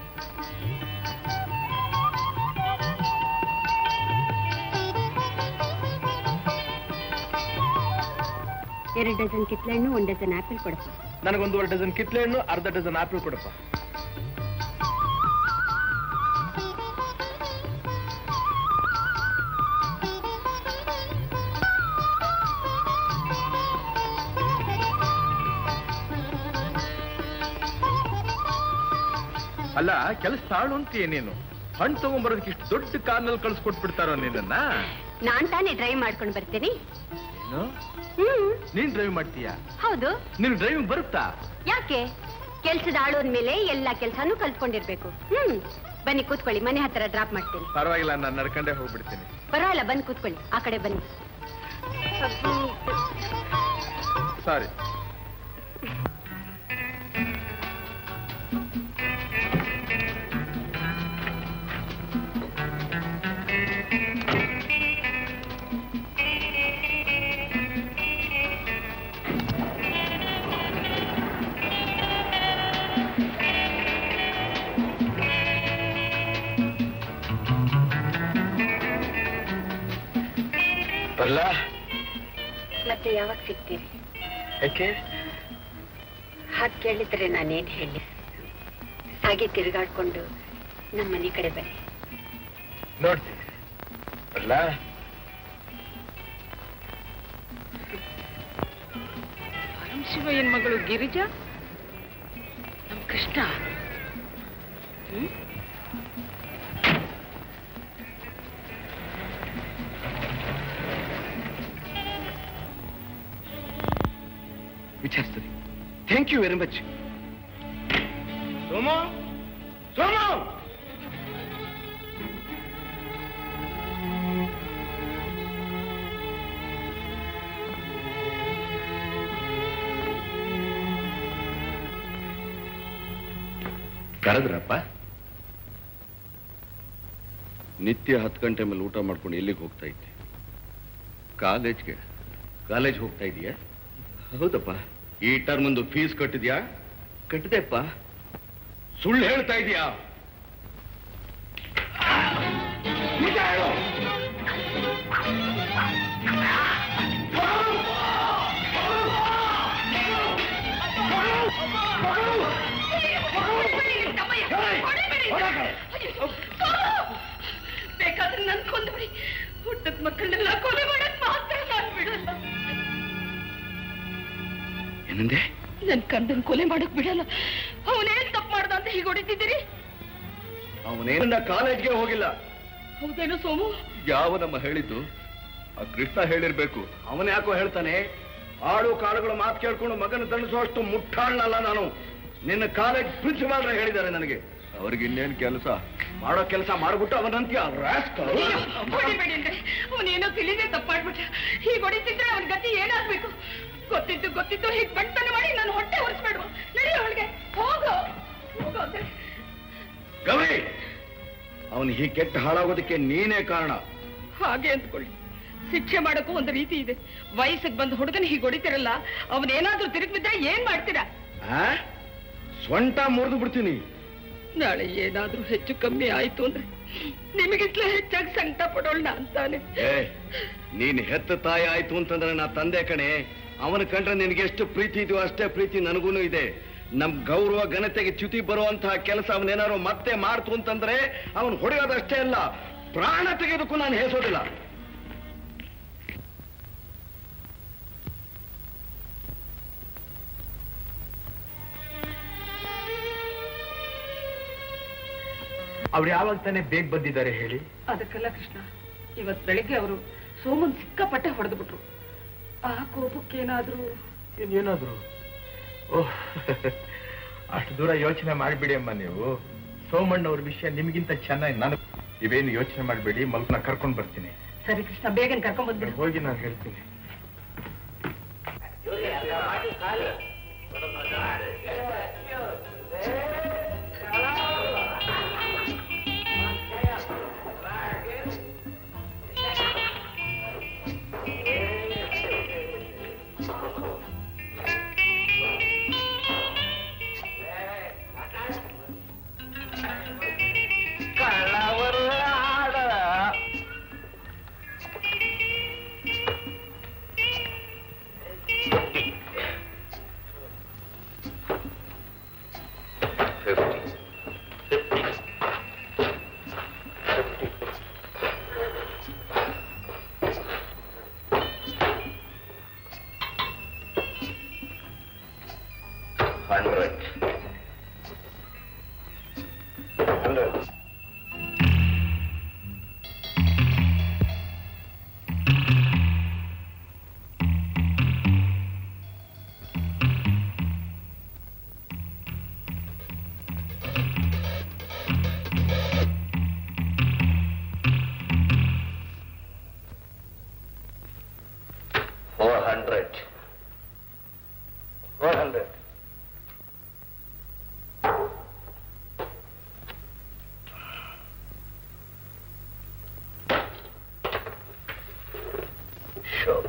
ಎರಡು ಡಜನ್ ಕಿತ್ಲೆಹಣ್ಣು ಒಂದು ಡಜನ್ ಆಪಲ್ ಕೊಡಪ್ಪ ನನಗೊಂದೂವರೆ ಡಜನ್ ಕಿತ್ಲೆ ಹಣ್ಣು ಅರ್ಧ ಡಜನ್ ಆಪಲ್ ಕೊಡಪ್ಪ ಅಲ್ಲ ಕೆಲಸ ತಾಳು ಅಂತೀಯ ನೀನು ಹಣ್ಣು ತಗೊಂಡ್ಬರೋದಕ್ಕೆ ಇಷ್ಟು ದೊಡ್ಡ ಕಾರ್ನಲ್ಲಿ ಕಳ್ಸಿಕೊಟ್ಬಿಡ್ತಾರೋ ನಿನ್ನನ್ನ ನಾನ್ ತಾನೇ ಡ್ರೈವ್ ಮಾಡ್ಕೊಂಡು ಬರ್ತೀನಿ ಏನು ಹ್ಮ್ ನೀನ್ ಡ್ರೈವ್ ಮಾಡ್ತೀಯಾ ಹೌದು ನಿನ್ ಡ್ರೈವಿಂಗ್ ಬರುತ್ತಾ ಯಾಕೆ ಕೆಲ್ಸದ ಆಳೋದ್ ಮೇಲೆ ಎಲ್ಲಾ ಕೆಲ್ಸಾನು ಕಲ್ತ್ಕೊಂಡಿರ್ಬೇಕು ಹ್ಮ್ ಬನ್ನಿ ಕೂತ್ಕೊಳ್ಳಿ ಮನೆ ಹತ್ರ ಡ್ರಾಪ್ ಮಾಡ್ತೀನಿ ಪರವಾಗಿಲ್ಲ ನಾನು ನಡ್ಕೊಂಡೇ ಹೋಗ್ಬಿಡ್ತೀನಿ ಪರವಾಗಿಲ್ಲ ಬಂದ್ ಕೂತ್ಕೊಳ್ಳಿ ಆ ಕಡೆ ಬನ್ನಿ ಸಾರಿ ಬರ್ಲ ಮತ್ತೆ ಯಾವಾಗ ಸಿಗ್ತೀರಿ ಯಾಕೆ ಹಾಗೆ ಕೇಳಿದ್ರೆ ನಾನೇನ್ ಹೇಳಿ ಹಾಗೆ ತಿರುಗಾಡ್ಕೊಂಡು ನಮ್ಮ ಮನೆ ಕಡೆ ಬನ್ನಿ ನೋಡ್ತೀನಿ ಬರ್ಲ ಶಿವಯ್ಯನ ಮಗಳು ಗಿರಿಜಾ ನಮ್ ಕೃಷ್ಣ ವಿಚಾರಿಸ್ತೀನಿ thank you very much Somu Somu ಕರೆದ್ರಪ್ಪ ನಿತ್ಯ ಹತ್ತು ಗಂಟೆ ಮೇಲೆ ಊಟ ಮಾಡ್ಕೊಂಡು ಎಲ್ಲಿಗೆ ಹೋಗ್ತಾ ಇದ್ದೆ ಕಾಲೇಜ್ಗೆ ಕಾಲೇಜ್ ಹೋಗ್ತಾ ಇದೀಯಾ ಹೌದಪ್ಪ ಈ ಟರ್ಮ್ ಒಂದು ಫೀಸ್ ಕಟ್ಟಿದ್ಯಾ ಕಟ್ಟಿದೆಪ್ಪ ಸುಳ್ಳು ಹೇಳ್ತಾ ಇದೀಯಾ ನಿಜ ಹೇಳು. ಬೇಕಾದ್ರೆ ನನ್ ಕೊಂದ್ಬಿಡಿ ಹುಟ್ಟದ ಮಕ್ಕಳನ್ನೆಲ್ಲ ಕೊಲೆ ಮಾಡಕ್ ಮಾತ್ರ ನಾನ್ ಬಿಡಲ್ಲ ಏನಂದೆ ನನ್ ಕಂದನ್ ಕೊಲೆ ಮಾಡಕ್ ಬಿಡಲ್ಲ ಅವನೇನ್ ತಪ್ಪು ಮಾಡ್ದ ಅಂತ ಹೀಗೆ ಹೊಡಿತಿದ್ದೀರಿ ಅವನೇನ ಕಾಲೇಜ್ಗೆ ಹೋಗಿಲ್ಲ ಹೌದೇನೋ ಸೋಮು ಯಾವ ನಮ್ಮ ಹೇಳಿದ್ದು ಆ ಕೃಷ್ಣ ಹೇಳಿರ್ಬೇಕು ಅವನ ಯಾಕೋ ಹೇಳ್ತಾನೆ ಆಡು ಕಾಳುಗಳ ಮಾತು ಕೇಳ್ಕೊಂಡು ಮಗನ ದಂಡಿಸುವಷ್ಟು ಮುಟ್ಟಾಳ್ನಲ್ಲ ನಾನು ನಿನ್ನ ಕಾಲೇಜ್ ಪ್ರಿನ್ಸಿಪಾಲ್ರ ಹೇಳಿದ್ದಾರೆ ನನಗೆ ಅವ್ರಿಗೆ ಇನ್ನೇನ್ ಕೆಲಸ ಮಾಡೋ ಕೆಲಸ ಮಾಡ್ಬಿಟ್ಟು ಅವನಂತ್ಯ ರಾಸ್ಕಲ್ ಹೊಡಿಬೇಡಿ ಅಂದ್ರೆ ಅವನೇನೋ ತಿಳಿದೇ ತಪ್ಪು ಮಾಡ್ಬಿಟ್ಟ ಹೀಗೆ ಹೊಡಿತಿದ್ರೆ ಅವನ ಗತಿ ಏನಾಗ್ಬೇಕು ಗೊತ್ತಿದ್ದು ಗೊತ್ತಿದ್ದು ಹೀಗೆ ಬಣ್ತನ ಮಾಡಿ ನಾನು ಹೊಟ್ಟೆ ಹೊರಿಸ್ಬೇಡುವ ನಡಿ ಅವಳಿಗೆ ಹೋಗು ಹೋಗು ಅಂದ್ರೆ ಗೌರಿ ಅವನು ಹೀಗೆ ಕೆಟ್ಟ ಹಾಳಾಗೋದಕ್ಕೆ ನೀನೇ ಕಾರಣ ಹಾಗೆ ಅಂದ್ಕೊಳ್ಳಿ ಶಿಕ್ಷೆ ಮಾಡಕ್ಕೂ ಒಂದು ರೀತಿ ಇದೆ ವಯಸ್ಸಿಗೆ ಬಂದ ಹುಡುಗನ ಹೀಗೆ ಹೊಡಿತಿರಲ್ಲ ಅವನೇನಾದ್ರೂ ತಿರುಗಿ ಬಿದ್ರೆ ಏನ್ ಮಾಡ್ತೀರಾ ಆ? ಸೊಂಟ ಮುರಿದು ಬಿಡ್ತೀನಿ ನಾಳೆ ಏನಾದ್ರೂ ಹೆಚ್ಚು ಕಮ್ಮಿ ಆಯ್ತು ಅಂದ್ರೆ ನಿಮಗಿಂತಲೂ ಹೆಚ್ಚಾಗಿ ಸಂಕಟ ಪಡೋಣ ಅಂತಾನೆ ಏ ನೀನ್ ಹೆತ್ತ ತಾಯಿ ಆಯ್ತು ಅಂತಂದ್ರೆ ನಾ ತಂದೆ ಕಣೆ ಅವನ ಕಂಡ್ರೆ ನಿನಗೆ ಎಷ್ಟು ಪ್ರೀತಿ ಇದೆಯೋ ಅಷ್ಟೇ ಪ್ರೀತಿ ನನಗೂನು ಇದೆ ನಮ್ ಗೌರವ ಘನತೆಗೆ ಚ್ಯುತಿ ಬರುವಂತಹ ಕೆಲಸ ಅವನೇನಾದ್ರು ಮತ್ತೆ ಮಾಡ್ತು ಅಂತಂದ್ರೆ ಅವನು ಹೊಡೆಯೋದಷ್ಟೇ ಅಲ್ಲ ಪ್ರಾಣ ತೆಗೆಯೋದಕ್ಕೂ ನಾನು ಹೇಸೋದಿಲ್ಲ ಅವ್ರು ಯಾವಾಗ ತಾನೇ ಬೇಗ ಬಂದಿದ್ದಾರೆ ಹೇಳಿ ಅದಕ್ಕೆಲ್ಲ ಕೃಷ್ಣ ಇವತ್ ಬೆಳಿಗ್ಗೆ ಅವರು ಸೋಮನ್ ಸಿಕ್ಕಾಪಟ್ಟೆ ಹೊಡೆದು ಬಿಟ್ರು ಆ ಕೋಪಕ್ಕೇನಾದ್ರೂ ಏನಾದ್ರು ಓಹ್ ಅಷ್ಟು ದೂರ ಯೋಚನೆ ಮಾಡಿಬಿಡಿ ಅಮ್ಮ ನೀವು ಸೋಮಣ್ಣ ಅವ್ರ ವಿಷಯ ನಿಮ್ಗಿಂತ ಚೆನ್ನಾಗಿ ನಾನು ಇವೇನು ಯೋಚನೆ ಮಾಡಬೇಡಿ ಮಲ್ಕನ ಕರ್ಕೊಂಡು ಬರ್ತೀನಿ ಸರಿ ಕೃಷ್ಣ ಬೇಗನೆ ಕರ್ಕೊಂಡ್ ಬಂದ್ಬಿಡು ಹೋಗಿ ನಾನು ಹೇಳ್ತೀನಿ hundred hundred four hundred four hundred Sure.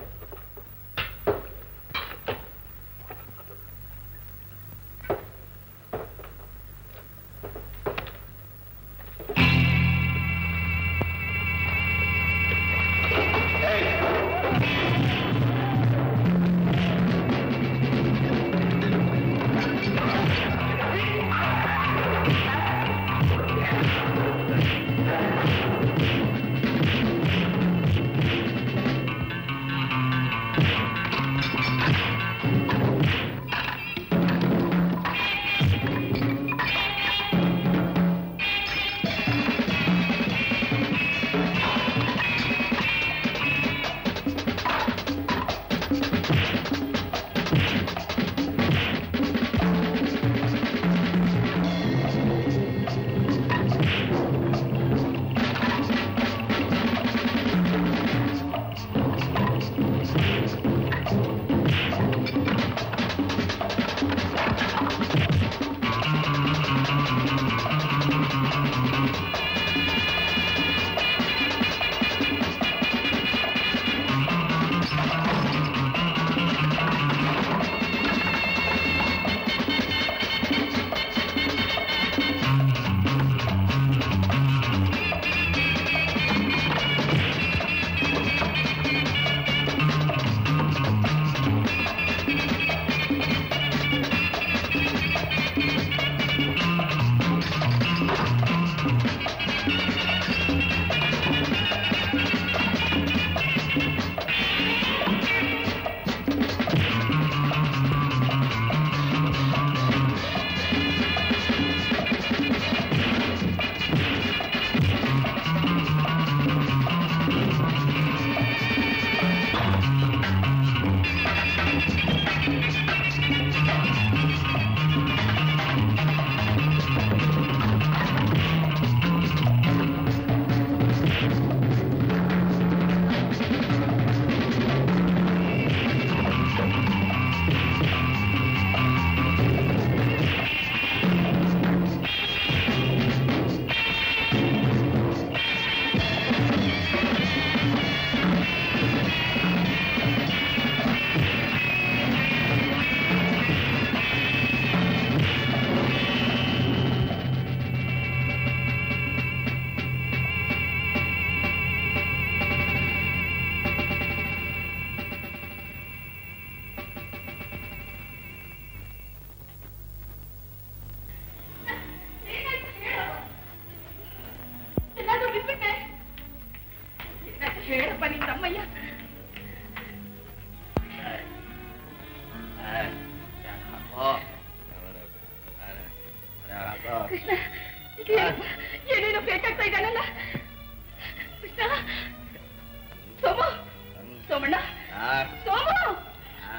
Somanna ಆ, ಸೋಮು ಆ.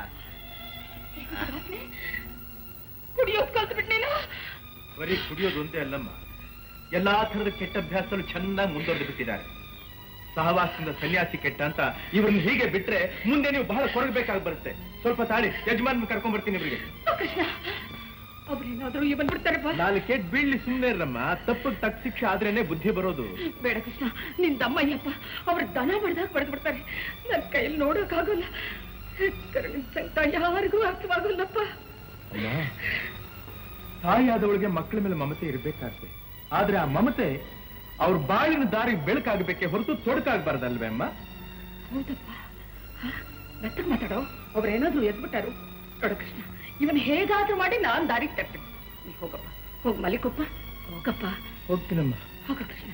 ಕುಡಿಯೋದ್ ಕಲ್ತು ನೀನು ಬರೀ ಕುಡಿಯೋದು ಒಂದೇ ಅಲ್ಲಮ್ಮ ಎಲ್ಲಾ ತರದ ಕೆಟ್ಟ ಅಭ್ಯಾಸಗಳು ಚೆನ್ನಾಗಿ ಮುಂದುವರೆದು ಬಿಟ್ಟಿದ್ದಾರೆ ಸಹವಾಸದಿಂದ ಸನ್ಯಾಸಿ ಕೆಟ್ಟ ಅಂತ ಇವ್ರನ್ನ ಹೀಗೆ ಬಿಟ್ರೆ ಮುಂದೆ ನೀವು ಬಹಳ ಕೊರಗಬೇಕಾಗಿ ಬರುತ್ತೆ ಸ್ವಲ್ಪ ತಾಳಿ ಯಜಮಾನ್ ಕರ್ಕೊಂಡ್ ಬರ್ತೀನಿ ಇವ್ರಿಗೆ ಓ ಕೃಷ್ಣ ಅವ್ರೇನಾದ್ರೂ ಇವನ್ ಬಿಡ್ತಾರೆ ಬಾ ನಾಲ್ಕು ಕೆಟ್ಟ ಬೀಳ್ಲಿ ಸುಮ್ಮನೆ ಇರಮ್ಮ ತಪ್ಪಿಗೆ ತಕ್ಕ ಶಿಕ್ಷೆ ಆದ್ರೇನೆ ಬುದ್ಧಿ ಬರೋದು ಬೇಡ ಕೃಷ್ಣ ನಿನ್ ದಮ್ಮಯ್ಯಪ್ಪ ಅವ್ರ ದನ ಬಡ್ದಾಗ ಬಡ್ದು ಬಿಡ್ತಾರೆ ನನ್ ಕೈಯಲ್ಲಿ ನೋಡೋಕ್ಕಾಗಲ್ಲ ಕರುಣಿನ ಸಂಕಟ ಯಾರಿಗೂ ಅರ್ಥವಾಗಲ್ಲಪ್ಪ ಅಮ್ಮ, ತಾಯಿಯಾದವಳಿಗೆ ಮಕ್ಕಳ ಮೇಲೆ ಮಮತೆ ಇರ್ಬೇಕಾಗ್ತದೆ ಆದ್ರೆ ಆ ಮಮತೆ ಅವ್ರ ಬಾಳಿನ ದಾರಿ ಬೆಳಕಾಗಬೇಕೆ ಹೊರತು ತೊಡಕಾಗಬಾರ್ದಲ್ವೇ ಅಮ್ಮ ಹೌದಪ್ಪ ಬೆತ್ತಗ್ ಮಾತಾಡೋ ಅವ್ರೇನಾದ್ರೂ ಎದ್ಬಿಟ್ಟಾರು ನೋಡು ಕೃಷ್ಣ ಇವನ್ ಹೇಗಾದ್ರೂ ಮಾಡಿ ನಾನ್ ದಾರಿಗೆ ತರ್ತೀನಿ ನೀ ಹೋಗಪ್ಪ ಹೋಗ್ ಮಲಿಕೊಪ್ಪ ಹೋಗಪ್ಪ ಹೋಗ್ತೀನಮ್ಮ ಹೋಗ ಕೃಷ್ಣ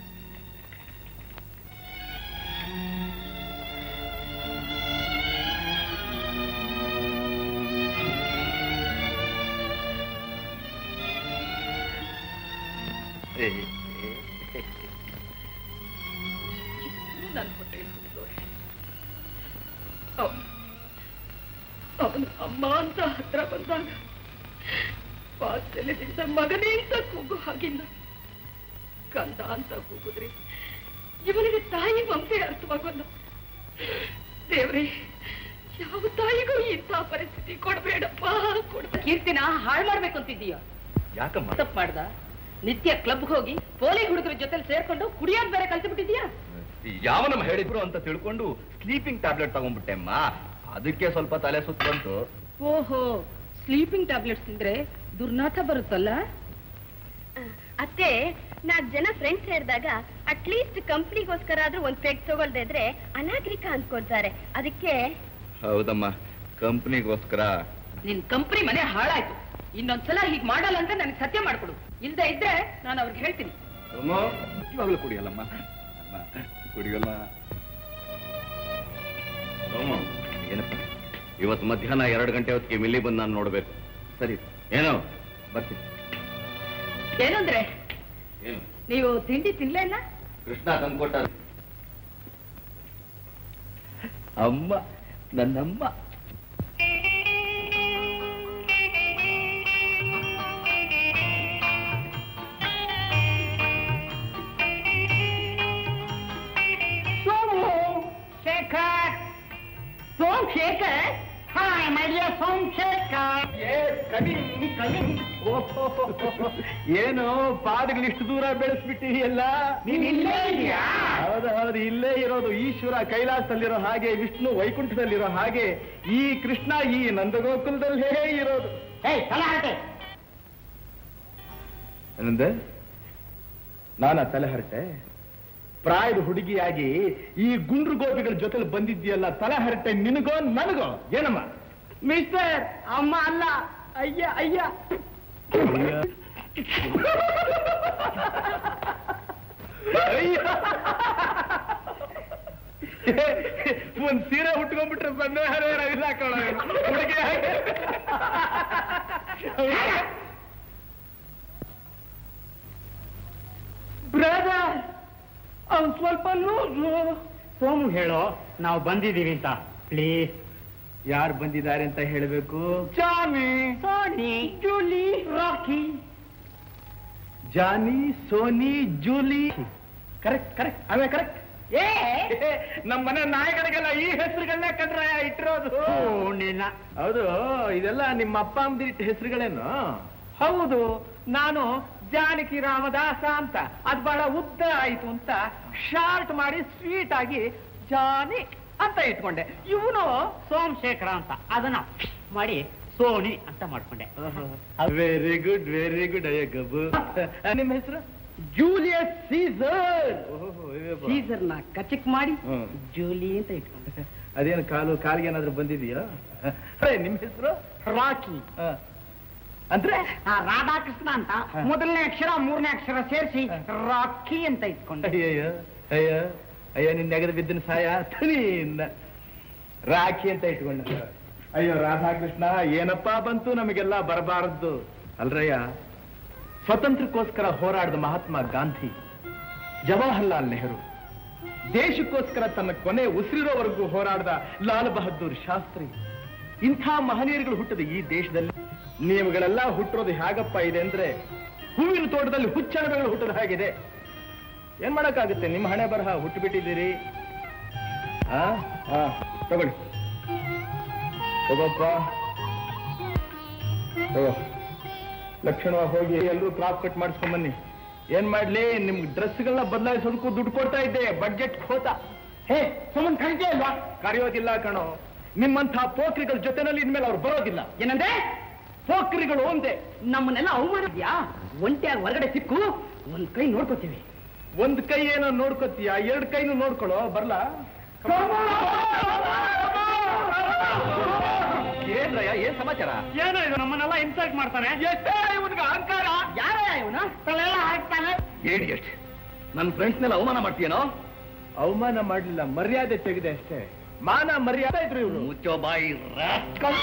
ನನ್ನ ಹೊಟ್ಟೆಯಲ್ಲಿ ಹುಟ್ಟಿದೋರೆ ಅವನು ಅವನು ಅಮ್ಮ ಅಂತ ಹತ್ರ ಬಂದಾಗ ವಾತ್ಸಲ್ಯದಿಂದ ಮಗನೇ ಅಂತ ಕೂಗು ಹಾಗಿಲ್ಲ ಕಂದ ಅಂತ ಕೂಗಿದ್ರೆ ಇವನಿಗೆ ತಾಯಿ ಮಮತೆ ಅರ್ಥವಾಗಲ್ಲ ದೇವ್ರೆ ಯಾವ ತಾಯಿಗೂ ಇಂಥ ಪರಿಸ್ಥಿತಿ ಕೊಡ್ಬೇಡಪ್ಪ ಕೊಡ್ಬೇಡ ಕೀರ್ತಿನ ಹಾಳು ಮಾಡ್ಬೇಕು ಅಂತಿದ್ದೀಯ ಯಾಕಮ್ಮ ತಪ್ಪು ಮಾಡ್ದ ನಿತ್ಯ ಕ್ಲಬ್ ಹೋಗಿ ಪೋಲಿ ಹುಡುಗರ ಜೊತೆ ಸೇರ್ಕೊಂಡು ಕುಡಿಯೋದ್ ಬೇರೆ ಕಲ್ತು ಬಿಟ್ಟಿದ್ಯಾ ಯಾವನಮ್ಮ ಹೇಳಿದ್ರು ಅಂತ ತಿಳ್ಕೊಂಡು ಸ್ಲೀಪಿಂಗ್ ಟ್ಯಾಬ್ಲೆಟ್ ತಗೊಂಡ್ಬಿಟ್ಟೆಮ್ಮ ಅದಕ್ಕೆ ಸ್ವಲ್ಪ ತಲೆ ಸುತ್ತ ಬಂತು ಓಹೋ ಸ್ಲೀಪಿಂಗ್ ಟ್ಯಾಬ್ಲೆಟ್ಸ್ ತಿಂದ್ರೆ ದುರ್ನಾಥ ಬರುತ್ತಲ್ಲ ಅತ್ತೆ ನಾಲ್ಕು ಜನ ಫ್ರೆಂಡ್ಸ್ ಸೇರಿದಾಗ ಅಟ್ಲೀಸ್ಟ್ ಕಂಪ್ನಿಗೋಸ್ಕರ ಆದ್ರೂ ಒಂದ್ ಪೆಗ್ ತಗೊಳ್ದೇ ಇದ್ರೆ ಅನಾಗರಿಕ ಅನ್ಕೊಳ್ತಾರೆ ಅದಕ್ಕೆ ಹೌದಮ್ಮ ಕಂಪ್ನಿಗೋಸ್ಕರ ನಿನ್ ಕಂಪ್ನಿ ಮನೆ ಹಾಳಾಯ್ತು ಇನ್ನೊಂದ್ಸಲ ಹೀಗ್ ಮಾಡಲ್ಲ ಅಂತ ನನಗೆ ಸತ್ಯ ಮಾಡ್ಕೊಡು ಇಲ್ದೇ ಇದ್ರೆ ನಾನು ಅವ್ರಿಗೆ ಹೇಳ್ತೀನಿ ಇವಾಗಲೂ ಕುಡಿಯಲ್ಲಮ್ಮ ಅಮ್ಮ, ಕುಡಿಯಲ್ಲ ಸೋಮು, ಏನಪ್ಪ ಇವತ್ತು ಮಧ್ಯಾಹ್ನ ಎರಡು ಗಂಟೆ ಹೊತ್ತಿಗೆ ಮಿಲ್ಲಿ ಬಂದು ನಾನು ನೋಡ್ಬೇಕು ಸರಿ ಏನೋ ಬರ್ತೀನಿ ಏನಂದ್ರೆ ಏನು ನೀವು ತಿಂಡಿ ತಿನ್ಲೇ ಇಲ್ಲ ಕೃಷ್ಣ ತಂದ್ಕೊಟ್ಟ ಅಮ್ಮ ನನ್ನಮ್ಮ Somu Shekhar Som Shekhar hi my dear Som Shekhar ಏನು ಪಾದಗಳು ಇಷ್ಟು ದೂರ ಬೆಳೆಸ್ಬಿಟ್ಟಿದೆಯಲ್ಲ ನೀನ್ ಇಲ್ಲೇ ಇದೀಯಾ? ಹೌದು ಹೌದು ಇಲ್ಲೇ ಇರೋದು ಈಶ್ವರ ಕೈಲಾಸದಲ್ಲಿರೋ ಹಾಗೆ ವಿಷ್ಣು ವೈಕುಂಠದಲ್ಲಿರೋ ಹಾಗೆ ಈ ಕೃಷ್ಣ ಈ ನಂದಗೋಕುಲದಲ್ಲೇ ಇರೋದು ಏಯ್ ತಲೆ ಹರಟೆ ಏನಂದೆ ನಾನ ತಲೆ ಹರಟೆ ಪ್ರಾಯದ ಹುಡುಗಿಯಾಗಿ ಈ ಗುಂಡ್ರು ಗೋಪಿಗಳ ಜೊತೆಲಿ ಬಂದಿದ್ಯಲ್ಲ ತಲೆ ಹರಟೆ ನಿನಗೋ ನನಗೋ ಏನಮ್ಮ ಮಿಸ್ಟರ್ ಅಮ್ಮ ಅಲ್ಲ ಅಯ್ಯ ಅಯ್ಯ ಅಯ್ಯ. ಒಂದ್ ಸೀರೆ ಉಟ್ಕೊಂಡ್ಬಿಟ್ರೆ ಸಂದೇಹ ಇಲ್ಲ ಕಣ ಹುಡುಗಿ ಹಾಗೆ. ಬ್ರದರ್ ಅವ್ನು ಸ್ವಲ್ಪ ಲೂಸು ಸೋಮು ಹೇಳೋ ನಾವು ಬಂದಿದ್ದೀವಿ ಅಂತ ಪ್ಲೀಸ್ ಯಾರು ಬಂದಿದ್ದಾರೆ ಅಂತ ಹೇಳಬೇಕು Johnny Sony Julie Rocky Johnny Sony Julie correct correct ಅವೇ ಕರೆಕ್ಟ್ ಏ ನಮ್ಮ ಮನೆ ನಾಯಿಗಳಿಗೆಲ್ಲ ಈ ಹೆಸರುಗಳನ್ನ ಕಂಡ್ರ ಇಟ್ಟಿರೋದು ನಿನ್ನ ಹೌದು ಇದೆಲ್ಲ ನಿಮ್ಮ ಅಪ್ಪ ಅಮ್ಮದಿಟ್ಟ ಹೆಸರುಗಳೇನು ಹೌದು ನಾನು ಜಾನಕಿ ರಾಮದಾಸ ಅಂತ ಅದು ಬಹಳ ಉದ್ದ ಆಯ್ತು ಅಂತ ಶಾರ್ಟ್ ಮಾಡಿ ಸ್ವೀಟ್ ಆಗಿ ಜಾನಿ ಅಂತ ಇಟ್ಕೊಂಡೆ ಇವನು ಸೋಮಶೇಖರ ಅಂತ ಅದನ್ನ ಮಾಡಿ ಸೋನಿ ಅಂತ ಮಾಡ್ಕೊಂಡೆ ವೆರಿ ಗುಡ್ ವೆರಿ ಗುಡ್ ಅಯ್ಯ ಗಬ್ಬು ನಿಮ್ಮ ಹೆಸರು ಜೂಲಿಯಸ್ ಸೀಸರ್ ಸೀಸರ್ ಸೀಸರ್ನ ಕಚಕ್ ಮಾಡಿ ಹ್ಮ್. ಜೂಲಿ ಅಂತ ಇಟ್ಕೊಂಡೆ ಅದೇನು ಕಾಲು ಕಾಲಿಗೆ ಏನಾದ್ರು ಬಂದಿದೆಯೋ ಅರೆ ನಿಮ್ಮ ಹೆಸರು ರಾಕಿ ಅಂದ್ರೆ ಆ ರಾಧಾಕೃಷ್ಣ ಅಂತ ಹ. ಮೊದಲನೇ ಅಕ್ಷರ ಮೂರನೇ ಅಕ್ಷರ ಸೇರಿಸಿ ರಾಕಿ ಅಂತ ಇಟ್ಕೊಂಡೆ ಅಯ್ಯಯ್ಯೋ ಅಯ್ಯ ಅಯ್ಯೋ ನಿನ್ನ ನೆಗದ ಬಿದ್ದಿನ ಸಾಯ ತನೀನ್ನ ರಾಖಿ ಅಂತ ಇಟ್ಕೊಂಡ ಅಯ್ಯೋ ರಾಧಾಕೃಷ್ಣ ಏನಪ್ಪಾ ಬಂತು ನಮಗೆಲ್ಲ ಬರಬಾರದ್ದು ಅಲ್ರಯ್ಯ ಸ್ವತಂತ್ರಕ್ಕೋಸ್ಕರ ಹೋರಾಡಿದ ಮಹಾತ್ಮ ಗಾಂಧಿ ಜವಾಹರ್ಲಾಲ್ ನೆಹರು ದೇಶಕ್ಕೋಸ್ಕರ ತನ್ನ ಕೊನೆ ಉಸಿರಿರೋವರೆಗೂ ಹೋರಾಡಿದ ಲಾಲ್ ಬಹದ್ದೂರ್ ಶಾಸ್ತ್ರಿ ಇಂಥ ಮಹನೀಯರುಗಳು ಹುಟ್ಟಿದ ಈ ದೇಶದಲ್ಲಿ ನೀವುಗಳೆಲ್ಲ ಹುಟ್ಟಿರೋದು ಹೇಗಪ್ಪ ಇದೆ ಅಂದ್ರೆ ಹೂವಿನ ತೋಟದಲ್ಲಿ ಹುಚ್ಚಣಗಳು ಹುಟ್ಟದ ಹಾಗಿದೆ ಏನ್ ಮಾಡಕ್ಕಾಗುತ್ತೆ ನಿಮ್ಮ ಹಣೆ ಬರಹ ಹುಟ್ಟುಬಿಟ್ಟಿದ್ದೀರಿ ಆ ಹಾ ತಗೊಳ್ಳಿ ತಗೋಪ್ಪ ತಗೋ ಲಕ್ಷಣವಾಗಿ ಹೋಗಿ ಎಲ್ಲರೂ ಕ್ರಾಪ್ ಕಟ್ ಮಾಡಿಸ್ಕೊಂಡ್ ಬನ್ನಿ ಏನ್ ಮಾಡ್ಲಿ ನಿಮ್ ಡ್ರೆಸ್ಗಳನ್ನ ಬದಲಾಯಿಸೋದಕ್ಕೂ ದುಡ್ಡು ಕೊಡ್ತಾ ಇದ್ದೆ ಬಡ್ಜೆಟ್ ಖೋತ ಹೇ ಸುಮ್ಮನ್ ಕರಿಕೆ ಅಲ್ವಾ ಕರೆಯೋದಿಲ್ಲ ಕಣೋ ನಿಮ್ಮಂಥ ಪೋಖ್ರಿಗಳ ಜೊತೆನಲ್ಲಿ ಇನ್ಮೇಲೆ ಅವ್ರು ಬರೋದಿಲ್ಲ ಏನಂದ್ರೆ ಪೋಖ್ರಿಗಳು ಒಂದೇ ನಮ್ಮನ್ನೆಲ್ಲ ಅವಮಾನಿದ್ಯಾ ಒಂಟಿಯಾಗಿ ಹೊರಗಡೆ ಸಿಕ್ಕು ಒಂದ್ ಕೈ ನೋಡ್ಕೋತೀವಿ ಒಂದ್ ಕೈ ಏನೋ ನೋಡ್ಕೊತೀಯ ಎರಡ್ ಕೈನು ನೋಡ್ಕೊಳ್ಳೋ ಬರ್ಲಾ ಏನ್ರಯ್ಯ ಏನ್ ಸಮಾಚಾರ ಏನೋ ಇದು ನಮ್ಮನ್ನೆಲ್ಲ ಇನ್ಸಲ್ಟ್ ಮಾಡ್ತಾನೆ ಎಷ್ಟೇ ಇವನ್ಗೆ ಅಹಂಕಾರ ಯಾರ ಇವನು ತಲೆಲ್ಲ ಹಾಕ್ತಾನೆ ಹೇಳಿ ಎಷ್ಟು ನನ್ನ ಫ್ರೆಂಡ್ಸ್ನೆಲ್ಲ ಅವಮಾನ ಮಾಡ್ತೀಯನೋ ಅವಮಾನ ಮಾಡ್ಲಿಲ್ಲ ಮರ್ಯಾದೆ ತೆಗೆದೆ ಅಷ್ಟೇ ಮಾನ ಮರ್ಯಾದೆ ಇದ್ರು ಇವ್ರು ಮುಚ್ಚೋ ಬಾಯಿ ರಾಸ್ಕಲ್.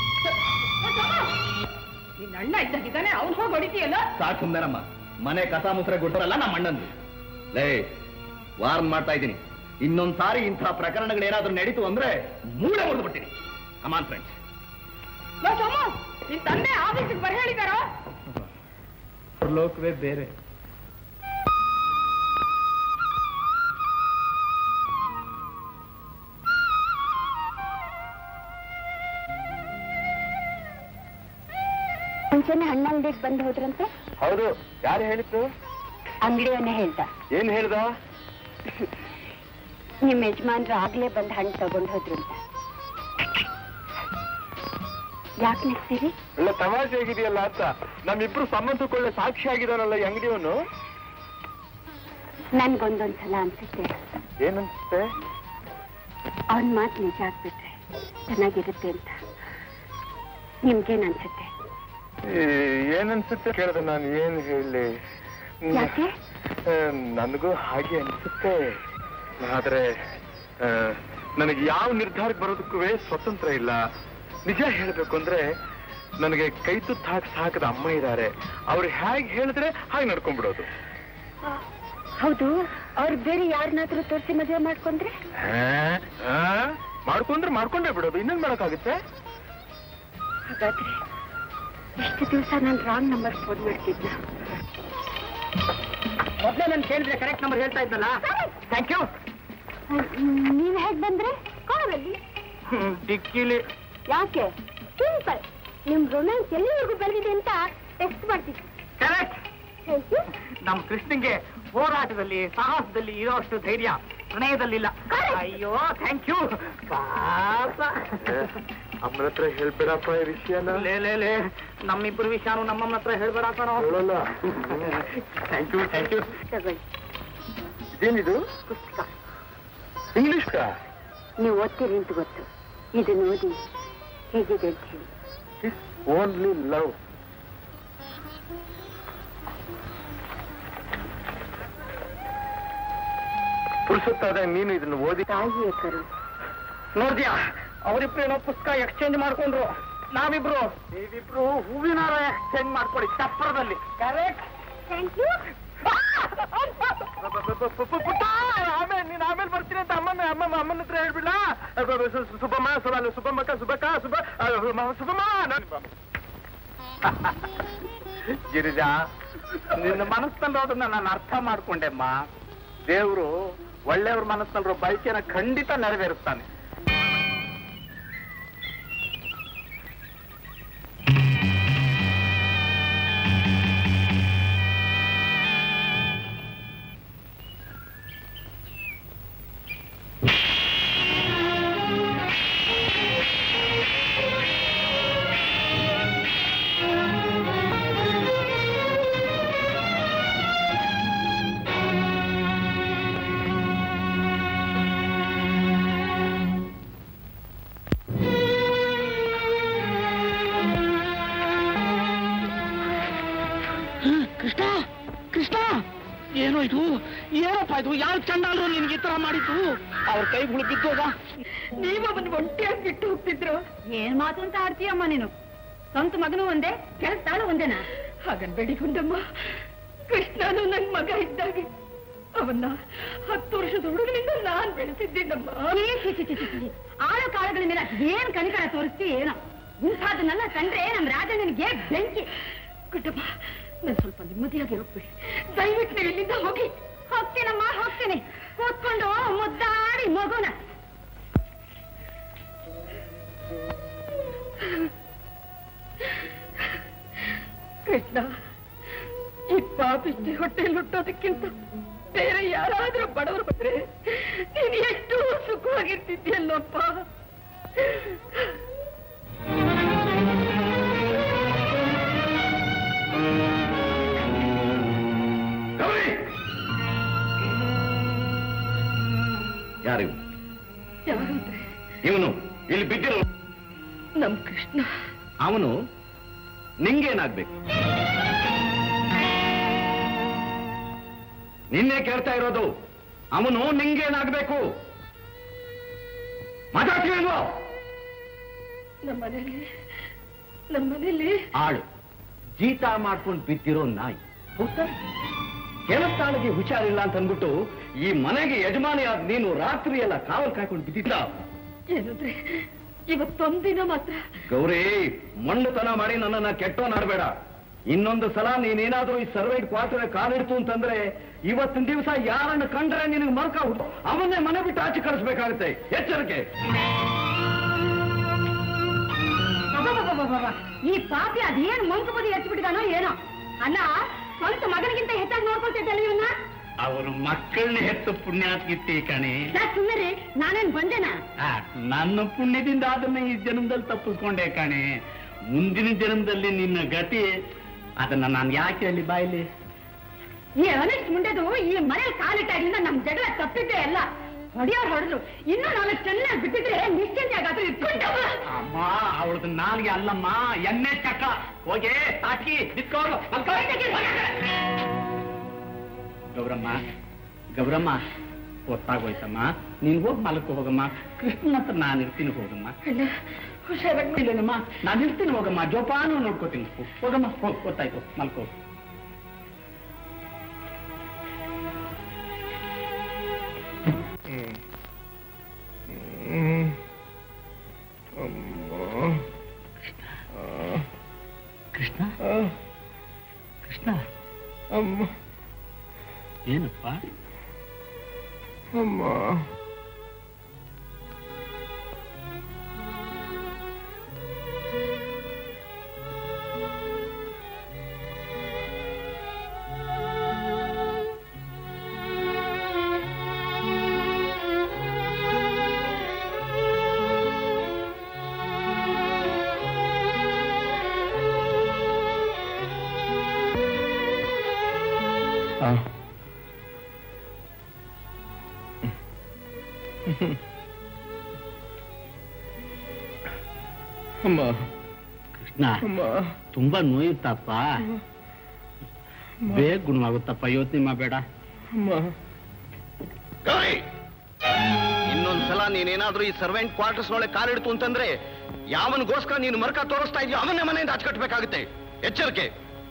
ನಿನ್ನ ಅಣ್ಣ ಇದ್ದಾಗಿದ್ದಾನೆ ಅವ್ನು ಹೋಗಿ ಹೊಡಿತೀಯಲ್ಲ ಸಾಕು ಸುಮ್ನೆರಮ್ಮ ಮನೆ ಕಸ ಮುಸ್ರೆ ಕೊಟ್ಟರಲ್ಲ ನಮ್ಮ ಅಣ್ಣಂದು ಲೇ ವಾರ್ನ್ ಮಾಡ್ತಾ ಇದ್ದೀನಿ ಇನ್ನೊಂದ್ ಸಾರಿ ಇಂಥ ಪ್ರಕರಣಗಳು ಏನಾದ್ರೂ ನಡೀತು ಅಂದ್ರೆ ಮೂಳೆ ಮುರಿದು ಬಿಡ್ತೀನಿ ಅಮಾನ್ ಫ್ರೆಂಡ್ಸ್ ಲೋ ಸೋಮು ನಿನ್ ತಂದೆ ಆಫೀಸಿಗೆ ಬರ ಹೇಳಿದಾರೋ ಲೋಕವೇ ಬೇರೆ ಮುಂಚೆನೆ ಹಣ್ಣಂಗಡಿಗೆ ಬಂದು ಹೋದ್ರಂತೆ ಹೌದು ಯಾರು ಹೇಳಿದ್ರು ಅಂಗಡಿಯವನ್ನೇ ಹೇಳ್ದ ಏನ್ ಹೇಳ್ದ ನಿಮ್ ಯಜಮಾನ್ರು ಆಗ್ಲೇ ಬಂದು ಹಣ್ಣು ತಗೊಂಡು ಹೋದ್ರು ಅಂತ ಯಾಕೆ ನಿಲ್ಸಿರಿ ಎಲ್ಲ ತಮಾಷೆ ಆಗಿದೆಯಲ್ಲ ಅಂತ ನಮ್ಮಿಬ್ರು ಸಂಬಂಧಕ್ಕೊಳ್ಳೆ ಸಾಕ್ಷಿ ಆಗಿದಾನಲ್ಲ ಈ ಅಂಗಡಿಯವನು ನನ್ಗೊಂದೊಂದ್ಸಲ ಅನ್ಸುತ್ತೆ ಏನನ್ಸುತ್ತೆ ಅವನ್ ಮಾತು ನಿಜ ಆಗ್ಬಿಟ್ರೆ ಚೆನ್ನಾಗಿರುತ್ತೆ ಅಂತ ನಿಮ್ಗೇನ್ ಅನ್ಸುತ್ತೆ ಏನನ್ಸುತ್ತೆ ಕೇಳಿದೆ ನಾನು ಏನ್ ಹೇಳಿ ಯಾಕೆ ನನಗೂ ಹಾಗೆ ಅನ್ಸುತ್ತೆ ಆದ್ರೆ ಆ, ನನಗೆ ಯಾವ ನಿರ್ಧಾರಕ್ಕೆ ಬರೋದಕ್ಕೂ ಸ್ವತಂತ್ರ ಇಲ್ಲ ನಿಜ ಹೇಳ್ಬೇಕು ಅಂದ್ರೆ ನನಗೆ ಕೈ ತುತ್ತು ಹಾಕಿ ಸಾಕದ ಅಮ್ಮ ಇದ್ದಾರೆ ಅವ್ರು ಹೇಗೆ ಹೇಳಿದ್ರೆ ಹಾಗೆ ನಡ್ಕೊಂಡ್ಬಿಡೋದು ಹೌದು ಅವ್ರು ಬೇರೆ ಯಾರನ್ನಾದ್ರೂ ತೋರಿಸಿ ಮದುವೆ ಮಾಡ್ಕೊಂಡ್ರೆ ಆ? ಮಾಡ್ಕೊಂಡ್ರೆ ಮಾಡ್ಕೊಂಡೇ ಬಿಡೋದು ಇನ್ನೇನ್ ಮಾಡಕ್ಕಾಗುತ್ತೆ ಹಾಗಾದ್ರೆ ಎಷ್ಟು ದಿವಸ ನಾನು ರಾಂಗ್ ನಂಬರ್ ಫೋನ್ ಮಾಡ್ತಿದ್ನ ಮೊದ್ಲೇ ನಾನು ಕೇಳಿದ್ರೆ ಕರೆಕ್ಟ್ ನಂಬರ್ ಹೇಳ್ತಾ ಇದ್ದಲ್ಲ ಥ್ಯಾಂಕ್ ಯು ನೀವ್ ಹೇಗ್ ಬಂದ್ರೆ ಕಾರಲ್ಲಿ ಡಿಕ್ಕಿಲಿ ಯಾಕೆ ಸಿಂಪಲ್ ನಿಮ್ ರೊಮ್ಯಾನ್ಸ್ ಎಲ್ಲಿವರೆಗೂ ಬೆಳೆದಿದೆ ಅಂತ ಟೆಸ್ಟ್ ಮಾಡ್ತಿದ್ದೆ ಕರೆಕ್ಟ್ ಥ್ಯಾಂಕ್ ಯು ನಮ್ಮ ಕೃಷ್ಣನ್ಗೆ ಹೋರಾಟದಲ್ಲಿ ಸಾಹಸದಲ್ಲಿ ಇರೋಷ್ಟು ಧೈರ್ಯ ಪ್ರಣಯದಲ್ಲಿಲ್ಲ ಅಯ್ಯೋ ಥ್ಯಾಂಕ್ ಯು ಪಾಪ ಅಮ್ಮನ ಹತ್ರ ಹೇಳ್ಬೇಡಪ್ಪ ಈ ವಿಷಯನ ಲೇ ಲೇ ಲೇ ನಮ್ಮಿಬ್ಬರು ವಿಷಯನೂ ನಮ್ಮಮ್ಮ ಹತ್ರ ಹೇಳ್ಬೇಡ ಕಣೋ ಹೇಳಲ್ಲ ಥ್ಯಾಂಕ್ ಯು ಥ್ಯಾಂಕ್ ಯು ತಗೊಳ್ಳಿ ಇದೇನಿದು ಪುಸ್ತಕ ಇಂಗ್ಲಿಷ್ ನೀವು ಓದ್ತೀರಿ ಅಂತ ಗೊತ್ತು ಇದನ್ನ ಓದಿ ಹೇಗಿದೆ ಅಂತ ಹೇಳಿ ಓನ್ಲಿ ಲವ್ ಪುರುಷತ್ತಾದ ನೀನು ಇದನ್ನು ಓದಿ ತಾಯಿಯ ಕರು ನೋಡ್ದ್ಯಾ ಅವರಿಬ್ರು ಏನೋ ಪುಸ್ತಕ ಎಕ್ಸ್ಚೇಂಜ್ ಮಾಡ್ಕೊಂಡ್ರು ನಾವಿಬ್ರು ನೀವಿಬ್ರು ಹೂವಿನ ಎಕ್ಸ್ಚೇಂಜ್ ಮಾಡ್ಕೊಳ್ಳಿ ಚಪ್ಪರದಲ್ಲಿ ಕರೆಕ್ಟ್ ಥ್ಯಾಂಕ್ ಯು ಪುಟ್ಟ ಆಮೇಲೆ ನೀನು ಆಮೇಲೆ ಬರ್ತೀನಿ ಅಂತ ಅಮ್ಮನ ಅಮ್ಮ ಅಮ್ಮನ ಹತ್ರ ಹೇಳ್ಬಿಡ ಸುಬ್ಬಮ್ಮ ಸುಬ ಸುಬ್ಬಮ್ಮಕ್ಕ ಸುಬ್ಬಕ್ಕ ಸುಬ್ಬ ಆ, ಮ- ಸುಬ್ಬಮ್ಮ ನಾನು ಗಿರಿಜಾ ನಿನ್ನ ಮನಸ್ಸಲ್ಲಿರೋದನ್ನ ನಾನು ಅರ್ಥ ಮಾಡ್ಕೊಂಡೆಮ್ಮ ದೇವರು ಒಳ್ಳೆಯವ್ರ ಮನಸ್ಸಲ್ಲಿರೋ ಬಯಕೆನ ಖಂಡಿತ ನೆರವೇರಿಸ್ತಾನೆ ಕೃಷ್ಣ ಕೃಷ್ಣ ಏನೋ ಇದು ಏನಪ್ಪ ಇದು ಯಾವ ಚಂಡಾಲರು ನಿನ್ಗೆ ಈ ತರ ಮಾಡಿದ್ದು ಅವ್ರ ಕೈ ಬಿದ್ದೋಗ ನೀವು ಅವನ್ ಒಂಟಿಯಾಗಿ ಬಿಟ್ಟು ಹೋಗ್ತಿದ್ರು ಏನ್ ಮಾತು ಅಂತ ಆಡ್ತೀಯಮ್ಮ ನೀನು ಸ್ವಂತ ಮಗನೂ ಒಂದೇ ಕೆಲಸದಾಳು ಒಂದೇನಾ ಹಾಗನ್ಬೇಡಿ ಗುಂಡಮ್ಮ ಕೃಷ್ಣನು ನನ್ ಮಗ ಇದ್ದಾಗೆ ಅವನ್ನ ಹತ್ತು ವರ್ಷದ ಹುಡುಗನಿಂದ ನಾನ್ ಬೆಳೆಸಿದ್ದೀನಮ್ಮ ಆಳು ಕಾಳುಗಳ ಮೇಲೆ ಏನ್ ಕನಿಕರ ತೋರಿಸ್ತಿ ಏನೋ ಇಂಥದನ್ನೆಲ್ಲ ಕಂಡ್ರೆ ನಮ್ ರಾಜನಿಗೆ ಬೆಂಕಿ ಕುಟುಂಬ ನಾನು ಸ್ವಲ್ಪ ನೆಮ್ಮದಿಯಾಗಿ ಹೋಗ್ಬಿಡಿ ದಯವಿಟ್ಟು ನೀವು ಇಲ್ಲಿಂದ ಹೋಗಿ ಹೋಗ್ತೀನಮ್ಮ ಹೋಗ್ತೀನಿ ಕೂತ್ಕೊಂಡು ಮುದ್ದಾಡಿ ಮಗುನ ಕೃಷ್ಣ ಈ ಪಾಪಿಷ್ಟಿ ಹೊಟ್ಟೆಯಲ್ಲಿ ಹುಟ್ಟೋದಕ್ಕಿಂತ ಬೇರೆ ಯಾರಾದ್ರೂ ಬಡವರು ಬಂದ್ರೆ ನೀನು ಎಷ್ಟು ಸುಖವಾಗಿರ್ತಿದ್ಯಲ್ಲಪ್ಪ ಗೌರಿ ಯಾರಿವು ಯಾರಂದ್ರೆ ಇವನು ಇಲ್ಲಿ ಬಿದ್ದಿರೋ ನಮ್ ಕೃಷ್ಣ ಅವನು ನಿಂಗೇನಾಗ್ಬೇಕು ನಿನ್ನೆ ಕೇಳ್ತಾ ಇರೋದು ಅವನು ನಿಂಗೇನಾಗ್ಬೇಕು ಮಾತಾಡ್ತೀವಿಲ್ವೋ ನಮ್ಮ ಮನೇಲಿ ನಮ್ಮ ಮನೇಲಿ ಆಳು ಜೀತ ಮಾಡ್ಕೊಂಡು ಬಿದ್ದಿರೋ ನಾಯಿ ಹೌದಾ ಕೆಲಸಾಳಿಗೆ ಹುಷಾರಿಲ್ಲ ಅಂತ ಅಂದ್ಬಿಟ್ಟು ಈ ಮನೆಗೆ ಯಜಮಾನಿಯಾದ ನೀನು ರಾತ್ರಿ ಎಲ್ಲ ಕಾವಲ್ ಕಾಯ್ಕೊಂಡು ಬಿದ್ದಿದ್ದ ಏನಂದ್ರೆ ಇವತ್ತೊಂದಿನ ಮಾತ್ರ ಗೌರಿ ಮಣ್ಣುತನ ಮಾಡಿ ನನ್ನನ್ನ ಕೆಟ್ಟೋನಾಡ್ಬೇಡ ಇನ್ನೊಂದು ಸಲ ನೀನೇನಾದ್ರೂ ಈ ಸರ್ವೆಂಟ್ ಕ್ವಾರ್ಟರ್ ಕಾಲಿಡ್ತು ಅಂತಂದ್ರೆ ಇವತ್ತಿನ ದಿವಸ ಯಾರನ್ನು ಕಂಡ್ರೆ ನಿನಗೆ ಮರ್ಕ ಹುಟ್ಟು ಅವನ್ನೇ ಮನೆ ಬಿಟ್ಟು ಆಚೆ ಕಳಿಸ್ಬೇಕಾಗುತ್ತೆ ಎಚ್ಚರಿಕೆ ಅಬ್ಬಬ್ಬಬ್ಬಬ್ಬಬ್ಬ. ಈ ಪಾಪಿ ಅದೇನ್ ಮಂಕು ಬದಿ ಹಚ್ಚಿಬಿಟ್ಟಿದಾನೋ ಏನೋ ಅಲ್ಲ ಸ್ವಂತ ಮಗನಿಗಿಂತ ಹೆಚ್ಚಾಗಿ ನೋಡ್ಕೊಳ್ತಿದ್ದಲ್ಲ ಇವನ್ನ ಅವರು ಮಕ್ಕಳನ್ನ ಹೆತ್ತು ಪುಣ್ಯಾತ್ಗಿತ್ತಿ ಕಣೆ ನಾ ಸುಮ್ಮನೆ ನಾನೇನ್ ಬಂದೆನಾ ಆ, ನನ್ನ ಪುಣ್ಯದಿಂದ ಅದನ್ನ ಈ ಜನ್ಮದಲ್ಲಿ ತಪ್ಪಿಸ್ಕೊಂಡೆ ಕಣೆ ಮುಂದಿನ ಜನ್ಮದಲ್ಲಿ ನಿನ್ನ ಗತಿ ಅದನ್ನ ನಾನು ಯಾಕೆ ಅಲ್ಲಿ ಬಾಯ್ಲಿ ಈ ಅನಿಸ್ಟ್ ಮುಂಡೆದು ಈ ಮನೇಲಿ ಕಾಲಿಟ್ಟಾಗಿಂದ ನಮ್ ಜಗಳ ತಪ್ಪಿದ್ದೆ ಅಲ್ಲ ಹೊಡಿಯೋರ್ ಹೊಡೆದ್ರು ಇನ್ನೂ ನಾಲ್ಕು ಚೆನ್ನಾಗಿ ಬಿಟ್ಟಿದ್ರೆ ನಿಶ್ಚಿಂತೆ ಆಗಾದ್ರೂ ಇಟ್ಕೊಂಡವ ಅಮ್ಮ ಅವಳದು ನಾಲ್ಗೆ ಅಲ್ಲಮ್ಮ ಎಣ್ಣೆ ಚಕ್ಕ ಹೋಗಿ ಹಾಕಿ ಬಿತ್ಕೋರು ಗೌರಮ್ಮ ಗೌರಮ್ಮ ಗೊತ್ತಾಗೋಯ್ತಮ್ಮ ನೀನ್ ಹೋಗಿ ಮಲಕ್ಕೋ ಹೋಗಮ್ಮ ಕೃಷ್ಣನ ಹತ್ರ ನಾನು ಇರ್ತೀನಿ ಹೋಗಮ್ಮ ಹುಷಾರಾಗಿ ಇಲ್ಲನಮ್ಮ ನಾನು ಇರ್ತೀನಿ ಹೋಗಮ್ಮ ಜೋಪಾನ ನೋಡ್ಕೋತೀನಿ ಹೋಗಮ್ಮ ಹೋಗ್ ಗೊತ್ತಾಯ್ತು ಮಲ್ಕೋ ಕೃಷ್ಣ ಕೃಷ್ಣ ಅಮ್ಮ ಏನಪ್ಪ ಅಮ್ಮ ಅಮ್ಮ ಕೃಷ್ಣ ಅಮ್ಮ ತುಂಬಾ ನೋಯುತ್ತಪ್ಪ ಬೇಗ ಗುಣವಾಗುತ್ತಪ್ಪ ಯೋಚನೆ ಮಾಡಬೇಡ ಅಮ್ಮ ಗೌರಿ ಇನ್ನೊಂದ್ಸಲ ನೀನೇನಾದ್ರೂ ಈ ಸರ್ವೆಂಟ್ ಕ್ವಾರ್ಟರ್ಸ್ ನೊಳಗೆ ಕಾಲಿಡ್ತು ಅಂತಂದ್ರೆ ಯಾವನಿಗೋಸ್ಕರ ನೀನು ಮರ್ಕ ತೋರಿಸ್ತಾ ಇದೆಯೋ ಅವನ್ನೇ ಮನೆಯಿಂದ ಹಚ್ಕಟ್ಬೇಕಾಗುತ್ತೆ ಎಚ್ಚರಿಕೆ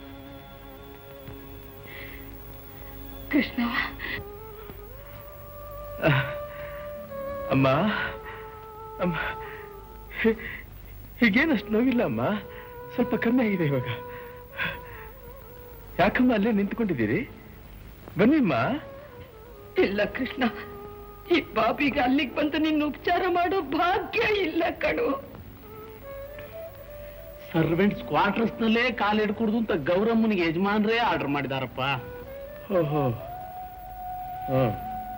ಕೃಷ್ಣ ಅಮ್ಮ ಅಮ್ಮ ಹೀ- ಹೀಗೇನಷ್ಟು ನೋವಿಲ್ಲ ಅಮ್ಮ ಸ್ವಲ್ಪ ಕಮ್ಮಿ ಆಗಿದೆ ಇವಾಗ ಯಾಕಮ್ಮ ಅಲ್ಲೇ ನಿಂತ್ಕೊಂಡಿದ್ದೀರಿ ಬನ್ನಿಮ್ಮ ಇಲ್ಲ ಕೃಷ್ಣ ಈ ಪಾಪಿಗೆ ಅಲ್ಲಿಗೆ ಬಂದು ನಿನ್ನ ಉಪಚಾರ ಮಾಡೋ ಭಾಗ್ಯ ಇಲ್ಲ ಕಣು ಸರ್ವೆಂಟ್ಸ್ ಕ್ವಾರ್ಟರ್ಸ್ ನಲ್ಲೇ ಕಾಲಿಡ್ಕೂಡ್ದು ಅಂತ ಗೌರಮ್ಮನಿಗೆ ಯಜಮಾನ್ರೇ ಆರ್ಡರ್ ಮಾಡಿದಾರಪ್ಪ ಓಹೋ ಹ್ಮ್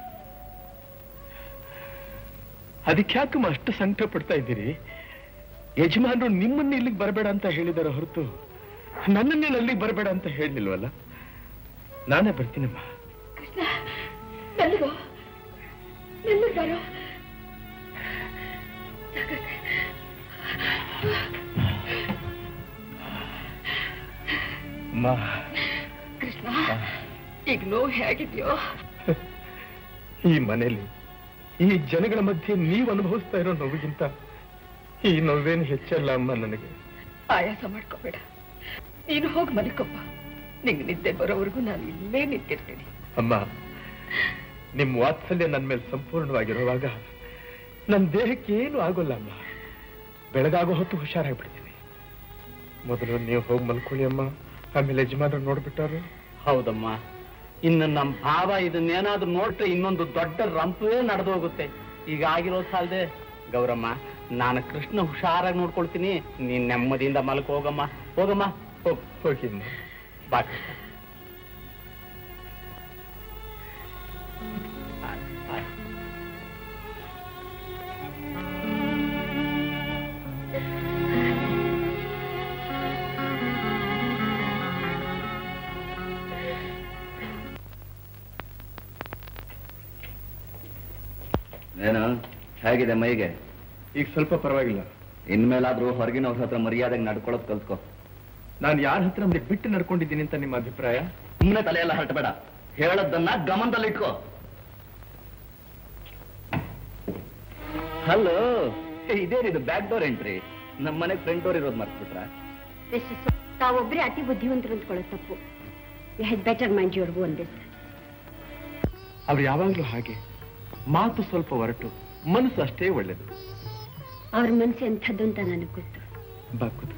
ಅದಕ್ಕೆ ಯಾಕಮ್ಮ ಅಷ್ಟು ಸಂಕಟ ಪಡ್ತಾ ಇದ್ದೀರಿ ಯಜಮಾನರು ನಿಮ್ಮನ್ನ ಇಲ್ಲಿಗೆ ಬರಬೇಡ ಅಂತ ಹೇಳಿದಾರ ಹೊರತು ನನ್ನನ್ನೇನು ಅಲ್ಲಿಗೆ ಬರಬೇಡ ಅಂತ ಹೇಳಿಲ್ವಲ್ಲ ನಾನೇ ಬರ್ತೀನಮ್ಮ ಕೃಷ್ಣ ಮೆಲ್ಲಿಗೋ ಮೆಲ್ಲಿಗೆ ಬರೋ ಅಮ್ಮ ಕೃಷ್ಣ ಈಗ ನೋವು ಹೇಗಿದ್ಯೋ ಈ ಮನೆಯಲ್ಲಿ ಈ ಜನಗಳ ಮಧ್ಯೆ ನೀವು ಅನುಭವಿಸ್ತಾ ಇರೋ ನೋವಿಗಿಂತ ಈ ನೋವೇನು ಹೆಚ್ಚಲ್ಲ ಅಮ್ಮ ನನಗೆ ಆಯಾಸ ಮಾಡ್ಕೋಬೇಡ ನೀನು ಹೋಗಿ ಮಲಿಕೊಪ್ಪ ನಿಂಗೆ ನಿದ್ದೆ ಬರೋವರೆಗೂ ನಾನು ಇಲ್ಲೇ ನಿಂತಿರ್ತೀನಿ ಅಮ್ಮ ನಿಮ್ ವಾತ್ಸಲ್ಯ ನನ್ನ ಮೇಲೆ ಸಂಪೂರ್ಣವಾಗಿರುವಾಗ ನನ್ನ ದೇಹಕ್ಕೆ ಏನು ಆಗೋಲ್ಲ ಅಮ್ಮ ಬೆಳಗಾಗೋ ಹೊತ್ತು ಹುಷಾರಾಗ್ಬಿಡ್ತೀನಿ ಮೊದಲು ನೀವು ಹೋಗಿ ಮಲ್ಕೊಳ್ಳಿ ಅಮ್ಮ ಆಮೇಲೆ ಯಜಮಾನರು ನೋಡ್ಬಿಟ್ಟಾರು ಹೌದಮ್ಮ ಇನ್ನು ನಮ್ಮ ಭಾವ ಇದನ್ನೇನಾದ್ರೂ ನೋಡ್ರೆ ಇನ್ನೊಂದು ದೊಡ್ಡ ರಂಪವೇ ನಡೆದು ಹೋಗುತ್ತೆ ಈಗ ಆಗಿರೋ ಸಾಲದೆ ಗೌರಮ್ಮ ನಾನು ಕೃಷ್ಣ ಹುಷಾರಾಗಿ ನೋಡ್ಕೊಳ್ತೀನಿ ನೀನ್ ನೆಮ್ಮದಿಯಿಂದ ಮಲ್ಕ ಹೋಗಮ್ಮ ಹೋಗಮ್ಮ ಹೋಗ್ ಹೋಗಿ ಅಮ್ಮ. ಬಾ ಕೃಷ್ಣ. ಆಯ್ತ್, ಆಯ್ತ್. ಏನು ಹೇಗಿದೆ ಮೈಗೆ ಈಗ ಸ್ವಲ್ಪ ಪರವಾಗಿಲ್ಲ ಇನ್ಮೇಲಾದ್ರೂ ಹೊರಗಿನವ್ರ ಹತ್ರ ಮರ್ಯಾದೆಗೆ ನಡ್ಕೊಳ್ಳೋದು ಕಲ್ತ್ಕೋ ನಾನು ಯಾರ ಹತ್ರ ಮತ್ತೆ ಬಿಟ್ಟು ನಡ್ಕೊಂಡಿದ್ದೀನಿ ಅಂತ ನಿಮ್ಮ ಅಭಿಪ್ರಾಯ ಸುಮ್ಮನೆ ತಲೆಯೆಲ್ಲ ಹರಟಬೇಡ ಹೇಳದ್ದನ್ನ ಗಮನದಲ್ಲಿಟ್ಕೋ ಹಲೋ ಇದೇನಿದು ಬ್ಯಾಕ್ ಡೋರ್ ಎಂಟ್ರಿ ನಮ್ಮ ಮನೆ ಫ್ರಂಟ್ ಡೋರ್ ಇರೋದು ಮರ್ತ್ಬಿಟ್ರ ತಾವೊಬ್ಬರೇ ಅತಿ ಬುದ್ಧಿವಂತರು ಅಂದ್ಕೊಳ್ಳೋ ತಪ್ಪು you had better mind your own this ಅವ್ರು ಯಾವಾಗ್ಲೂ ಹಾಗೆ ಮಾತು ಸ್ವಲ್ಪ ಹೊರಟು ಮನಸ್ಸು ಅಷ್ಟೇ ಒಳ್ಳೇದು ಅವ್ರ ಮನಸ್ಸು ಎಂಥದ್ದು ಅಂತ ನನಗೆ ಗೊತ್ತು ಬಾ ಕೂತ್ಕೋ.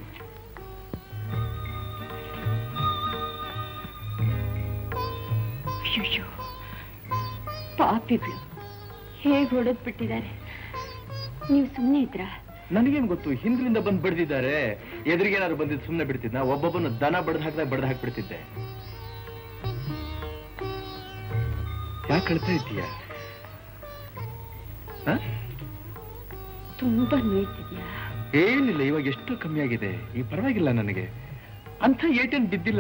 ಅಯ್ಯೋ ಪಾಪಿಗಳು ಹೇಗೆ ಹೊಡೆದ್ ಬಿಟ್ಟಿದ್ದಾರೆ ನೀವು ಸುಮ್ಮನೆ ಇದ್ರಾ ನನಗೇನ್ ಗೊತ್ತು ಹಿಂದ್ರಿಂದ ಬಂದು ಬಡ್ದಿದ್ದಾರೆ ಎದುರಿಗೇನಾದ್ರು ಬಂದಿದ್ದು ಸುಮ್ಮನೆ ಬಿಡ್ತಿದ್ನ ಒಬ್ಬೊಬ್ಬನ ದನ ಬಡ್ದು ಹಾಕಿದಾಗ ಬಡ್ದು ಹಾಕ್ಬಿಡ್ತಿದ್ದೆ ಯಾಕೆ ಕಳ್ತಾ ಇದ್ದೀಯಾ ಹ? ತುಂಬಾ ನೋಯ್ತಿದ್ಯಾ ಏನಿಲ್ಲ ಇವಾಗ ಎಷ್ಟು ಕಮ್ಮಿ ಆಗಿದೆ ಈ ಪರವಾಗಿಲ್ಲ ನನಗೆ ಅಂಥ ಏಟೇನ್ ಬಿದ್ದಿಲ್ಲ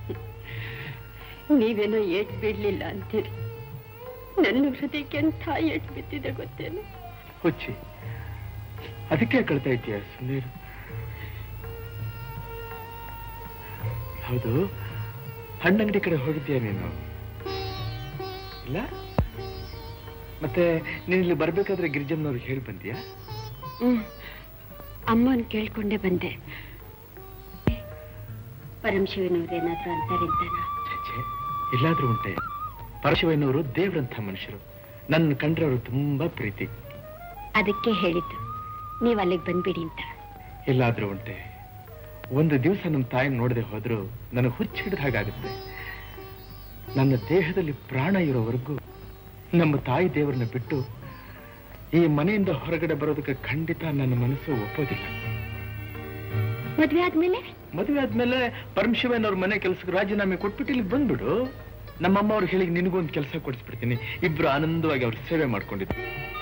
ನೀವೇನೋ ಏಟ್ ಬಿಡ್ಲಿಲ್ಲ ಅಂತೀರಿ ನನ್ನ ಹೃದಯಕ್ಕೆ ಎಂಥ ಏಟ್ ಬಿದ್ದಿದೆ ಗೊತ್ತೇನು ಹುಚ್ಚಿ ಅದಕ್ಕೆ ಕಳ್ತಾ ಇದ್ದೀಯ ಸುಮ್ಮನೆ ಹೌದು ಹಣ್ಣಂಗಡಿ ಕಡೆ ಹೋಗಿದ್ದೀಯ ನೀನು ಇಲ್ಲ ಮತ್ತೆ ನೀನ್ ಇಲ್ಲಿ ಬರ್ಬೇಕಾದ್ರೆ ಗಿರಿಜಮ್ಮನವ್ರಿಗೆ ಹೇಳಿ ಬಂದ್ಯಾ ಹ್ಮ್ ಅಮ್ಮನ್ ಕೇಳ್ಕೊಂಡೇ ಬಂದೆ ಪರಮಶಿವನವ್ರೇನಾದ್ರೂ ಅಂತಾರಿಂತಾನ ಛೆ, ಛೆ, ಎಲ್ಲಾದ್ರೂ ಉಂಟೆ ಪರಶಿವಯ್ಯನವರು ದೇವ್ರಂಥ ಮನುಷ್ಯರು ನನ್ನ ಕಂಡ್ರೆ ಅವರು ತುಂಬಾ ಪ್ರೀತಿ ಅದಕ್ಕೆ ಹೇಳಿದ್ದು ನೀವು ಅಲ್ಲಿಗೆ ಬಂದ್ಬಿಡಿ ಅಂತ ಎಲ್ಲಾದ್ರೂ ಉಂಟೆ ಒಂದು ದಿವಸ ನಮ್ಮ ತಾಯಿ ನೋಡದೆ ಹೋದ್ರು ನನಗೆ ಹುಚ್ಚು ಹಿಡಿದ ಹಾಗಾಗುತ್ತೆ ನನ್ನ ದೇಹದಲ್ಲಿ ಪ್ರಾಣ ಇರೋವರೆಗೂ ನಮ್ಮ ತಾಯಿ ದೇವರನ್ನ ಬಿಟ್ಟು ಈ ಮನೆಯಿಂದ ಹೊರಗಡೆ ಬರೋದಕ್ಕೆ ಖಂಡಿತ ನನ್ನ ಮನಸ್ಸು ಒಪ್ಪೋದಿಲ್ಲ ಮದ್ವೆ ಆದ್ಮೇಲೆ ಮದುವೆ ಆದ್ಮೇಲೆ ಪರಮಶಿವನವ್ರ ಮನೆ ಕೆಲಸಕ್ಕೆ ರಾಜೀನಾಮೆ ಕೊಟ್ಬಿಟ್ಟು ಇಲ್ಲಿಗೆ ಬಂದ್ಬಿಡು ನಮ್ಮಮ್ಮ ಅವ್ರಿಗೆ ಹೇಳಿ ನಿನಗೊಂದು ಕೆಲಸ ಕೊಡಿಸ್ಬಿಡ್ತೀನಿ ಇಬ್ರು ಆನಂದವಾಗಿ ಅವ್ರ ಸೇವೆ ಮಾಡ್ಕೊಂಡಿದ್ರು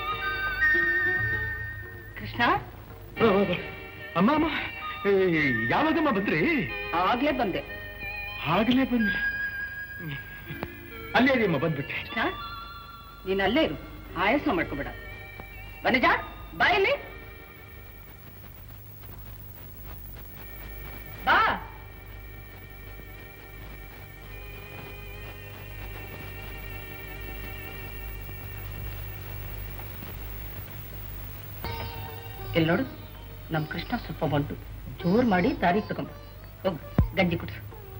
ಕೃಷ್ಣ ಅಮ್ಮ ಅಮ್ಮ ಏ, ಯಾವಾಗಮ್ಮ ಬಂದ್ರಿ ಆವಾಗ್ಲೇ ಬಂದೆ ಆಗ್ಲೇ ಬಂದ್ರಿ ಹ್ಮ್. ಅಲ್ಲೇ ಇದೆಯಮ್ಮ ಬಂದ್ಬಿಟ್ಟೆ ಕೃಷ್ಣ ನೀನ್ ಅಲ್ಲೇ ಇರು ಆಯಾಸ ಮಾಡ್ಕೋಬೇಡ ಬನಜ ಬಾ ಇಲ್ಲಿ ಬಾ ಇಲ್ಲಿ ನೋಡು ನಮ್ ಕೃಷ್ಣ ಸ್ವಲ್ಪ ಬಂಟು ಜೋರ್ ಮಾಡಿ ದಾರಿ ತಗೊಂಬ ಹೋಗು ಗಂಜಿ ಕುಡ್ಸು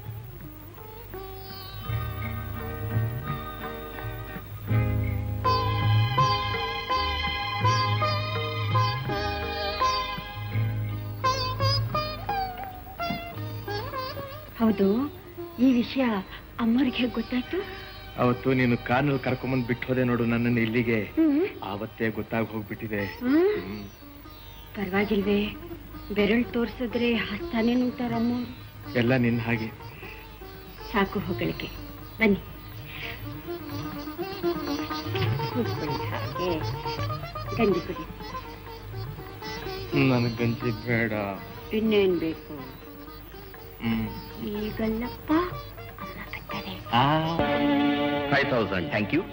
ಹೌದು ಈ ವಿಷಯ ಅಮ್ಮವ್ರಿಗೆ ಹೇಗೆ ಗೊತ್ತಾಯ್ತು ಅವತ್ತು ನೀನು ಕಾರ್ನಲ್ಲಿ ಕರ್ಕೊಂಬಂದ್ ಬಿಟ್ಟು ಹೋದೆ ನೋಡು ನನ್ನನ್ನು ಇಲ್ಲಿಗೆ ಹ್ಮ್ ಆವತ್ತೇ ಗೊತ್ತಾಗಿ ಹೋಗ್ಬಿಟ್ಟಿದೆ ಹ್ಮ್ ಹ್ಮ್. ಪರವಾಗಿಲ್ವೇ ಬೆರಳು ತೋರ್ಸಿದ್ರೆ ಹಸ್ತಾನೇ ನುಂಗ್ತಾರಮ್ಮ ಎಲ್ಲ ನಿನ್ನ ಹಾಗೆ ಸಾಕು ಹೊಗಳಿಕೆ ಬನ್ನಿ ಕೂತ್ಕೊಳ್ಳಿ ಹಾಗೆ ಗಂಜಿ ಕುಡಿ ನನಗೆ ಗಂಜಿ ಬೇಡ ಇನ್ನೇನ್ ಬೇಕು ಹ್ಮ್ ಈಗಲ್ಲಪ್ಪ ಅಮ್ಮ ಬರ್ತಾರೆ five thousand thank you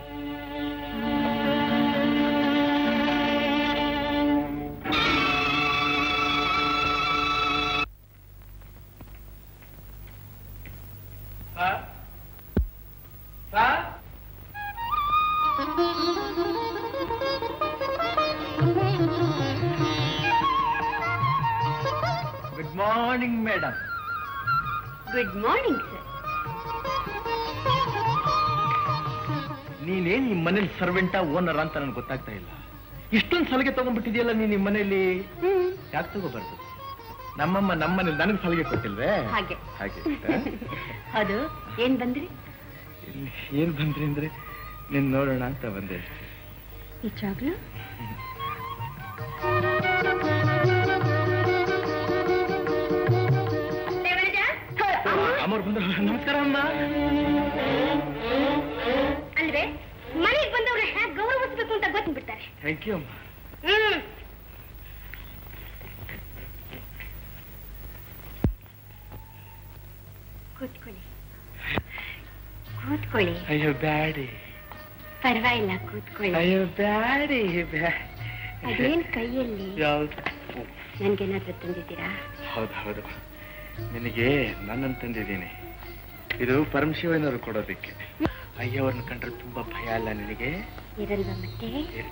good morning madam good morning sir ನೀನೇನ್ ಈ ಮನೇಲಿ ಸರ್ವೆಂಟ ಓನರ್ ಅಂತ ನನ್ಗೆ ಗೊತ್ತಾಗ್ತಾ ಇಲ್ಲ ಇಷ್ಟೊಂದು ಸಲಿಗೆ ತಗೊಂಡ್ಬಿಟ್ಟಿದ್ಯಲ್ಲ ನೀನ್ ನಿಮ್ಮ ಮನೆಯಲ್ಲಿ ಯಾಕೆ ತಗೋಬಾರ್ದು ನಮ್ಮಮ್ಮ ನಮ್ಮನೇಲಿ ನನಗೆ ಸಲಿಗೆ ಕೊಟ್ಟಿಲ್ವೇ ಹಾಗೆ ಹಾಗೆ ಅದು ಏನ್ ಬಂದ್ರಿ ಏನ್ ಬಂದ್ರಿ ಅಂದ್ರೆ ನೀನ್ ನೋಡೋಣ ಅಂತ ಬಂದೆ ನಿಜವಾಗ್ಲು ಅಮ್ಮವ್ರು ಬಂದ್ರು ನಮಸ್ಕಾರ ಅಮ್ಮ ಅಂದ್ರೆ ಮನೆಗೆ ಬಂದವ್ರ ಹೇಗೆ ಗೌರವಿಸ್ಬೇಕು ಅಂತ ಗೊತ್ತಿಬಿಡ್ತಾರೆ ಥ್ಯಾಂಕ್ ಯು ಅಮ್ಮ ಹ್ಮ್ ಕೂತ್ಕೊಳ್ಳಿ ಕೂತ್ಕೊಳ್ಳಿ ಅಯ್ಯೋ ಬ್ಯಾಡಿ ಪರವಾಗಿಲ್ಲ ಕೂತ್ಕೊಳ್ಳಿ ಅಯ್ಯೋ ಬ್ಯಾಡಿ ಬ್ಯಾ ಅದೇನ್ ಕೈಯಲ್ಲಿ ಯಾವ್ದು ನನ್ಗೇನಾದ್ರೂ ತಂದಿದ್ದೀರಾ ಹೌದು ಹೌದು ನಿನಗೆ ನನ್ನನ್ನು ತಂದಿದ್ದೀನಿ ಇದು ಪರಮಶಿವನವರು ಕೊಡೋದಕ್ಕೆ ಅಯ್ಯವ್ರನ್ನ ಕಂಡ್ರೆ ತುಂಬಾ ಭಯ ಅಲ್ಲ ನಿನಗೆ ಇರಲ್ವಾ ಮತ್ತೆ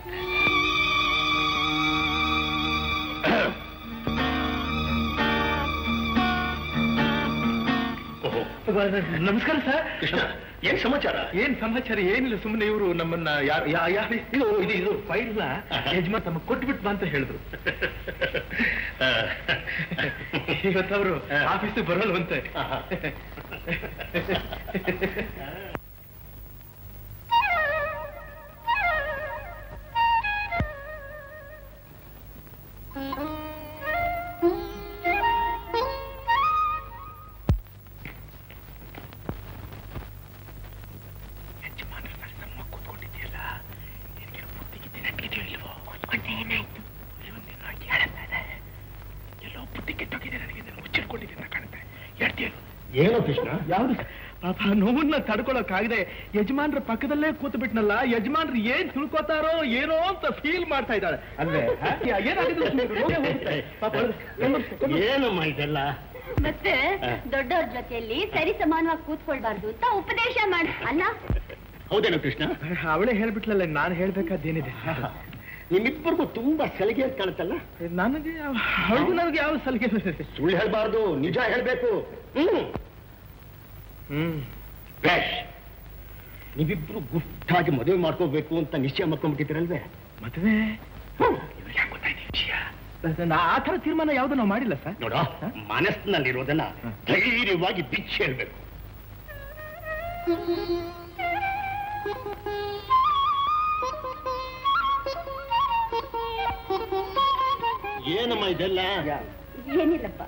ನಮಸ್ಕಾರ ಸರ್ ಕೃಷ್ಣ ಏನ್ ಸಮಾಚಾರ ಏನ್ ಸಮಾಚಾರ ಏನಿಲ್ಲ ಸುಮ್ಮನೆ ಇವರು ನಮ್ಮನ್ನ ಯಾರು ಯಾ- ಯಾ- ಇದು ಇದು ಇದು ಫೈಲ್ನ ಯಜಮಾನ್ ತಮ್ಮ ಕೊಟ್ಬಿಟ್ ಬಾ ಅಂತ ಹೇಳಿದ್ರು ಇವತ್ತವರು ಆಫೀಸ್ ಬರಲ್ವಂತೆ ಕೂತ್ಕೊಂಡಿದ್ಯಲ್ಲ ನಿನಗೆ ಬುದ್ಧಿಗಿದ್ದೆ ನನ್ಗಿದೆಯೋ ಇಲ್ವೋ ಏನಾಯ್ತು ಎಲ್ಲೋ ಬುದ್ಧಿ ಕೆಟ್ಟೋಗಿದೆ ನನಗೆ ನಾನು ಮುಚ್ಚಿಡ್ಕೊಂಡಿದ್ದೀನಿ ಅಂತ ಕಾಣುತ್ತೆ ಹೇಳ್ತೀಯ ಏನೋ ಕೃಷ್ಣ ಯಾವ್ದು ಪಾಪ ನೋವನ್ನ ತಡ್ಕೊಳಕ್ಕಾಗದೆ ಯಜಮಾನ್ರ ಪಕ್ಕದಲ್ಲೇ ಕೂತು ಬಿಟ್ನಲ್ಲ ಯಜಮಾನ್ರು ಏನ್ ತಿಳ್ಕೊತಾರೋ ಏನೋ ಅಂತ ಫೀಲ್ ಮಾಡ್ತಾ ಇದ್ದಾಳೆ ಅಲ್ವೇ ಹ? ಯಾ- ಏನಾಗಿದೆ ಸುಮ್ನೆ ಇರು, ರೋಗ ಹೋಗುತ್ತೆ. ಪಾಪ ಅವ್ಳು- ಕಣ್ಣು- ಕಣ್ಣು- ಏನಮ್ಮ ಇದೆಲ್ಲ ಮತ್ತೆ ದೊಡ್ಡವ್ರ ಜೊತೆಯಲ್ಲಿ ಸರಿ ಸಮಾನವಾಗಿ ಕೂತ್ಕೊಳ್ಬಾರ್ದು ಅಂತ ಉಪದೇಶ ಮಾಡ ಅಲ್ಲ ಹೌದೇನೋ ಕೃಷ್ಣ ಅವಳೇ ಹೇಳ್ಬಿಟ್ಲಲ್ಲ ನಾನು ಹೇಳ್ಬೇಕಾದ್ದೇನಿದೆ ನಿಮ್ಮಿಬ್ಬರಿಗೂ ತುಂಬಾ ಸಲಿಗೆ ಅಂತ ಕಾಣುತ್ತಲ್ಲ ನನಗೆ ಯಾವ- ಅವ್ಳಿಗೂ ನನಗೆ ಯಾವ ಸಲಿಗೆ ಸುಳ್ಳು ಹೇಳ್ಬಾರ್ದು ನಿಜ ಹೇಳ್ಬೇಕು ಹ್ಮ್ ಹ್ಮ್ ಬೇಷ್ ನೀವಿಬ್ರು ಗುಟ್ಟಾಗಿ ಮದುವೆ ಮಾಡ್ಕೋಬೇಕು ಅಂತ ನಿಶ್ಚಯ ಮಾಡ್ಕೊಂಡ್ಬಿಟ್ಟಿದ್ದೀರಲ್ವೇ ಮದುವೆ ಇವ್ರಿಗೆ ಯಾಕ್ ಗೊತ್ತಾಯ್ತು ಈ ವಿಷಯ? ನಾ ಆ ಥರ ತೀರ್ಮಾನ ಯಾವ್ದು ನಾವು ಮಾಡಿಲ್ಲ ಸರ್ ನೋಡ ಮನಸ್ಸಿನಲ್ಲಿರೋದನ್ನ ಧೈರ್ಯವಾಗಿ ಬಿಚ್ಚಿ ಹೇಳ್ಬೇಕು ಏನಮ್ಮ ಇದೆಲ್ಲ ಏನಿಲ್ಲಪ್ಪ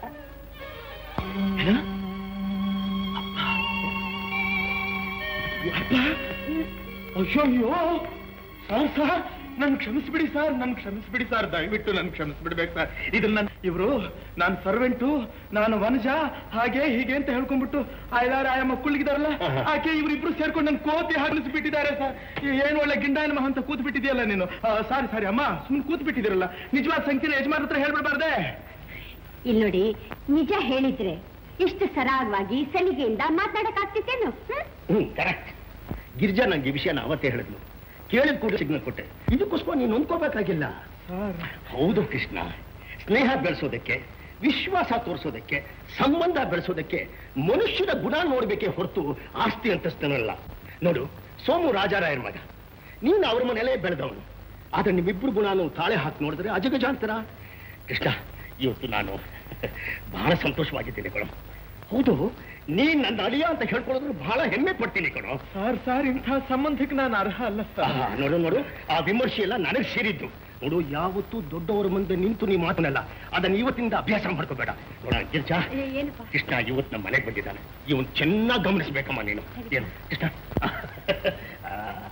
ಅಯ್ಯೋ ಅಯ್ಯೋ ಸರ್ ಸರ್ ನನ್ ಕ್ಷಮಿಸ್ಬಿಡಿ ಸರ್ ನನ್ ಕ್ಷಮಿಸ್ಬಿಡಿ ಸರ್ ದಯವಿಟ್ಟು ನನ್ ಕ್ಷಮಿಸ್ಬಿಡ್ಬೇಕು ಸರ್ ಇದನ್ನ ನನ್ ಇವರು ನಾನು ಸರ್ವೆಂಟು ನಾನು ವನಜ ಹಾಗೆ ಹೀಗೆ ಅಂತ ಹೇಳ್ಕೊಂಡ್ಬಿಟ್ಟು ಆಯ್ದಾರ ಆಯ ಮಕ್ಕಳಿಗಿದಾರಲ್ಲ ಆಕೆ ಇವರಿಬ್ರು ಸೇರ್ಕೊಂಡು ನನ್ ಕೋತಿ ಹಾರಿಸ್ಬಿಟ್ಟಿದ್ದಾರೆ ಸರ್ ಏನ್ ಒಳ್ಳೆ ಗಿಂಡಾಯನ ಮಹ ಅಂತ ಕೂತ್ ಬಿಟ್ಟಿದ್ಯಲ್ಲ ನೀನು ಸಾರಿ ಸಾರಿ ಅಮ್ಮ ಸುಮ್ಮನೆ ಕೂತ್ ಬಿಟ್ಟಿದ್ದೀರಲ್ಲ ನಿಜವಾದ ಸಂಖ್ಯೆನ ಯಜಮಾನ್ ಹತ್ರ ಹೇಳ್ಬಿಡ್ಬಾರ್ದೆ ಇಲ್ಲಿ ನೋಡಿ ನಿಜ ಹೇಳಿದ್ರೆ ಇಷ್ಟು ಸರಾಗವಾಗಿ ಸಲಿಗೆಯಿಂದ ಮಾತಾಡಕ್ ಆಗ್ತಿತ್ತೇನು ಹ್ಮ್ ಕರೆಕ್ಟ್ ಗಿರಿಜಾ ನಂಗೆ ಈ ವಿಷಯನ ಅವತ್ತೇ ಹೇಳಿದ್ಲು ಕೇಳಿದ ಕೂಡ ಸಿಗ್ನಲ್ ಕೊಟ್ಟೆ ಇದಕ್ಕೋಸ್ಕರ ನೀನು ನೊಂದ್ಕೋಬೇಕಾಗಿಲ್ಲ ಸರ್ ಹೌದು ಕೃಷ್ಣ ಸ್ನೇಹ ಬೆಳೆಸೋದಕ್ಕೆ ವಿಶ್ವಾಸ ತೋರಿಸೋದಕ್ಕೆ ಸಂಬಂಧ ಬೆಳೆಸೋದಕ್ಕೆ ಮನುಷ್ಯನ ಗುಣ ನೋಡ್ಬೇಕೇ ಹೊರತು ಆಸ್ತಿ ಅಂತಸ್ತನಲ್ಲ ನೋಡು ಸೋಮು ರಾಜಾರಾಯರ ಮಗ ನೀನು ಅವ್ರ ಮನೆಯಲ್ಲೇ ಬೆಳೆದವನು ಆದ್ರೆ ನಿಮ್ಮಿಬ್ರು ಗುಣನು ತಾಳೆ ಹಾಕಿ ನೋಡಿದ್ರೆ ಅಜಗಜಾಂತರ ಕೃಷ್ಣ ಇವತ್ತು ನಾನು ಬಹಳ ಸಂತೋಷವಾಗಿದ್ದೀನಿ ಕಣೋ ಹೌದು ನೀನ್ ನನ್ನ ಅಳಿಯ ಅಂತ ಹೇಳ್ಕೊಳ್ಳೋದ್ರೆ ಬಹಳ ಹೆಮ್ಮೆ ಪಡ್ತೀನಿ ಕಣೋ ಸರ್ ಸರ್ ಇಂಥ ಸಂಬಂಧಕ್ಕೆ ನಾನು ಅರ್ಹ ಅಲ್ಲ ಸರ್ ಆಹಾ, ನೋಡು ನೋಡು ಆ ವಿಮರ್ಶೆ ಎಲ್ಲ ನನಗೆ ಸೇರಿದ್ದು ನೋಡು ಯಾವತ್ತೂ ದೊಡ್ಡವರ ಮುಂದೆ ನಿಂತು ನೀ ಮಾತನಲ್ಲ ಅದನ್ನ ಇವತ್ತಿಂದ ಅಭ್ಯಾಸ ಮಾಡ್ಕೋಬೇಡ ನೋಡ ಗಿರ್ಜಾ ಏನಪ್ಪ ಕೃಷ್ಣ ಇವತ್ತು ನಮ್ಮ ಮನೆಗೆ ಬಂದಿದ್ದಾನೆ ಇವನ್ ಚೆನ್ನಾಗಿ ಗಮನಿಸ್ಬೇಕಮ್ಮ ನೀನು ಏನು ಕೃಷ್ಣ ಆ,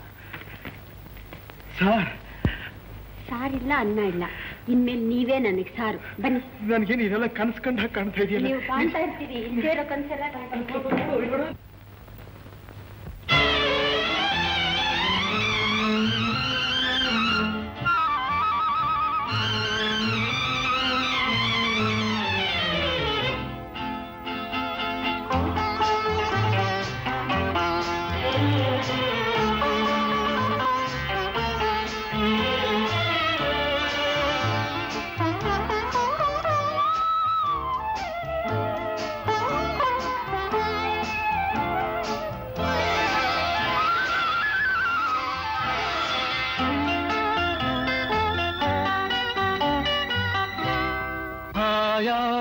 ಸರ್ ಸಾರಿಲ್ಲ ಅನ್ನ ಇಲ್ಲ ಇನ್ಮೇಲೆ ನೀವೇ ನನಗೆ ಸಾರು ಬನ್ನಿ ನನ್ಗೇನು ಇದೆಲ್ಲ ಕನ್ಸ್ಕೊಂಡ್ ಹಾಗೆ ಕಾಣ್ತಾ ಇದೆಯಲ್ಲ ನೀವು ಕಾಣ್ತಾ ಇರ್ತೀರಿ ಇಲ್ದೇ ಇರೋ ಕನ್ಸೆಲ್ಲ ಕಾಣ್ತಾ Thank you.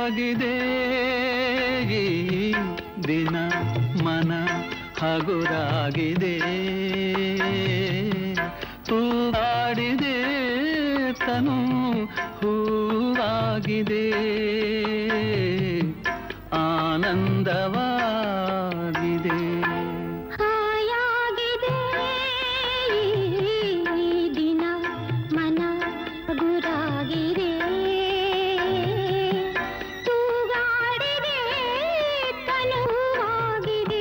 ತೂಗಾಗಿದೆ ಈ ದಿನ ಮನ ಹಗುರಾಗಿದೆ ತೂಗಾಡಿದೆ ತನು ಹೂವಾಗಿದೆ ಆನಂದವಾಗಿದೆ ಹಾಯಾಗಿದೆ ಈ ದಿನ ಮನ ಗುರಾಗಿದೆ ತೂಗಾಡಿದೆ ತನುವಾಗಿದೆ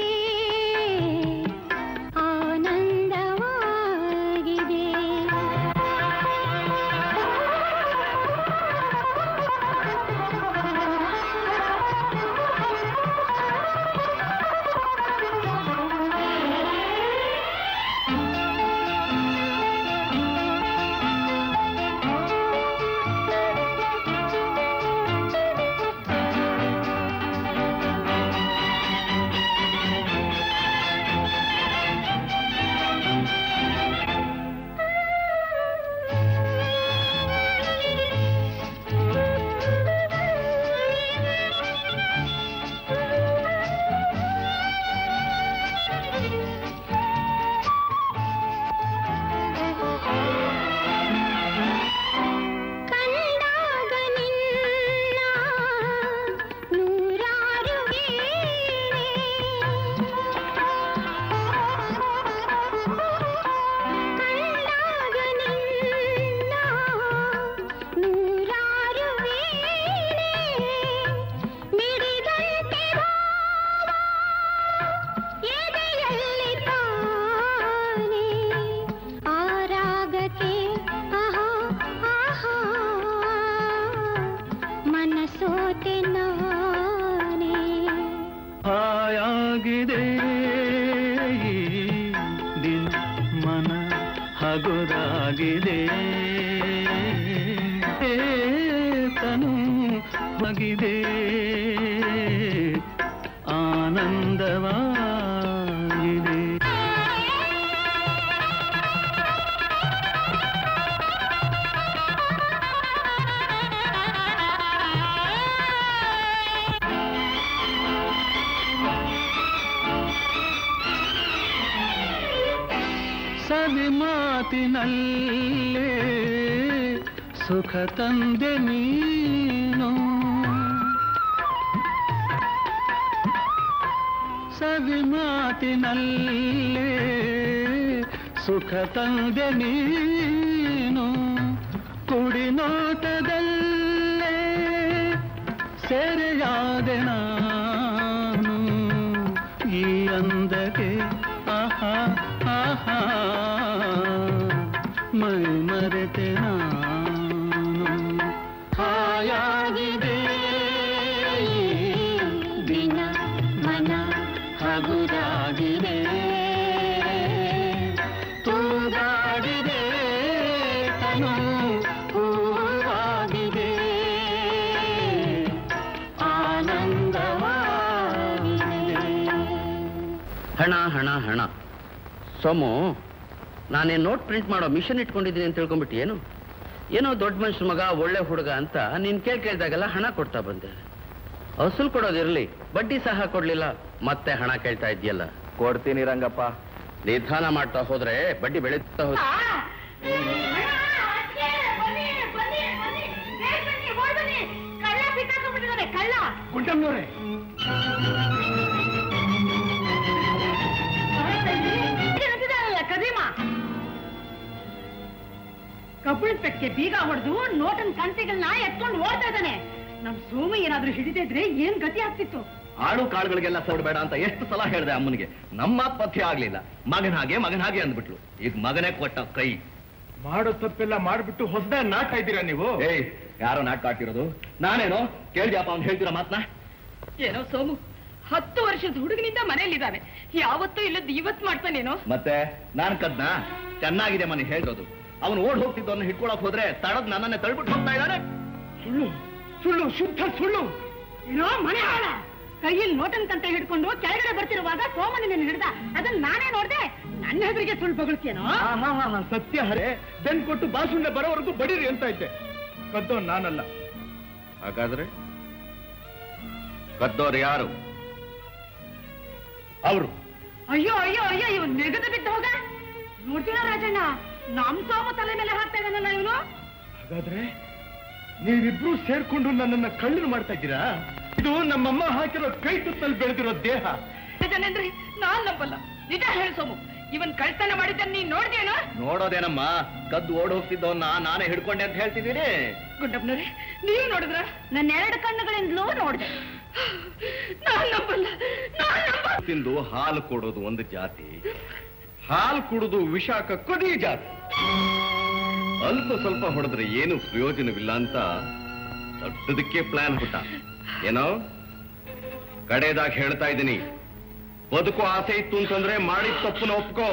ಆನಂದವಾಗಿದೆ ಕಂಡಾಗ ನಿನ್ನ ನೂರಾರು ವೀಣೆ ಕಂಡಾಗ ನಿನ್ನ ನೂರಾರು ವೀಣೆ ಮಿಡಿದಂತೆ ಭಾವ ಎದೆಯಲ್ಲಿ ತಾನೇ ಆರಾಗಕ್ಕೆ ಆಹಾ ಆಹಾ ಮನಸೋತೆ ನಾನೇ ಹಾಯಾಗಿದೆ ಈ ದಿನ ಮನ ಹಗುರಾಗಿದೆ ಏ ತನು ಮಗಿದೆ ಆನಂದವಾಗಿದೆ ಸವಿ ಮಾತಿನಲ್ಲೇ ಸುಖ ತಂದೆ ನೀನು ಸವಿ ಮಾತಿನಲ್ಲೇ ಸುಖ ತಂದೆ ನೀನು ಕುಡಿ ನೋಟದಲ್ಲೇ ಸೆರೆಯಾದೆ ನಾನು ಈ ಅಂದಕ್ಕೆ ಆಹಾ ಆಹಾ ಮೈ ಮರೆತೆ ನಾನು ಹಾಯಾಗಿದೆ ಈ ದಿನ ಮನ ಹಗುರಾಗಿದೆ ತೂಗಾಡಿದೆ ತನು ಹೂವಾಗಿದೆ ಆನಂದವಾಗಿದೆ ಹಣ ಹಣ ಹಣ ಸೋಮು ನಾನೇ ನೋಟ್ ಪ್ರಿಂಟ್ ಮಾಡೋ ಮಿಷನ್ ಇಟ್ಕೊಂಡಿದ್ದೀನಿ ಅಂತ ತಿಳ್ಕೊಂಬಿಟ್ಟು ಏನು ಏನೋ ದೊಡ್ಡ ಮನುಷ್ಯ ಮಗ ಒಳ್ಳೆ ಹುಡುಗ ಅಂತ ನೀನ್ ಕೇಳ್ ಕೇಳ್ದಾಗೆಲ್ಲ ಹಣ ಕೊಡ್ತಾ ಬಂದೆ ಅಸಲು ಕೊಡೋದಿರ್ಲಿ ಬಡ್ಡಿ ಸಹ ಕೊಡ್ಲಿಲ್ಲ ಮತ್ತೆ ಹಣ ಕೇಳ್ತಾ ಇದೆಯಲ್ಲ ಕೊಡ್ತೀನಿ ರಂಗಪ್ಪ ನಿಧಾನ ಮಾಡ್ತಾ ಹೋದ್ರೆ ಬಡ್ಡಿ ಬೆಳೀತಾ ಹೋದ್ರೆ ಕಳ್ಳ ಬಿಟ್ಟಾಕೊಂಡ್ಬಿಟ್ಟಿದ್ದಾರೆ ಕಳ್ಳ ಗುಂಡಮ್ಮನವ್ರೆ ಕದೀಮ ಕಬ್ಬಳದ ಪೆಟ್ಟಿಗೆ ಬೀಗ ಹೊಡೆದು ನೋಟನ್ ಸಂತೆಗಳನ್ನ ಎತ್ಕೊಂಡು ಓಡ್ತಾ ಇದ್ದಾನೆ ನಮ್ ಸೋಮ ಏನಾದ್ರೂ ಹಿಡಿದಿದ್ರೆ ಏನ್ ಗತಿ ಆಗ್ತಿತ್ತು ಆಳು ಕಾಳುಗಳಿಗೆಲ್ಲ ಸೋಡ್ಬೇಡ ಅಂತ ಎಷ್ಟು ಸಲ ಹೇಳಿದೆ ಅಮ್ಮನಿಗೆ ನಮ್ಮ ಪಥ್ಯ ಆಗ್ಲಿಲ್ಲ ಮಗನ ಹಾಗೆ ಮಗನ ಹಾಗೆ ಅಂದ್ಬಿಟ್ಲು ಈಗ ಮಗನೇ ಕೊಟ್ಟ ಕೈ ಮಾಡೋ ತಪ್ಪೆಲ್ಲ ಮಾಡ್ಬಿಟ್ಟು ಹೊಸದಾಗಿ ನಾಟ್ತಾ ಇದ್ದೀರಾ ನೀವು ಏಯ್ ಯಾರೋ ನಾಟಕ ಆಡ್ತಿರೋದು ನಾನೇನೋ ಕೇಳ್ದ್ಯಪ್ಪ ಅವ್ನು ಹೇಳ್ತೀರಾ ಮಾತ್ನ ಏನೋ ಸೋಮು ಹತ್ತು ವರ್ಷದ ಹುಡುಗನಿಂದ ಮನೇಲಿದ್ದಾನೆ ಯಾವತ್ತೂ ಇಲ್ಲದ್ ಇವತ್ ಮಾಡ್ತಾನೇನೋ ಮತ್ತೆ ನಾನ್ ಕದ್ನ ಚೆನ್ನಾಗಿದೆ ಮನೆ ಹೇಳಿರೋದು ಅವನು ಓಡ್ ಹೋಗ್ತಿದ್ದವನ್ನ ಹಿಡ್ಕೊಳಕ್ ಹೋದ್ರೆ ತಡದ್ ನನ್ನನ್ನೇ ತಳ್ಬಿಟ್ಟು ಹೋಗ್ತಾ ಇದ್ದಾನೆ ಸುಳ್ಳು ಸುಳ್ಳು ಶುದ್ಧ ಸುಳ್ಳು ಏನೋ ಮನೆ ಹಾಳ ಕೈಯಲ್ಲಿ ನೋಟನ್ ಕಂತೆ ಹಿಡ್ಕೊಂಡು ಕೆಳಗಡೆ ಬರ್ತಿರುವಾಗ ಸೋಮನ ಹಿಡ್ದ ಅದನ್ನ ನಾನೇ ನೋಡ್ದೆ ನನ್ನ ಹೆಸರಿಗೆ ಸುಳ್ಳು ಬಗಳ್ತೀಯನೋ ಆಹಾಹಾಹಾ, ಸತ್ಯ ಹರೇ ಬೆನ್ ಕೊಟ್ಟು ಬಾಸುಂಡೆ ಬರೋವರೆಗೂ ಬಡೀರಿ ಅಂತ ಇದ್ದೆ ಕದ್ದೋ ನಾನಲ್ಲ ಹಾಗಾದ್ರೆ ಕದ್ದೋರು ಯಾರು ಅವರು ಅಯ್ಯೋ ಅಯ್ಯೋ ಅಯ್ಯೋ ಇವನ್ ನೆಗದು ಬಿದ್ದು ಹೋಗ ನೋಡ್ತೀರಾ ರಾಜಣ್ಣ ನಮ್ ಸೋಮ ತಲೆ ಮೇಲೆ ಹಾಕ್ತಾ ಇದ್ದಾನಲ್ಲ ಇವನು ಹಾಗಾದ್ರೆ ನೀವಿಬ್ರು ಸೇರ್ಕೊಂಡು ನನ್ನನ್ನ ಕಳ್ಳರು ಮಾಡ್ತಾ ಇದ್ದೀರಾ ಇದು ನಮ್ಮಮ್ಮ ಹಾಕಿರೋ ಕೈ ತುತ್ತಲ್ಲಿ ಬೆಳೆದಿರೋ ದೇಹ ರಾಜನೇಂದ್ರಿ ನಾನ್ ನಂಬಲ್ಲ ನಿಜ ಹೇಳು ಸೋಮು ಇವನ್ ಕಳ್ತನ ಮಾಡಿದ್ದ ನೀನ್ ನೋಡ್ದೇನೋ ನೋಡೋದೇನಮ್ಮ ಕದ್ದು ಓಡ್ ಹೋಗ್ತಿದ್ದವನ್ನ ನಾನೇ ಹಿಡ್ಕೊಂಡೆ ಅಂತ ಹೇಳ್ತಿದ್ದೀನಿ ಗುಂಡಪ್ಪನವ್ರೆ ನೀವು ನೋಡಿದ್ರ ನನ್ನ ಎರಡು ಕಣ್ಣುಗಳಿಂದಲೂ ನೋಡ್ದೆ ನಾನ್ ನಂಬಲ್ಲ ನಾನ್ ನಂಬಲ್ಲ ತಿಂದು ಹಾಲು ಕೊಡೋದು ಒಂದು ಜಾತಿ ಹಾಲು ಕುಡಿದು ವಿಷ ಕಕ್ಕೋದು ಈ ಜಾತಿ ಅಲ್ಪ ಸ್ವಲ್ಪ ಹೊಡೆದ್ರೆ ಏನು ಪ್ರಯೋಜನವಿಲ್ಲ ಅಂತ ದೊಡ್ಡದಕ್ಕೆ ಪ್ಲಾನ್ ಹುಟ್ಟ ಏನೋ ಕಡೆದಾಗ ಹೇಳ್ತಾ ಇದ್ದೀನಿ ಬದುಕು ಆಸೆ ಇತ್ತು ಅಂತಂದ್ರೆ ಮಾಡಿದ ತಪ್ಪನ್ನ ಒಪ್ಕೋ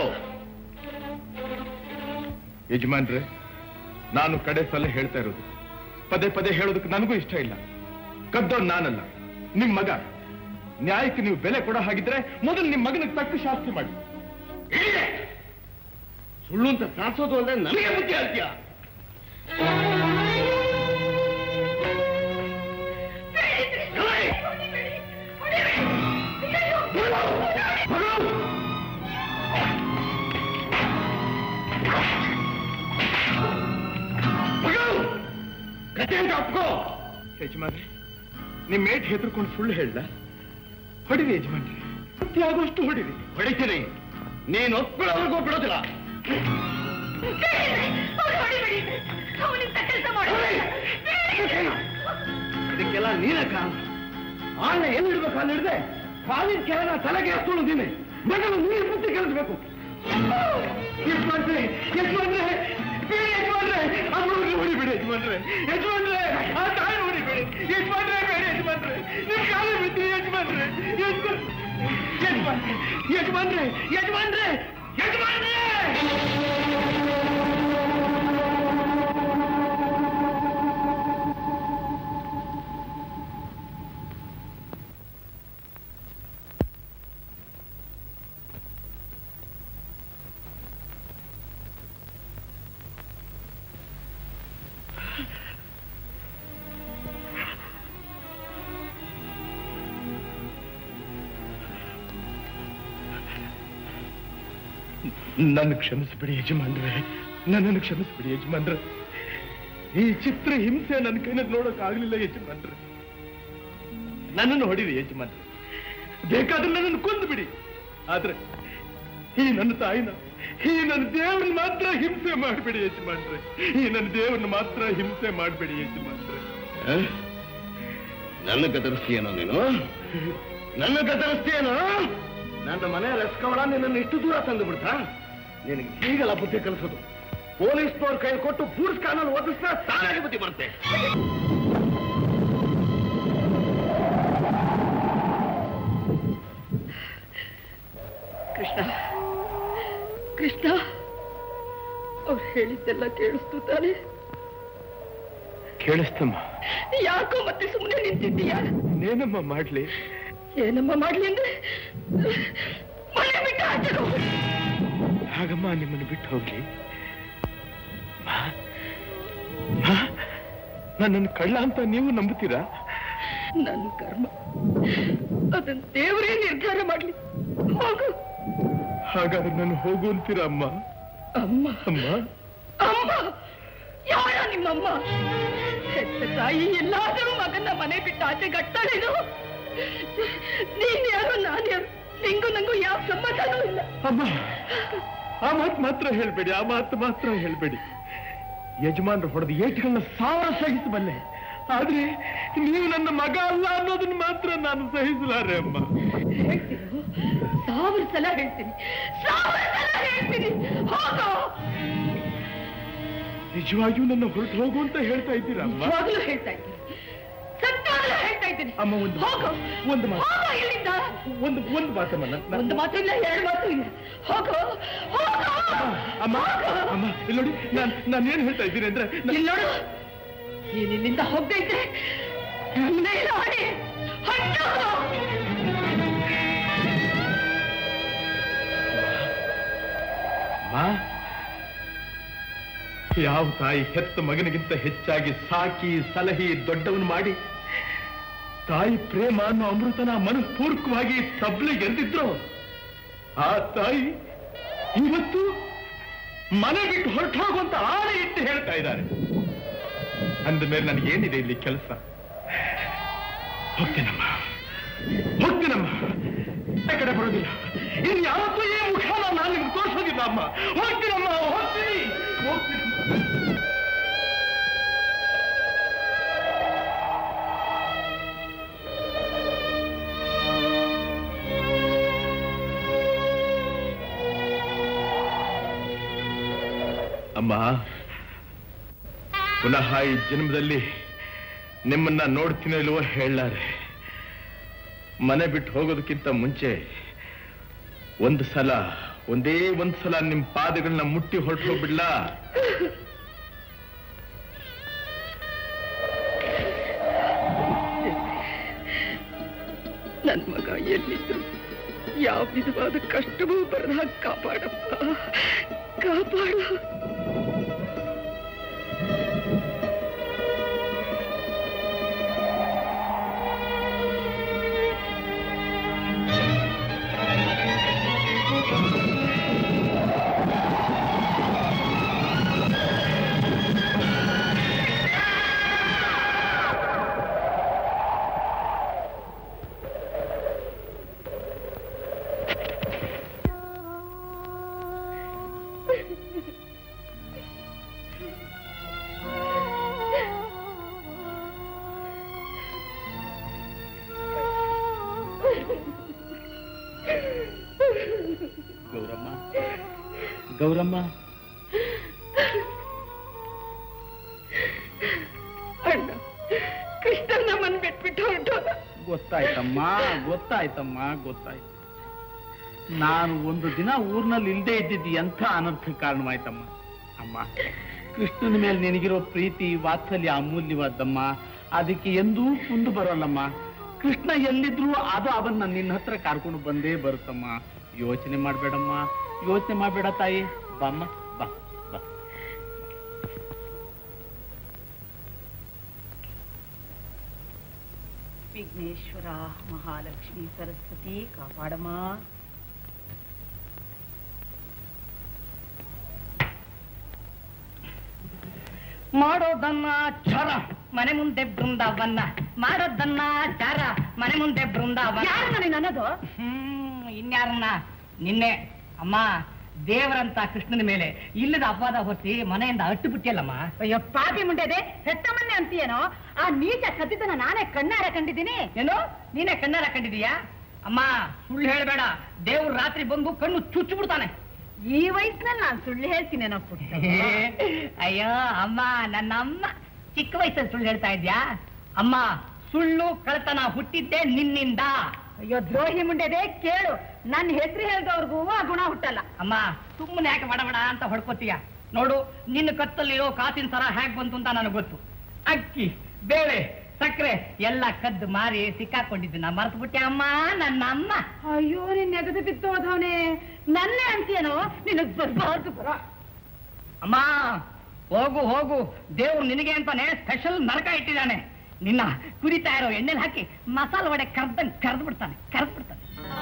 ಯಜಮಾನ್ರೆ ನಾನು ಕಡೆ ಸಲ ಹೇಳ್ತಾ ಇರೋದು ಪದೇ ಪದೇ ಹೇಳೋದಕ್ಕೆ ನನಗೂ ಇಷ್ಟ ಇಲ್ಲ ಕದ್ದೋನ್ ನಾನಲ್ಲ ನಿಮ್ ಮಗ ನ್ಯಾಯಕ್ಕೆ ನೀವು ಬೆಲೆ ಕೊಡೋ ಹಾಗಿದ್ರೆ ಮೊದಲು ನಿಮ್ ಮಗನಿಗೆ ತಕ್ಕ ಶಾಸ್ತಿ ಮಾಡಿ ಸುಳ್ಳು ಅಂತ ಸಾಧಿಸೋದು ಅಂದ್ರೆ ನನಗೆ ಬುದ್ಧಿ ಹೇಳ್ತೀಯ ಕತೆ ಅಂತ ಒಪ್ಕೋ ಯಜಮಾನ್ರೆ ನಿಮ್ ಮೇಟ್ ಹೆದರ್ಕೊಂಡು ಸುಳ್ಳು ಹೇಳ ಹೊಡಿರಿ ಯಜಮಾನ್ರೆ ಸತ್ಯ ಆಗೋಷ್ಟು ಹೊಡಿರಿ ಹೊಡಿತೀನಿ ನೀನು ಒಪ್ಕೊಳ್ಳೋವರೆಗೂ ಬಿಡೋದಿಲ್ಲ ಅವನಿಂದ ಕೆಲಸ ಮಾಡು ಇದಕ್ಕೆಲ್ಲ ನೀನೇ ಕಾರಣ ಆನೆ ಎಲ್ಲಿಡ್ಬೇಕು ಅಲ್ಲಿ ಹಿಡ್ದೆ ಕಾಲಿನ ಕೆಳನ ತಲೆಗೆ ಹಸ್ಕೊಂಡು ನೀನೆ ಮಗನು ನೀರು ಬುದ್ಧಿ ಕಲಿಸ್ಬೇಕು ಯಜಮಾನ್ರೆ ಯಜಮಾನ್ರೆ ಬೇಡ ಯಜಮಾನ್ರೆ ಅಮ್ಮನಿಗೆ ಹೊಡಿಬೇಡಿ ಯಜಮಾನ್ರೆ ಯಜಮಾನ್ರೆ ಆ ತಾಯಿ ಹೊಡಿಬೇಡಿ ಯಜಮಾನ್ರೆ ಬೇಡ ಯಜಮಾನ್ರೆ ನಿಮ್ ಕಾಲು ಬಿದ್ದು ಯಜಮಾನ್ರೆ ಯಜಮಾನ್ರೆ ಯಜಮಾನ್ರೆ ಯಜಮಾನ್ರೆ ಯಜಮಾನ್ರೆ ನನ್ನ ಕ್ಷಮಿಸ್ಬಿಡಿ ಯಜಮಾನ್ರೆ ನನ್ನನ್ನು ಕ್ಷಮಿಸ್ಬಿಡಿ ಯಜಮಾನ್ರೆ ಈ ಚಿತ್ರ ಹಿಂಸೆ ನನ್ನ ಕೈನಲ್ಲಿ ನೋಡಕ್ ಆಗ್ಲಿಲ್ಲ ಯಜಮಾನ್ರೆ ನನ್ನನ್ನು ಹೊಡಿರಿ ಯಜಮಾನ್ರೆ ಬೇಕಾದ್ರೆ ನನ್ನನ್ನು ಕೊಂದು ಬಿಡಿ ಆದ್ರೆ ಈ ನನ್ನ ತಾಯಿನ ಈ ನನ್ನ ದೇವ್ರನ್ನ ಮಾತ್ರ ಹಿಂಸೆ ಮಾಡಬೇಡಿ ಯಜಮಾನ್ರೆ ಈ ನನ್ನ ದೇವ್ರನ್ನ ಮಾತ್ರ ಹಿಂಸೆ ಮಾಡಬೇಡಿ ಯಜಮಾನ್ರೆ ನನ್ನ ಗದರಿಸ್ತೀಯನೋ ನೀನು ನನ್ನ ಗದರಿಸ್ತೀಯನೋ ನನ್ನ ಮನೆ ರಸ್ಕವಳ ನಿನ್ನನ್ನು ಇಷ್ಟು ದೂರ ತಂದು ಬಿಡ್ತಾ ನಿನಗೆ ಹೀಗಲ್ಲ ಬುದ್ಧಿ ಕಲಿಸೋದು ಪೊಲೀಸ್ನವ್ರ ಕೈ ಕೊಟ್ಟು ಬೂಡ್ಸ್ ಕಾನಲ್ಲಿ ಓದಿಸ್ತಾ ತಾನಾಗಿ ಬುದ್ಧಿ ಬರುತ್ತೆ ಕೃಷ್ಣ ಕೃಷ್ಣ ಅವ್ರು ಹೇಳಿದ್ದೆಲ್ಲ ಕೇಳಿಸ್ತು ತಾನೆ ಕೇಳಿಸ್ತಮ್ಮ ಯಾಕೋ ಮತ್ತೆ ಸುಮ್ಮನೆ ನಿಂತಿದ್ದೀಯಾ ಇನ್ನೇನಮ್ಮ ಮಾಡ್ಲಿ ಏನಮ್ಮ ಮಾಡ್ಲಿ ಅಂದ್ರೆ ಮನೆ ಬಿಟ್ಟು ಆಚೆ ಹೋಗು. ಹಾಗಮ್ಮ ನಿಮ್ಮನ್ನು ಬಿಟ್ಟು ಹೋಗ್ಲಿ ಮಾ, ಮಾ, ನನ್ನನ್ನು ಕಳ್ಳ ಅಂತ ನೀವು ನಂಬುತ್ತೀರಾ ನನ್ನ ಕರ್ಮ ಅದನ್ನ ದೇವರೇ ನಿರ್ಧಾರ ಮಾಡ್ಲಿ ಹೋಗು ಹಾಗಾದ್ರೆ ನಾನು ಹೋಗು ಅಂತೀರಾ ಅಮ್ಮ ಅಮ್ಮ ಅಮ್ಮ ಅಮ್ಮ ಯಾರ ನಿಮ್ಮಮ್ಮ ಹೆತ್ತ ತಾಯಿ ಎಲ್ಲಾದರೂ ಮಗನ ಮನೆ ಬಿಟ್ಟು ಆಚೆ ಗಟ್ಟಾಳೇನು ನೀನ್ ಯಾರು ನಾನು ಯಾರು ನಿಂಗೂ ನಂಗೂ ಯಾವ ಸಂಬಂಧನೂ ಇಲ್ಲ ಅಮ್ಮ ಆ ಮಾತು ಮಾತ್ರ ಹೇಳ್ಬೇಡಿ ಆ ಮಾತು ಮಾತ್ರ ಹೇಳ್ಬೇಡಿ ಯಜಮಾನ್ರು ಹೊಡೆದ ಏಟ್ಗಳನ್ನ ಸಾವಿರ ಸಹಿಸಬಲ್ಲೆ ಆದ್ರೆ ನೀವು ನನ್ನ ಮಗ ಅಲ್ಲ ಅನ್ನೋದನ್ನ ಮಾತ್ರ ನಾನು ಸಹಿಸಲಾರೆ ಅಮ್ಮ ಹೇಳ್ತೀನಿ ಸಾವಿರ ಸಲ ಹೇಳ್ತೀನಿ ಸಾವಿರ ಸಲ ಹೇಳ್ತೀನಿ ಹೋಗೋ ನಿಜವಾಗಿಯೂ ನನ್ನ ಹೊರಟು ಹೋಗು ಅಂತ ಹೇಳ್ತಾ ಇದ್ದೀರಾ ಅಮ್ಮ ನಿಜವಾಗ್ಲೂ ಹೇಳ್ತಾ ಇದ್ದೀನಿ ಸತ್ಯವಾಗ್ಲೂ ಹೇಳ್ತಾ ಇದ್ದೀನಿ ಅಮ್ಮ ಒಂದು ಹೋಗು ಒಂದು ಮಾತು ಹೋಗೋ ಇಲ್ಲಿಂದ ಒಂದು ಒಂದು ಮಾತಮ್ಮ ನನ್ನ- ಒಂದು ಮಾತು ಇಲ್ಲ ಎರಡು ಮಾತು ಇಲ್ಲ ಹೋಗೋ ಹೋಗೋ ಅಮ್ಮ ಅಮ್ಮ ಇಲ್ಲಿ ನೋಡಿ ನಾನು ನಾನು ಏನ್ ಹೇಳ್ತಾ ಇದ್ದೀನಿ ಅಂದ್ರೆ ನ- ಇಲ್ಲಿ ನೋಡು ನೀನ್ ಇಲ್ಲಿಂದ ಹೋಗ್ತಾ ಇದ್ರೆ ನನ್ನ ಮೇಲೆ ಆಣೆ ಹೊಟ್ಟು ಅಮ್ಮ, ಯಾವ ತಾಯಿ ಹೆತ್ತ ಮಗನಿಗಿಂತ ಹೆಚ್ಚಾಗಿ ಸಾಕಿ ಸಲಹಿ ದೊಡ್ಡವನು ಮಾಡಿ ತಾಯಿ ಪ್ರೇಮ ಅನ್ನೋ ಅಮೃತನ ಮನಃಪೂರ್ವಕವಾಗಿ ತಬ್ಲೆ ಗೆದ್ದಿದ್ರು ಆ ತಾಯಿ ಇವತ್ತು ಮನೆ ಬಿಟ್ಟು ಹೊರಟು ಹೋಗುವಂತ ಆಣೆ ಇಟ್ಟು ಹೇಳ್ತಾ ಇದ್ದಾರೆ ಅಂದ ಮೇಲೆ ನನಗೇನಿದೆ ಇಲ್ಲಿ ಕೆಲಸ ಹೋಗ್ತೀನಮ್ಮ ಹೋಗ್ತೀನಮ್ಮ ಆ ಕಡೆ ಬರೋದಿಲ್ಲ ಇನ್ನು ಯಾವತ್ತೂ ಈ ಮುಖಾನ ನಾನು ನಿಮ್ಗೆ ತೋರಿಸೋದಿಲ್ಲ ಅಮ್ಮ ಹೋಗ್ತೀನಮ್ಮ ಹೋಗ್ತೀನಿ ಹೋಗ್ತೀನಿ ಅಮ್ಮ ಪುನಃ ಈ ಜನ್ಮದಲ್ಲಿ ನಿಮ್ಮನ್ನ ನೋಡ್ತೀನೋ ಇಲ್ವೋ ಹೇಳಾರೆ ಮನೆ ಬಿಟ್ಟು ಹೋಗೋದಕ್ಕಿಂತ ಮುಂಚೆ ಒಂದು ಸಲ ಒಂದೇ ಒಂದ್ ಸಲ ನಿಮ್ ಪಾದಗಳನ್ನ ಮುಟ್ಟಿ ಹೊರಟು ಹೋಗ್ಬಿಡ್ಲಾ ನನ್ ಮಗ ಎಲ್ಲಿದ್ರು ಯಾವ ವಿಧವಾದ ಕಷ್ಟವೂ ಬರದ ಹಾಗೆ ಕಾಪಾಡಪ್ಪ ಕಾಪಾಡ ಗೌರಮ್ಮ ಗೌರಮ್ಮ ಅಣ್ಣ ಕೃಷ್ಣ ನಮ್ಮನ್ ಬಿಟ್ಬಿಟ್ಟು ಹೊರಟೋದ ಗೊತ್ತಾಯ್ತಮ್ಮ ಗೊತ್ತಾಯ್ತಮ್ಮ ಗೊತ್ತಾಯ್ತು ನಾನು ಒಂದು ದಿನ ಊರ್ನಲ್ಲಿ ಇಲ್ದೇ ಇದ್ದಿದ್ದು ಎಂಥ ಅನರ್ಥ ಕಾರಣವಾಯ್ತಮ್ಮ ಅಮ್ಮ ಕೃಷ್ಣನ ಮೇಲೆ ನಿನಗಿರೋ ಪ್ರೀತಿ ವಾತ್ಸಲ್ಯ ಅಮೂಲ್ಯವಾದ್ದಮ್ಮ ಅದಕ್ಕೆ ಎಂದೂ ಕುಂದು ಬರೋಲ್ಲಮ್ಮ ಕೃಷ್ಣ ಎಲ್ಲಿದ್ರು ಅದು ಅವನ್ನ ನಿನ್ನ ಹತ್ರ ಕರ್ಕೊಂಡು ಬಂದೇ ಬರುತ್ತಮ್ಮ ಯೋಚನೆ ಮಾಡ್ಬೇಡಮ್ಮ ಯೋಚನೆ ಮಾಡ್ಬೇಡ ತಾಯಿ ಬಾಮ್ಮ ಬಾ ಬಾ ವಿಘ್ನೇಶ್ವರ ಮಹಾಲಕ್ಷ್ಮಿ ಸರಸ್ವತಿ ಕಾಪಾಡಮ್ಮ ಮಾಡೋದನ್ನ ಚಾರ ಮನೆ ಮುಂದೆ ಬೃಂದಾವನ್ನ ಮಾಡೋದನ್ನ ಚಾರ ಮನೆ ಮುಂದೆ ಬೃಂದಾವನ ಯಾರನ್ನ ಅನ್ನೋದು ಹ್ಮ್ ಇನ್ಯಾರನ್ನ ನಿನ್ನೆ ಅಮ್ಮ ದೇವರಂತ ಕೃಷ್ಣನ ಮೇಲೆ ಇಲ್ಲದ ಅಪವಾದ ಹೊರಿಸಿ ಮನೆಯಿಂದ ಅಟ್ಟು ಬಿಟ್ಟಿಯಲ್ಲಮ್ಮ ಅಯ್ಯೋ ಪಾಪಿ ಮುಂಡೆದೆ ಹೆತ್ತಮ್ಮನ್ನೇ ಅಂತೀಯೇನೋ ಆ ನೀಚ ಕದ್ದಿದ್ದನ್ನ ನಾನೇ ಕಣ್ಣಾರ ಕಂಡಿದ್ದೀನಿ ಏನು ನೀನೇ ಕಣ್ಣಾರ ಕಂಡಿದೀಯಾ ಅಮ್ಮ ಸುಳ್ಳು ಹೇಳಬೇಡ ದೇವ್ರು ರಾತ್ರಿ ಬಂದು ಕಣ್ಣು ಚುಚ್ಚು ಬಿಡ್ತಾನೆ ಈ ವಯಸ್ಸಿನಲ್ಲಿ ನಾನು ಸುಳ್ಳು ಹೇಳ್ತೀನೇನೋ ಅಯ್ಯೋ ಅಮ್ಮ ನನ್ನ ಅಮ್ಮ ಚಿಕ್ಕ ವಯಸ್ಸಲ್ಲಿ ಸುಳ್ಳು ಹೇಳ್ತಾ ಇದ್ಯಾ ಅಮ್ಮ ಸುಳ್ಳು ಕಳ್ತನ ಹುಟ್ಟಿದ್ದೆ ನಿನ್ನಿಂದ ಅಯ್ಯೋ ದ್ರೋಹಿ ಮುಂಡೆದೆ ಕೇಳು ನನ್ನ ಹೆಸರು ಹೇಳ್ದವ್ರಿಗೂ ಆ ಗುಣ ಹುಟ್ಟಲ್ಲ ಅಮ್ಮ ಸುಮ್ಮನೆ ಯಾಕೆ ಬಡಬಡ ಅಂತ ಹೊಡ್ಕೋತೀಯ ನೋಡು ನಿನ್ನ ಕತ್ತಲ್ಲಿರೋ ಕಾಸಿನ ಸರ ಹೇಗ್ ಬಂತು ಅಂತ ನನಗೆ ಗೊತ್ತು ಅಕ್ಕಿ ಬೇಳೆ ಸಕ್ಕರೆ ಎಲ್ಲ ಕದ್ದು ಮಾರಿ ಸಿಕ್ಕಾಕೊಂಡಿದ್ದು ನಾ ಮರ್ತು ಬಿಟ್ಟೆ ಅಮ್ಮ ನನ್ನ ಅಮ್ಮ ಅಯ್ಯೋ ನಿನ್ನ ಎಗದು ಬಿದ್ದು ಹೋದವನೇ ನನ್ನೇ ಅಂತೀಯನೋ ನಿನಗ್ ಬರ್ಬಾರ್ದು ಬರ ಅಮ್ಮ ಹೋಗು ಹೋಗು ದೇವ್ರು ನಿನಗೆ ಅಂತಾನೆ ಸ್ಪೆಷಲ್ ನರಕ ಇಟ್ಟಿದ್ದಾನೆ ನಿನ್ನ ಕುರಿತಾ ಇರೋ ಎಣ್ಣೆಲಿ ಹಾಕಿ ಮಸಾಲ ವಡೆ ಕರ್ದಂಗ್ ಕರ್ದು ಬಿಡ್ತಾನೆ ಕರ್ದು ಬಿಡ್ತಾನೆ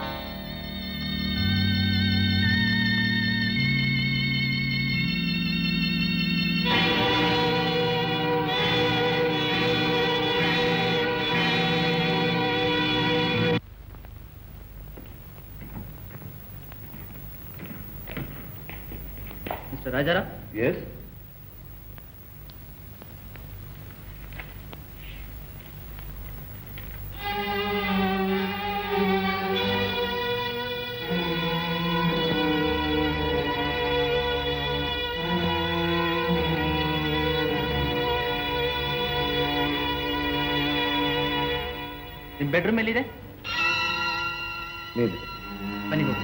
ಮಿಸ್ಟರ್ ರಾಜಾರ ಎಸ್ ನಿಮ್ ಬೆಡ್ರೂಮ್ ಎಲ್ಲಿದೆ ನೀನು ಬನ್ನಿ ಹೋಗಿ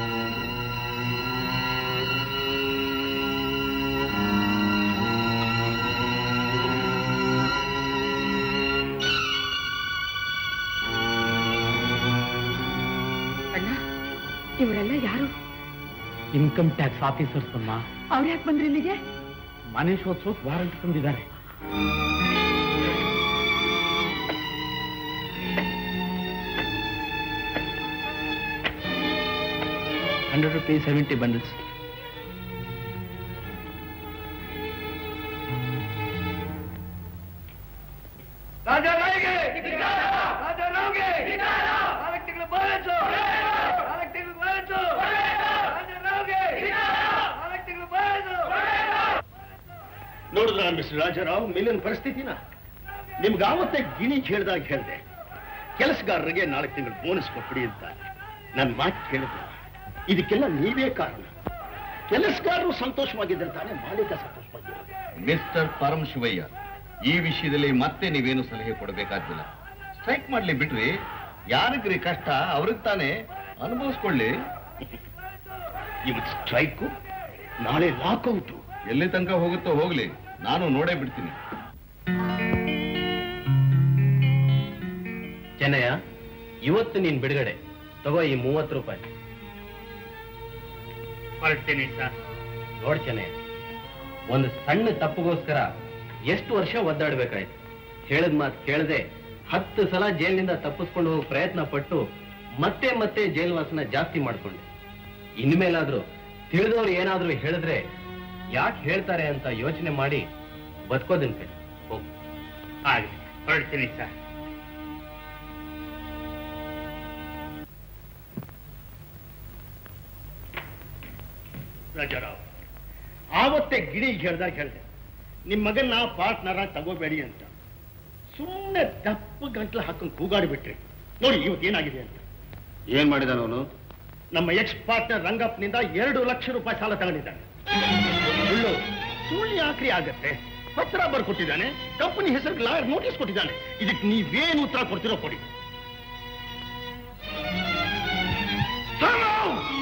ಅಣ್ಣ ಇವರೆಲ್ಲ ಯಾರು ಇನ್ಕಮ್ ಟ್ಯಾಕ್ಸ್ ಆಫೀಸರ್ಸ್ ಅಮ್ಮ ಅವ್ರು ಯಾಕೆ ಬಂದ್ರಿ ಇಲ್ಲಿಗೆ ಮನೆ ಶೋಧಿಸೋಕ್ ವಾರಂಟ್ ತಂದಿದ್ದಾರೆ ಹಂಡ್ರೆಡ್ ರುಪೀಸ್ ಸೆವೆಂಟಿ ಬಂಡಲ್ಸ್ ನೋಡಿದ್ರ ಮಿಸ್ಟರ್ ರಾಜಾರಾವ್ ಮೇಲಿನ ಪರಿಸ್ಥಿತಿನ ನಿಮ್ಗೆ ಆವತ್ತೇ ಗಿಣಿ ಹೇಳ್ದಾಗ ಹೇಳಿದೆ ಕೆಲಸಗಾರರಿಗೆ ನಾಲ್ಕು ತಿಂಗಳು ಬೋನಸ್ ಕೊಟ್ಬಿಡಿ ಅಂತ ನನ್ನ ಮಾತು ಕೇಳಿದ್ರು ಇದಕ್ಕೆಲ್ಲ ನೀವೇ ಕಾರಣ ಕೆಲಸಗಾರರು ಸಂತೋಷವಾಗಿದ್ದರೆ ತಾನೇ ಮಾಲೀಕ ಸಂತೋಷವಾಗಿರೋದು ಮಿಸ್ಟರ್ ಪರಮ್ ಶಿವಯ್ಯ ಈ ವಿಷಯದಲ್ಲಿ ಮತ್ತೆ ನೀವೇನು ಸಲಹೆ ಕೊಡಬೇಕಾಗಿಲ್ಲ ಸ್ಟ್ರೈಕ್ ಮಾಡ್ಲಿ ಬಿಟ್ರಿ ಯಾರಿಗ್ರಿ ಕಷ್ಟ ಅವ್ರಿಗೆ ತಾನೇ ಅನುಭವಿಸ್ಕೊಳ್ಳಿ ಇವತ್ತು ಸ್ಟ್ರೈಕು ನಾಳೆ ಲಾಕೌಟು ಎಲ್ಲಿ ತನಕ ಹೋಗುತ್ತೋ ಹೋಗ್ಲಿ ನಾನು ನೋಡೇ ಬಿಡ್ತೀನಿ ಚೆನ್ನಯ್ಯ ಇವತ್ತು ನೀನ್ ಬಿಡುಗಡೆ ತಗೋ ಈ ಮೂವತ್ತು ರೂಪಾಯಿ ಹೊರಡ್ತೀನಿ ಸರ್ ನೋಡ್ ಚೆನ್ನಯ್ಯ ಒಂದು ಸಣ್ಣ ತಪ್ಪುಗೋಸ್ಕರ ಎಷ್ಟು ವರ್ಷ ಒದ್ದಾಡ್ಬೇಕಾಯ್ತು ಹೇಳಿದ ಮಾತು ಕೇಳದೆ ಹತ್ತು ಸಲ ಜೈಲಿನಿಂದ ತಪ್ಪಿಸ್ಕೊಂಡು ಹೋಗೋ ಪ್ರಯತ್ನ ಪಟ್ಟು ಮತ್ತೆ ಮತ್ತೆ ಜೈಲ್ವಾಸನ ಜಾಸ್ತಿ ಮಾಡ್ಕೊಂಡೆ ಇನ್ಮೇಲಾದ್ರೂ ತಿಳಿದವ್ರು ಏನಾದ್ರೂ ಹೇಳಿದ್ರೆ ಯಾಕೆ ಹೇಳ್ತಾರೆ ಅಂತ ಯೋಚನೆ ಮಾಡಿ ಬದುಕೋದನ್ ಕೈ ಹೋಗು ಹಾಗೆ ಹೊರಡ್ತೀನಿ ಸರ್ ರಾಜಾರಾವ್ ಆವತ್ತೇ ಗಿಣಿ ಹೇಳ್ದಾಗ ಹೇಳಿದೆ ನಿಮ್ಮ ಮಗನ್ನ ಪಾರ್ಟ್ನರ ತಗೋಬೇಡಿ ಅಂತ ಸುಮ್ಮನೆ ದಪ್ಪ ಗಂಟ್ಲು ಹಾಕೊಂಡು ಕೂಗಾಡಿಬಿಟ್ರಿ ನೋಡಿ ಇವತ್ತು ಏನಾಗಿದೆ ಅಂತ ಏನ್ ಮಾಡಿದ ಅವನು ನಮ್ಮ ಎಕ್ಸ್ ಪಾರ್ಟ್ನರ್ ರಂಗಪ್ಪನಿಂದ ಎರಡು ಲಕ್ಷ ರೂಪಾಯಿ ಸಾಲ ತಗೊಂಡಿದ್ದಾನೆ ಸುಳ್ಳು ಸುಳ್ಳು ಯಾಕ್ರಿ ಆಗತ್ತೆ ಪತ್ರ ಬರ್ಕೊಟ್ಟಿದ್ದಾನೆ ಕಂಪನಿ ಹೆಸರಿಗೆ ಲಾಯರ್ ನೋಟಿಸ್ ಕೊಟ್ಟಿದ್ದಾನೆ ಇದಕ್ಕೆ ನೀವೇನು ಉತ್ತರ ಕೊಡ್ತಿರೋ ಕೊಡಿ Hello!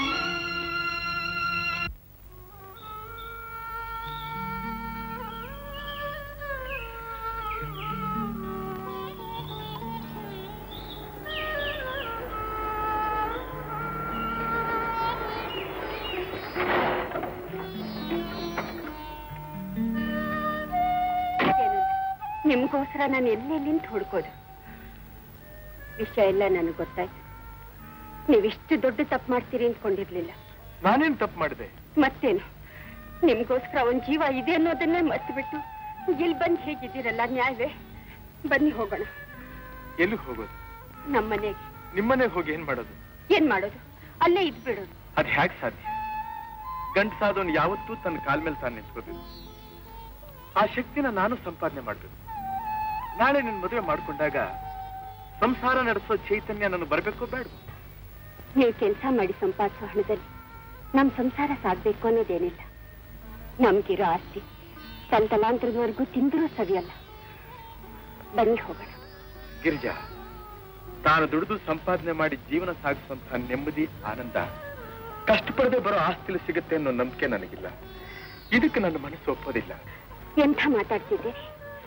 ನಿಮ್ಗೋಸ್ಕರ ನಾನು ಎಲ್ಲೆಲ್ಲಿಂದ ಹುಡ್ಕೋದು ವಿಷಯ ಎಲ್ಲ ನನಗೆ ಗೊತ್ತಾಯ್ತು ನೀವಿಷ್ಟು ದೊಡ್ಡ ತಪ್ಪು ಮಾಡ್ತೀರಿ ಅಂದ್ಕೊಂಡಿರ್ಲಿಲ್ಲ ನಾನೇನ್ ತಪ್ಪು ಮಾಡಿದೆ ಮತ್ತೇನು ನಿಮ್ಗೋಸ್ಕರ ಒಂದ್ ಜೀವ ಇದೆ ಅನ್ನೋದನ್ನೇ ಮರ್ತು ಬಿಟ್ಟು ಇಲ್ಲಿ ಬಂದು ಹೇಗಿದ್ದೀರಲ್ಲ ನ್ಯಾಯವೇ ಬನ್ನಿ ಹೋಗೋಣ ಎಲ್ಲಿ ಹೋಗೋದು ನಮ್ಮನೆಗೆ ನಿಮ್ಮನೆ ಹೋಗಿ ಏನ್ ಮಾಡೋದು ಏನ್ ಮಾಡೋದು ಅಲ್ಲೇ ಇದ್ಬಿಡೋದು ಅದ್ ಹ್ಯಾಕ್ ಸಾಧ್ಯ ಗಂಡಸಾದವನು ಯಾವತ್ತೂ ತನ್ನ ಕಾಲ್ ಮೇಲೆ ತಾನು ನಿಂತ್ಕೋಬೇಕು ಆ ಶಕ್ತಿನ ನಾನು ಸಂಪಾದನೆ ಮಾಡ್ಬೇಕು ನಾಳೆ ನಿನ್ ಮದುವೆ ಮಾಡ್ಕೊಂಡಾಗ ಸಂಸಾರ ನಡೆಸೋ ಚೈತನ್ಯ ನಾನು ಬರ್ಬೇಕು ಬೇಡ ನೀವು ಕೆಲಸ ಮಾಡಿ ಸಂಪಾದಿಸೋ ಹಣದಲ್ಲಿ ನಮ್ ಸಂಸಾರ ಸಾಗ್ಬೇಕು ಅನ್ನೋದೇನಿಲ್ಲ ನಮ್ಗಿರೋ ಆಸ್ತಿ ತಲತಲಾಂತರದವರೆಗೂ ತಿಂದರೂ ಸವಿಯಲ್ಲ ಬನ್ನಿ ಹೋಗೋಣ ಗಿರಿಜಾ ತಾನು ದುಡಿದು ಸಂಪಾದನೆ ಮಾಡಿ ಜೀವನ ಸಾಗಿಸುವಂತಹ ನೆಮ್ಮದಿ ಆನಂದ ಕಷ್ಟಪಡದೆ ಬರೋ ಆಸ್ತಿಲಿ ಸಿಗುತ್ತೆ ಅನ್ನೋ ನಂಬಿಕೆ ನನಗಿಲ್ಲ ಇದಕ್ಕೆ ನನ್ನ ಮನಸ್ಸು ಒಪ್ಪೋದಿಲ್ಲ ಎಂಥ ಮಾತಾಡ್ತಿದ್ದೀರಿ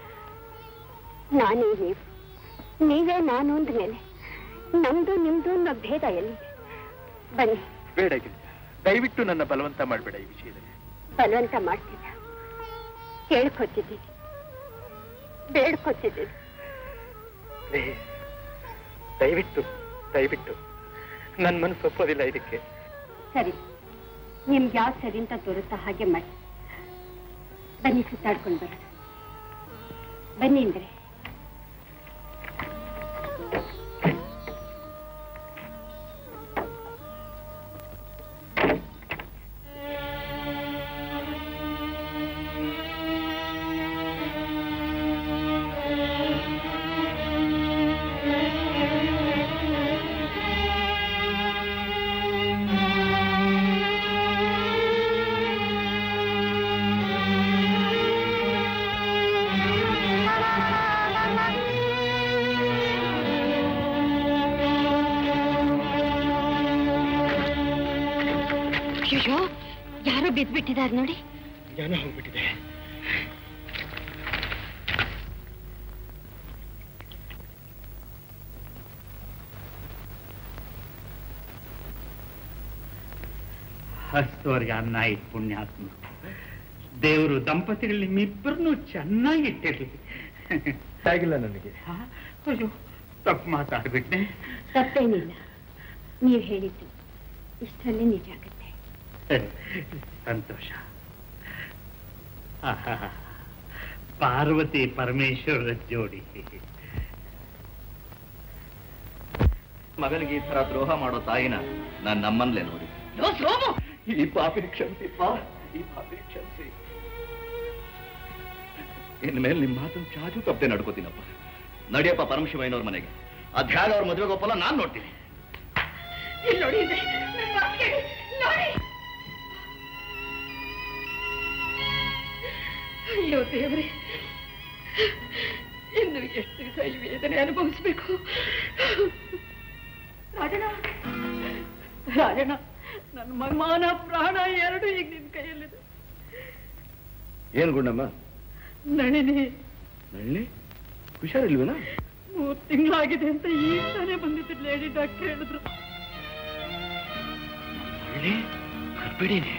ನಾನೇ ನೀವು ನೀವೇ ನಾನು ಅಂದ ಮೇಲೆ ನಮ್ದು ನಿಮ್ದು ಅನ್ನೋ ಭೇದ ಎಲ್ಲಿದೆ ಬನ್ನಿ ಬೇಡ ಗಿರಿಜಾ ದಯವಿಟ್ಟು ನನ್ನ ಬಲವಂತ ಮಾಡಬೇಡ ಈ ವಿಷಯದಲ್ಲಿ ಬಲವಂತ ಮಾಡ್ತಿಲ್ಲ ಕೇಳ್ಕೊತಿದ್ದೀನಿ ಬೇಡ್ಕೊತಿದ್ದೀನಿ ಪ್ಲೀಸ್ ದಯವಿಟ್ಟು ದಯವಿಟ್ಟು ನನ್ನ ಮನಸ್ಸು ಒಪ್ಪೋದಿಲ್ಲ ಇದಕ್ಕೆ ಸರಿ ನಿಮ್ಗೆ ಯಾವ ಸರಿ ಅಂತ ತೋರುತ್ತಾ ಹಾಗೆ ಮಾಡಿ ಬನ್ನಿ ಸುತ್ತಾಡ್ಕೊಂಡು ಬರೋಣ ಬನ್ನಿ ಅಂದ್ರೆ ಅಯ್ಯೋ ಯಾರೋ ಬಿದ್ದ್ಬಿಟ್ಟಿದ್ದಾರೆ ನೋಡಿ ಜನ ಹೋಗ್ಬಿಟ್ಟಿದೆ ಹಸ್ತೋರ್ಗೆ ಅನ್ನ ಇಟ್ಟು ಪುಣ್ಯಾತ್ಮ ದೇವರು ದಂಪತಿಗಳು ನಿಮ್ಮಿಬ್ಬರನ್ನು ಚೆನ್ನಾಗಿ ಇಟ್ಟಿರ್ಲಿ ಆಗಿಲ್ಲ ನನಗೆ ಹಾ? ಅಯ್ಯೋ ತಪ್ಪು ಮಾತಾಡ್ಬಿಟ್ಟೆ ತಪ್ಪೇನಿಲ್ಲ ನೀವು ಹೇಳಿದ್ದು ಇಷ್ಟರಲ್ಲಿ ನಿಜ ಆಗುತ್ತೆ ಸಂತೋಷ ಆಹಾಹಾ. ಪಾರ್ವತಿ ಪರಮೇಶ್ವರ ಜೋಡಿ ಮಗನಿಗೆ ಈ ತರ ದ್ರೋಹ ಮಾಡೋ ತಾಯಿನ ನಾನ್ ನಮ್ಮನ್ಲೇ ನೋಡಿ ಈ ಪಾಪಿನ ಕ್ಷಮಿಸಿ ಪಾ ಈ ಪಾಪಿನ ಕ್ಷಮಿಸಿ ಇನ್ಮೇಲೆ ನಿಮ್ಮ ಮಾತನ್ನು ಚಾಚು ತಪ್ಪದೆ ನಡ್ಕೋತೀನಪ್ಪ ನಡಿಯಪ್ಪ ಪರಮಶಿವಯ್ಯನವ್ರ ಮನೆಗೆ ಅಧ್ಯಾಗ ಅವ್ರ ಮದುವೆಗೆ ಒಪ್ಪಲ್ಲ ನಾನ್ ನೋಡ್ತೀನಿ ಇಲ್ಲಿ ನೋಡಿ ಇದೆ. ನನ್ ಮಾತ್ ಕೇಳಿ. ನೋಡಿ ಅಯ್ಯೋ ದೇವ್ರೆ ಇನ್ನು ಎಷ್ಟು ದಿವಸ ಈ ವೇದನೆ ಅನುಭವಿಸ್ಬೇಕು ರಾಜಣ್ಣ ರಾಜಣ್ಣ ನನ್ನ ಮನ್ಮಾನ ಪ್ರಾಣ ಎರಡು ಈಗ ನಿನ್ ಕೈಯಲ್ಲಿದೆ ಏನ್ ಗುಂಡಮ್ಮ ನಳಿನಿ ನಳ್ಳಿ ಹುಷಾರಿಲ್ವೇನಾ ಮೂರ್ ತಿಂಗಳಾಗಿದೆ ಅಂತ ಈಗ ತಾನೇ ಬಂದಿದ್ದು ಲೇಡಿ ಡಾಕ್ಟರ್ ಹೇಳಿದ್ರು ನಳ್ಳಿ ಗರ್ಭಿಣಿನೇ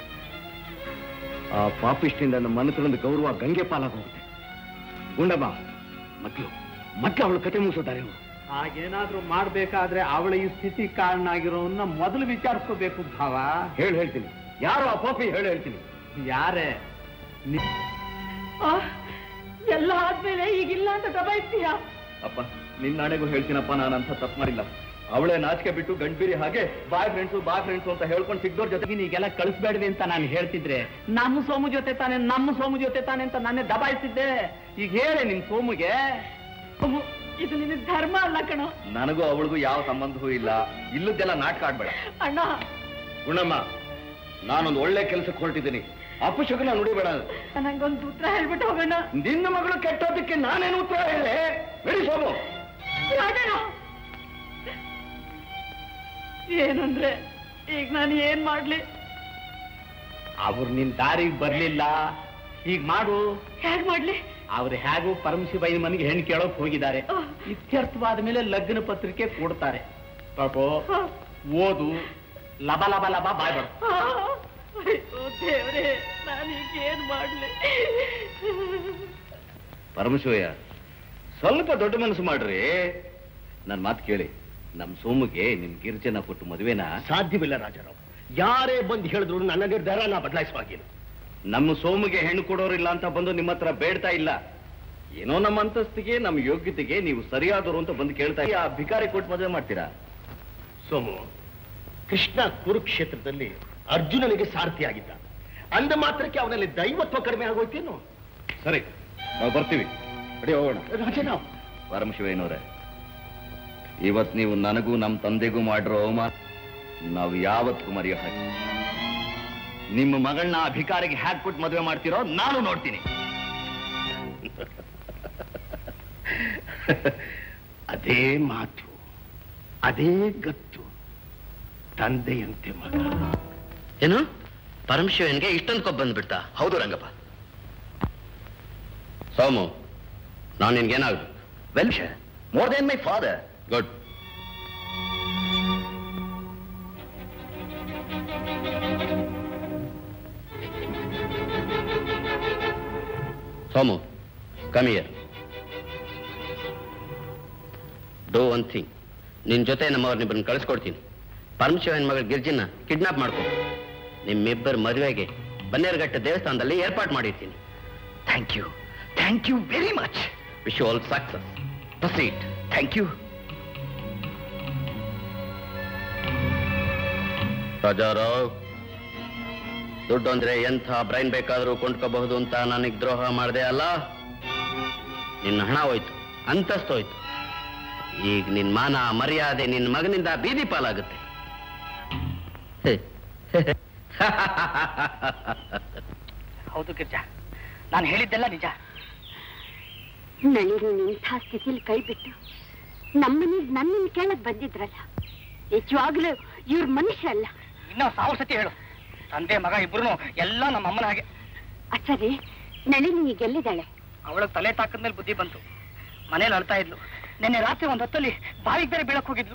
ಆ ಪಾಪಿಷ್ಟಿಂದ ನಮ್ಮ ಮನಸ್ಸಿನೊಂದು ಗೌರವ ಗಂಗೆ ಪಾಲಾಗೋಗುತ್ತೆ ಗುಂಡಮ್ಮ ಮಕ್ಕಳು ಮಕ್ಕಳು ಅವಳು ಕತೆ ಮುಗಿಸೋತಾರೆ ಅವರು ಹಾಗೇನಾದ್ರೂ ಮಾಡ್ಬೇಕಾದ್ರೆ ಅವಳ ಈ ಸ್ಥಿತಿ ಕಾರಣ ಆಗಿರೋನ್ನ ಮೊದಲು ವಿಚಾರಿಸ್ಕೋಬೇಕು ಭಾವ ಹೇಳಿ ಹೇಳ್ತೀನಿ ಯಾರು ಆ ಪಾಪಿ ಹೇಳಿ ಹೇಳ್ತೀನಿ ಯಾರೇ ನಿ- ಆ, ಎಲ್ಲ ಆದ್ಮೇಲೆ ಈಗಿಲ್ಲ ಅಂತ ದಬಾಯಿಸ್ತೀಯ ಅಪ್ಪ ನಿನ್ನ ನಾಳೆಗೂ ಹೇಳ್ತೀನಪ್ಪ ನಾನು ಅಂತ ತಪ್ಪು ಮಾಡಿಲ್ಲ ಅವಳೇ ನಾಚಿಕೆ ಬಿಟ್ಟು ಗಂಡ್ಬಿರಿ ಹಾಗೆ ಬಾಯ್ ಫ್ರೆಂಡ್ಸು ಬಾಯ್ ಫ್ರೆಂಡ್ಸು ಅಂತ ಹೇಳ್ಕೊಂಡು ಸಿಗ್ದೋರ್ ಜೊತೆಗೆ ಜೊತೆಗೆ ಈಗೆಲ್ಲ ಕಳಿಸ್ಬೇಡ್ವಿ ಅಂತ ನಾನು ಹೇಳ್ತಿದ್ರೆ ನಮ್ಮ ಸೋಮು ಜೊತೆ ತಾನೆ ನಮ್ಮ ಸೋಮು ಜೊತೆ ತಾನೆ ಅಂತ ನಾನೇ ದಬಾಯಿಸಿದ್ದೆ ಈಗ ಹೇಳಿ ನಿಮ್ ಸೋಮುಗೆ ಅಮ್ಮು, ಇದು ನಿನ್ನ ಧರ್ಮ ಅಲ್ಲ ಕಣೋ ನನಗೂ ಅವಳಿಗೂ ಯಾವ ಸಂಬಂಧವೂ ಇಲ್ಲ ಇಲ್ಲದ್ದೆಲ್ಲ ನಾಟಕ ಆಡ್ಬೇಡ ಅಣ್ಣ ಗುಣಮ್ಮ ನಾನೊಂದು ಒಳ್ಳೆ ಕೆಲಸಕ್ಕೆ ಹೊರಟಿದ್ದೀನಿ ಅಪಶಕನ ನುಡಿಬೇಡ ನಂಗೊಂದು ಉತ್ತರ ಹೇಳ್ಬಿಟ್ಟು ಹೋಗೋಣ ನಿನ್ನ ಮಗಳು ಕೆಟ್ಟೋದಕ್ಕೆ ನಾನೇನು ಉತ್ತರ ಹೇಳಿ ಬಿಡಿ ಸೋಮು ರಾಜಣ್ಣ ಏನಂದ್ರೆ ಈಗ ನಾನು ಏನ್ ಮಾಡ್ಲಿ ಅವ್ರು ನಿನ್ ದಾರಿಗೆ ಬರ್ಲಿಲ್ಲ ಈಗ ಮಾಡು ಹೇಗ್ ಮಾಡ್ಲಿ ಅವ್ರು ಹೇಗೂ ಪರಮಶಿವಯ್ಯನ ಮನೆಗೆ ಹೆಣ್ಣು ಕೇಳೋಕ್ ಹೋಗಿದ್ದಾರೆ ಅಹ್. ಇತ್ಯರ್ಥವಾದ ಮೇಲೆ ಲಗ್ನ ಪತ್ರಿಕೆ ಕೊಡ್ತಾರೆ ಪಾಪ ಹ. ಓದು ಲಬ ಲಬ ಲಬ ಬಾಯ್ ಬರ್ ಆ, ಅಯ್ಯೋ ದೇವ್ರೇ ನಾನೀಗ ಏನ್ ಮಾಡ್ಲಿ ಪರಮಶಿವಯ್ಯ ಸ್ವಲ್ಪ ದೊಡ್ಡ ಮನಸ್ಸು ಮಾಡ್ರಿ ನನ್ ಮಾತು ಕೇಳಿ ನಮ್ ಸೋಮುಗೆ ನಿಮ್ ಗಿರ್ಜನ ಕೊಟ್ಟು ಮದುವೆನ ಸಾಧ್ಯವಿಲ್ಲ ರಾಜಾರಾವ್ ಯಾರೇ ಬಂದು ಹೇಳಿದ್ರು ನನ್ನ ನಿರ್ಧಾರ ನಾ ಬದಲಾಯಿಸುವಾಗಿಲ್ಲ ನಮ್ಮ ಸೋಮಿಗೆ ಹೆಣ್ಣು ಕೊಡೋರಿಲ್ಲ ಅಂತ ಬಂದು ನಿಮ್ಮ ಹತ್ರ ಬೇಡ್ತಾ ಇಲ್ಲ ಏನೋ ನಮ್ಮ ಅಂತಸ್ತಿಗೆ ನಮ್ಮ ಯೋಗ್ಯತೆಗೆ ನೀವು ಸರಿಯಾದವರು ಅಂತ ಬಂದು ಕೇಳ್ತಾ ಆ ಭಿಕಾರಿ ಕೊಟ್ಟು ಮದುವೆ ಮಾಡ್ತೀರಾ ಸೋಮು ಕೃಷ್ಣ ಕುರುಕ್ಷೇತ್ರದಲ್ಲಿ ಅರ್ಜುನನಿಗೆ ಸಾರಥಿಯಾಗಿದ್ದ ಅಂದ ಮಾತ್ರಕ್ಕೆ ಅವನಲ್ಲಿ ದೈವತ್ವ ಕಡಿಮೆ ಆಗೋಯ್ತೇನು ಸರಿ ನಾವು ಬರ್ತೀವಿ ಅಡಿ ಹೋಗೋಣ ರಾಜಾರಾವ್ ಪರಮಶಿವಯ್ಯನವ್ರೆ ಇವತ್ ನೀವು ನನಗೂ ನಮ್ಮ ತಂದೆಗೂ ಮಾಡಿರೋ ಅವಮಾನ ನಾವು ಯಾವತ್ತೂ ಮರೆಯೋ ಹಾಗೆ ನಿಮ್ಮ ಮಗಳನ್ನ ಆ ಭಿಕಾರಿಗೆ ಹ್ಯಾಕ್ ಕೊಟ್ಟು ಮದುವೆ ಮಾಡ್ತಿರೋ ನಾನು ನೋಡ್ತೀನಿ ಅದೇ ಮಾತು ಅದೇ ಗತ್ತು ತಂದೆಯಂತೆ ಮಗ ಏನು ಪರಮಶಿವನ್ಗೆ ಇಷ್ಟೊಂದು ಕೊಬ್ಬ ಬಂದ್ಬಿಡ್ತಾ ಹೌದು ರಂಗಪ್ಪ ಸೋಮು ನಾನು ನಿನ್ಗೇನಾಗು well more than my father good Somu come here do one thing ನಿನ್ ಜೊತೆ ನಮ್ಮವ್ರನ್ನಿಬ್ಬರನ್ನ ಕಳಿಸ್ಕೊಡ್ತೀನಿ ಪರಮಶಿವನ್ ಮಗಳ ಗಿರ್ಜಿನ ಕಿಡ್ನಾಪ್ ಮಾಡ್ಕೊ ನಿಮ್ಮಿಬ್ಬರ ಮದುವೆಗೆ ಬನ್ನೇರುಘಟ್ಟ ದೇವಸ್ಥಾನದಲ್ಲಿ ಏರ್ಪಾಟ್ ಮಾಡಿರ್ತೀನಿ thank you thank you very much wish all success proceed thank you Rajarao ದುಡ್ಡು ಅಂದ್ರೆ ಎಂಥ ಬ್ರೈನ್ ಬೇಕಾದರೂ ಕೊಂಡ್ಕೋಬಹುದು ಅಂತ ನನಗೆ ದ್ರೋಹ ಮಾಡಿದೆ ಅಲ್ಲ ನಿನ್ನ ಹಣ ಹೋಯ್ತು ಅಂತಸ್ತು ಹೋಯ್ತು ಈಗ ನಿನ್ ಮಾನ ಮರ್ಯಾದೆ ನಿನ್ ಮಗನಿಂದ ಬೀದಿ ಪಾಲಾಗುತ್ತೆ ಹೌದು ಗಿರ್ಜಾ ನಾನು ಹೇಳಿದ್ದೆಲ್ಲ ನಿಜ ನಳಿರು ಇಂಥ ಸ್ಥಿತಿಲಿ ಕೈ ಬಿಟ್ಟು ನಮ್ಮನೆಗ್ ನನ್ನನ್ನು ಕೇಳಕ್ ಬಂದಿದ್ರಲ್ಲ ನಿಜವಾಗ್ಲೂ ಇವ್ರ ಮನುಷ್ಯ ಅಲ್ಲ ಇನ್ನೂ ಸಾವಿರ ಸತಿ ಹೇಳು ತಂದೆ ಮಗ ಇಬ್ರು ಎಲ್ಲ ನಮ್ಮ ಅಮ್ಮನ ಹಾಗೆ ಅಚ್ಚರಿ ನಳಿನಿ ಈಗ ಎಲ್ಲಿದ್ದಾಳೆ ಅವಳಿಗೆ ತಲೆ ತಾಕದ್ಮೇಲೆ ಬುದ್ಧಿ ಬಂತು ಮನೇಲಿ ಅಳ್ತಾ ಇದ್ಲು ನಿನ್ನೆ ರಾತ್ರಿ ಒಂದ್ ಹೊತ್ತಲ್ಲಿ ಬಾವಿಗೆ ಬೇರೆ ಬೀಳಕ್ ಹೋಗಿದ್ಲು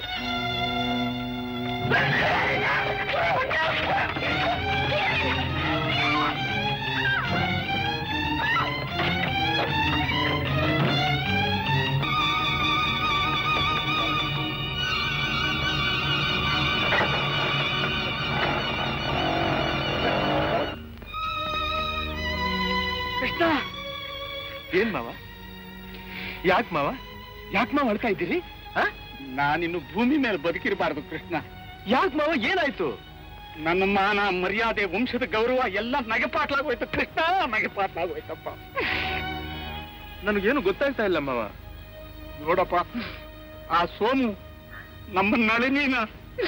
ಯಾಕೆ ಮಾವ ಯಾಕೆ ಮಾವ ಅಳ್ತಾ ಇದ್ದೀರಿ ನಾನಿನ್ನು ಭೂಮಿ ಮೇಲೆ ಬದುಕಿರಬಾರದು ಕೃಷ್ಣ ಯಾಕೆ ಮಾವ ಏನಾಯ್ತು ನನ್ನ ಮಾನ ಮರ್ಯಾದೆ ವಂಶದ ಗೌರವ ಎಲ್ಲ ನಗೆಪಾಟ್ಲಾಗೋಯ್ತು ಕೃಷ್ಣ ನಗೆಪಾಟ್ಲಾಗೋಯ್ತಪ್ಪ ನನಗೇನು ಗೊತ್ತಾಗ್ತಾ ಇಲ್ಲ ಮಾವ ನೋಡಪ್ಪ ಆ ಸೋಮು ನಮ್ಮ ನಳಿನಿನ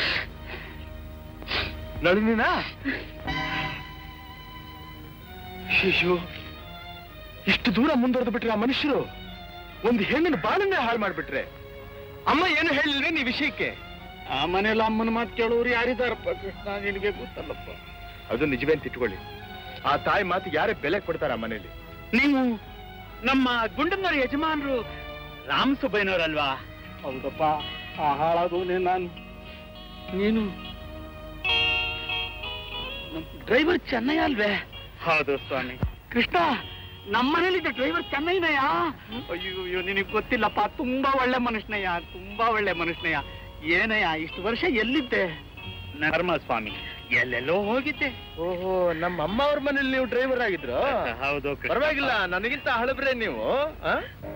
ನಳಿನಿನಾ ಶಿಶು ಇಷ್ಟು ದೂರ ಮುಂದುವರೆದು ಬಿಟ್ರೆ ಆ ಮನುಷ್ಯರು ಒಂದು ಹೆಣ್ಣಿನ ಬಾಳನ್ನೇ ಹಾಳು ಮಾಡ್ಬಿಟ್ರೆ ಅಮ್ಮ ಏನು ಹೇಳಿಲ್ವೇ ನೀ ವಿಷಯಕ್ಕೆ ಆ ಮನೇಲಿ ಅಮ್ಮನ ಮಾತು ಕೇಳೋರು ಯಾರಿದಾರಪ್ಪ ಕೃಷ್ಣ ನಿನಗೆ ಗೊತ್ತಲ್ಲಪ್ಪ ಅದು ನಿಜವೇ ಅಂತ ಇಟ್ಕೊಳ್ಳಿ ಆ ತಾಯಿ ಮಾತು ಯಾರೇ ಬೆಲೆ ಕೊಡ್ತಾರ ಆ ಮನೇಲಿ ನೀವು ನಮ್ಮ ಗುಂಡನ್ನವರ ಯಜಮಾನರು ರಾಮ್ ಸುಬ್ಬಯ್ಯನವರಲ್ವಾ ಹೌದಪ್ಪ ಆ ಹಾಳಾದವನೇ ನಾನು ನೀನು ಡ್ರೈವರ್ ಚೆನ್ನಯ್ಯ ಅಲ್ವೇ ಹೌದು ಸ್ವಾಮಿ ಕೃಷ್ಣ ನಮ್ಮನೇಲಿದ್ದ ಡ್ರೈವರ್ ಚೆನ್ನೈನಯ್ಯ ಅಯ್ಯೋ ಅಯ್ಯೋ ನಿನಗೆ ಗೊತ್ತಿಲ್ಲಪ್ಪ ತುಂಬಾ ಒಳ್ಳೆ ಮನುಷ್ಯನಯ್ಯ ತುಂಬಾ ಒಳ್ಳೆ ಮನುಷ್ಯನಯ್ಯ ಏನಯ್ಯ ಇಷ್ಟು ವರ್ಷ ಎಲ್ಲಿದ್ದೆ ನರ್ಮ ಸ್ವಾಮಿ ಎಲ್ಲೆಲ್ಲೋ ಹೋಗಿದ್ದೆ ಓಹೋ ನಮ್ಮ ಅಮ್ಮ ಅವ್ರ ಮನೇಲಿ ನೀವು ಡ್ರೈವರ್ ಆಗಿದ್ರು ಹೌದು ಪರವಾಗಿಲ್ಲ ನನಗಿಂತ ಹಳಬ್ರೆ ನೀವು ಆ?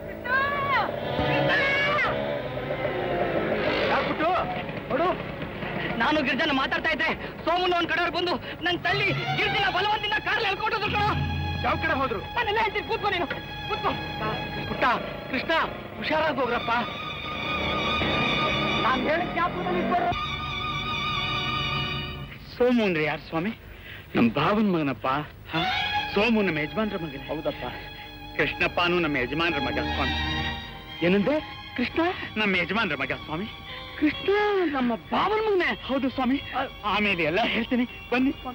ಯಾಕ್ಬಿಟ್ಟು? ನೋಡು ನಾನು ಗಿರ್ಜನ ಮಾತಾಡ್ತಾ ಇದ್ದೆ ಸೋಮನ್ ಒಂದ್ ಕಡೆಯವ್ರು ಬಂದು ನನ್ ತಳ್ಳಿ ಗಿರ್ಜಿನ ಬಲವಂತಿಂದ ಕಾರಲ್ಲಿ ಹೇಳ್ಕೊಟ್ಟದು ಕಣೋ ಯಾವ ಕಡೆ ಹೋದ್ರು ನಾನೆಲ್ಲ ಹೇಳ್ತೀನಿ ಕೂತ್ಕೋ ನೀನು ಕೂತ್ಕೋ ಪುಟ್ಟ ಕೃಷ್ಣ ಹುಷಾರಾಗಿ ಹೋಗ್ರಪ್ಪ ನಾನು ಹೇಳಿದ ಜ್ಞಾಪಕದಲ್ಲಿ ಇಟ್ಕೊಳ್ರು. ಸೋಮು ಅಂದ್ರೆ ಯಾರು ಸ್ವಾಮಿ ನಮ್ಮ ಭಾವನ ಮಗನಪ್ಪ ಹ? ಸೋಮು ನಮ್ಮ ಯಜಮಾನ್ರ ಮಗನ ಹೌದಪ್ಪ ಕೃಷ್ಣಪ್ಪನು ನಮ್ಮ ಯಜಮಾನ್ರ ಮಗ ಸ್ವಾಮಿ ಏನಂದ್ರೆ ಕೃಷ್ಣ ನಮ್ಮ ಯಜಮಾನ್ರ ಮಗ ಸ್ವಾಮಿ ಕೃಷ್ಣ ನಮ್ಮ ಭಾವನ ಮಗನೇ ಹೌದು ಸ್ವಾಮಿ ಆಮೇಲೆ ಎಲ್ಲ ಹೇಳ್ತೀನಿ ಬನ್ನಿ ಸ್ವಾಮಿ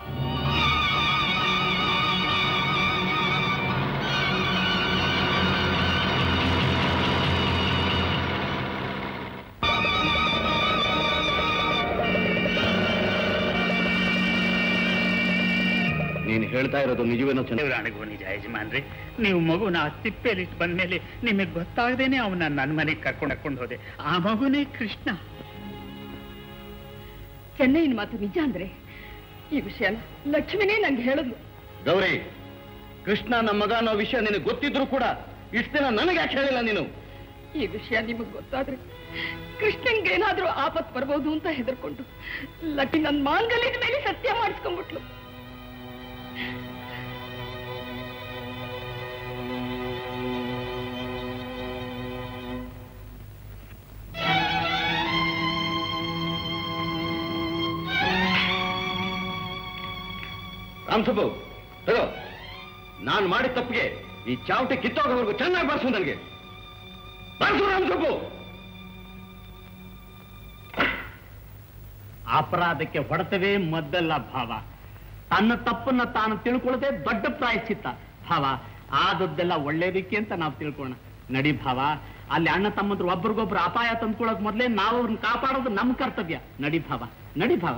ನೀನು ಹೇಳ್ತಾ ಇರೋದು ನಿಜವೇನೋ ಚೆನ್ನ ದೇವರಾಣಿಗೂ ನಿಜ ಯಜಮಾನ್ರಿ ನೀವು ಮಗುನ ತಿಪ್ಪೆಲಿ ಬಂದ್ಮೇಲೆ ನಿಮಗೆ ಗೊತ್ತಾಗದೇನೆ ಅವನ ನನ್ನ ಮನೆಗೆ ಕರ್ಕೊಂಡು ಹಾಕೊಂಡು ಹೋದೆ ಆ ಮಗುನೇ ಕೃಷ್ಣ ಚೆನ್ನೈನ ಮಾತು ನಿಜ ಅಂದ್ರೆ ಈ ವಿಷಯನ ಲಕ್ಷ್ಮಿನೇ ನಂಗೆ ಹೇಳಿದ್ಲು ಗೌರಿ ಕೃಷ್ಣ ನಮ್ಮ ಮಗ ಅನ್ನೋ ವಿಷಯ ನಿನಗೆ ಗೊತ್ತಿದ್ರು ಕೂಡ ಇಷ್ಟ ದಿನ ನನಗೆ ಯಾಕೆ ಹೇಳಿಲ್ಲ ನೀನು ಈ ವಿಷಯ ನಿಮಗ್ ಗೊತ್ತಾದ್ರೆ ಕೃಷ್ಣನ್ಗೆ ಏನಾದ್ರೂ ಆಪತ್ ಬರ್ಬೋದು ಅಂತ ಹೆದರ್ಕೊಂಡು ಲಕ್ಷ್ಮಿ ನನ್ ಮಾಂಗಲ್ಯದ ಮೇಲೆ ಸತ್ಯ ಮಾಡಿಸ್ಕೊಂಡ್ಬಿಟ್ಲು ರಾಮಸಬ್ಬು ತಗೋ ನಾನು ಮಾಡಿದ ತಪ್ಪಿಗೆ ಈ ಚಾವಟಿ ಕಿತ್ತೋಗೋವರೆಗೂ ಚೆನ್ನಾಗಿ ಬಾರಿಸು ನನಗೆ ಬಾರಿಸು ರಾಮಸಬ್ಬು ಅಪರಾಧಕ್ಕೆ ಹೊಡೆತವೇ ಮದ್ದಲ್ಲ ಭಾವ ತನ್ನ ತಪ್ಪನ್ನ ತಾನು ತಿಳ್ಕೊಳ್ಳದೆ ದೊಡ್ಡ ಪ್ರಾಯಶ್ಚಿತ್ತ ಭಾವ ಆದದ್ದೆಲ್ಲ ಒಳ್ಳೇದಕ್ಕೆ ಅಂತ ನಾವು ತಿಳ್ಕೋಣ ನಡಿ ಭಾವ ಅಲ್ಲಿ ಅಣ್ಣ ತಮ್ಮಂದ್ರು ಒಬ್ರಿಗೊಬ್ರು ಅಪಾಯ ತಂದ್ಕೊಳ್ಳೋಕ್ ಮೊದಲೇ ನಾವು ಅವ್ರನ್ನ ಕಾಪಾಡೋದು ನಮ್ಮ ಕರ್ತವ್ಯ ನಡಿ ಭಾವ ನಡಿ ಭಾವ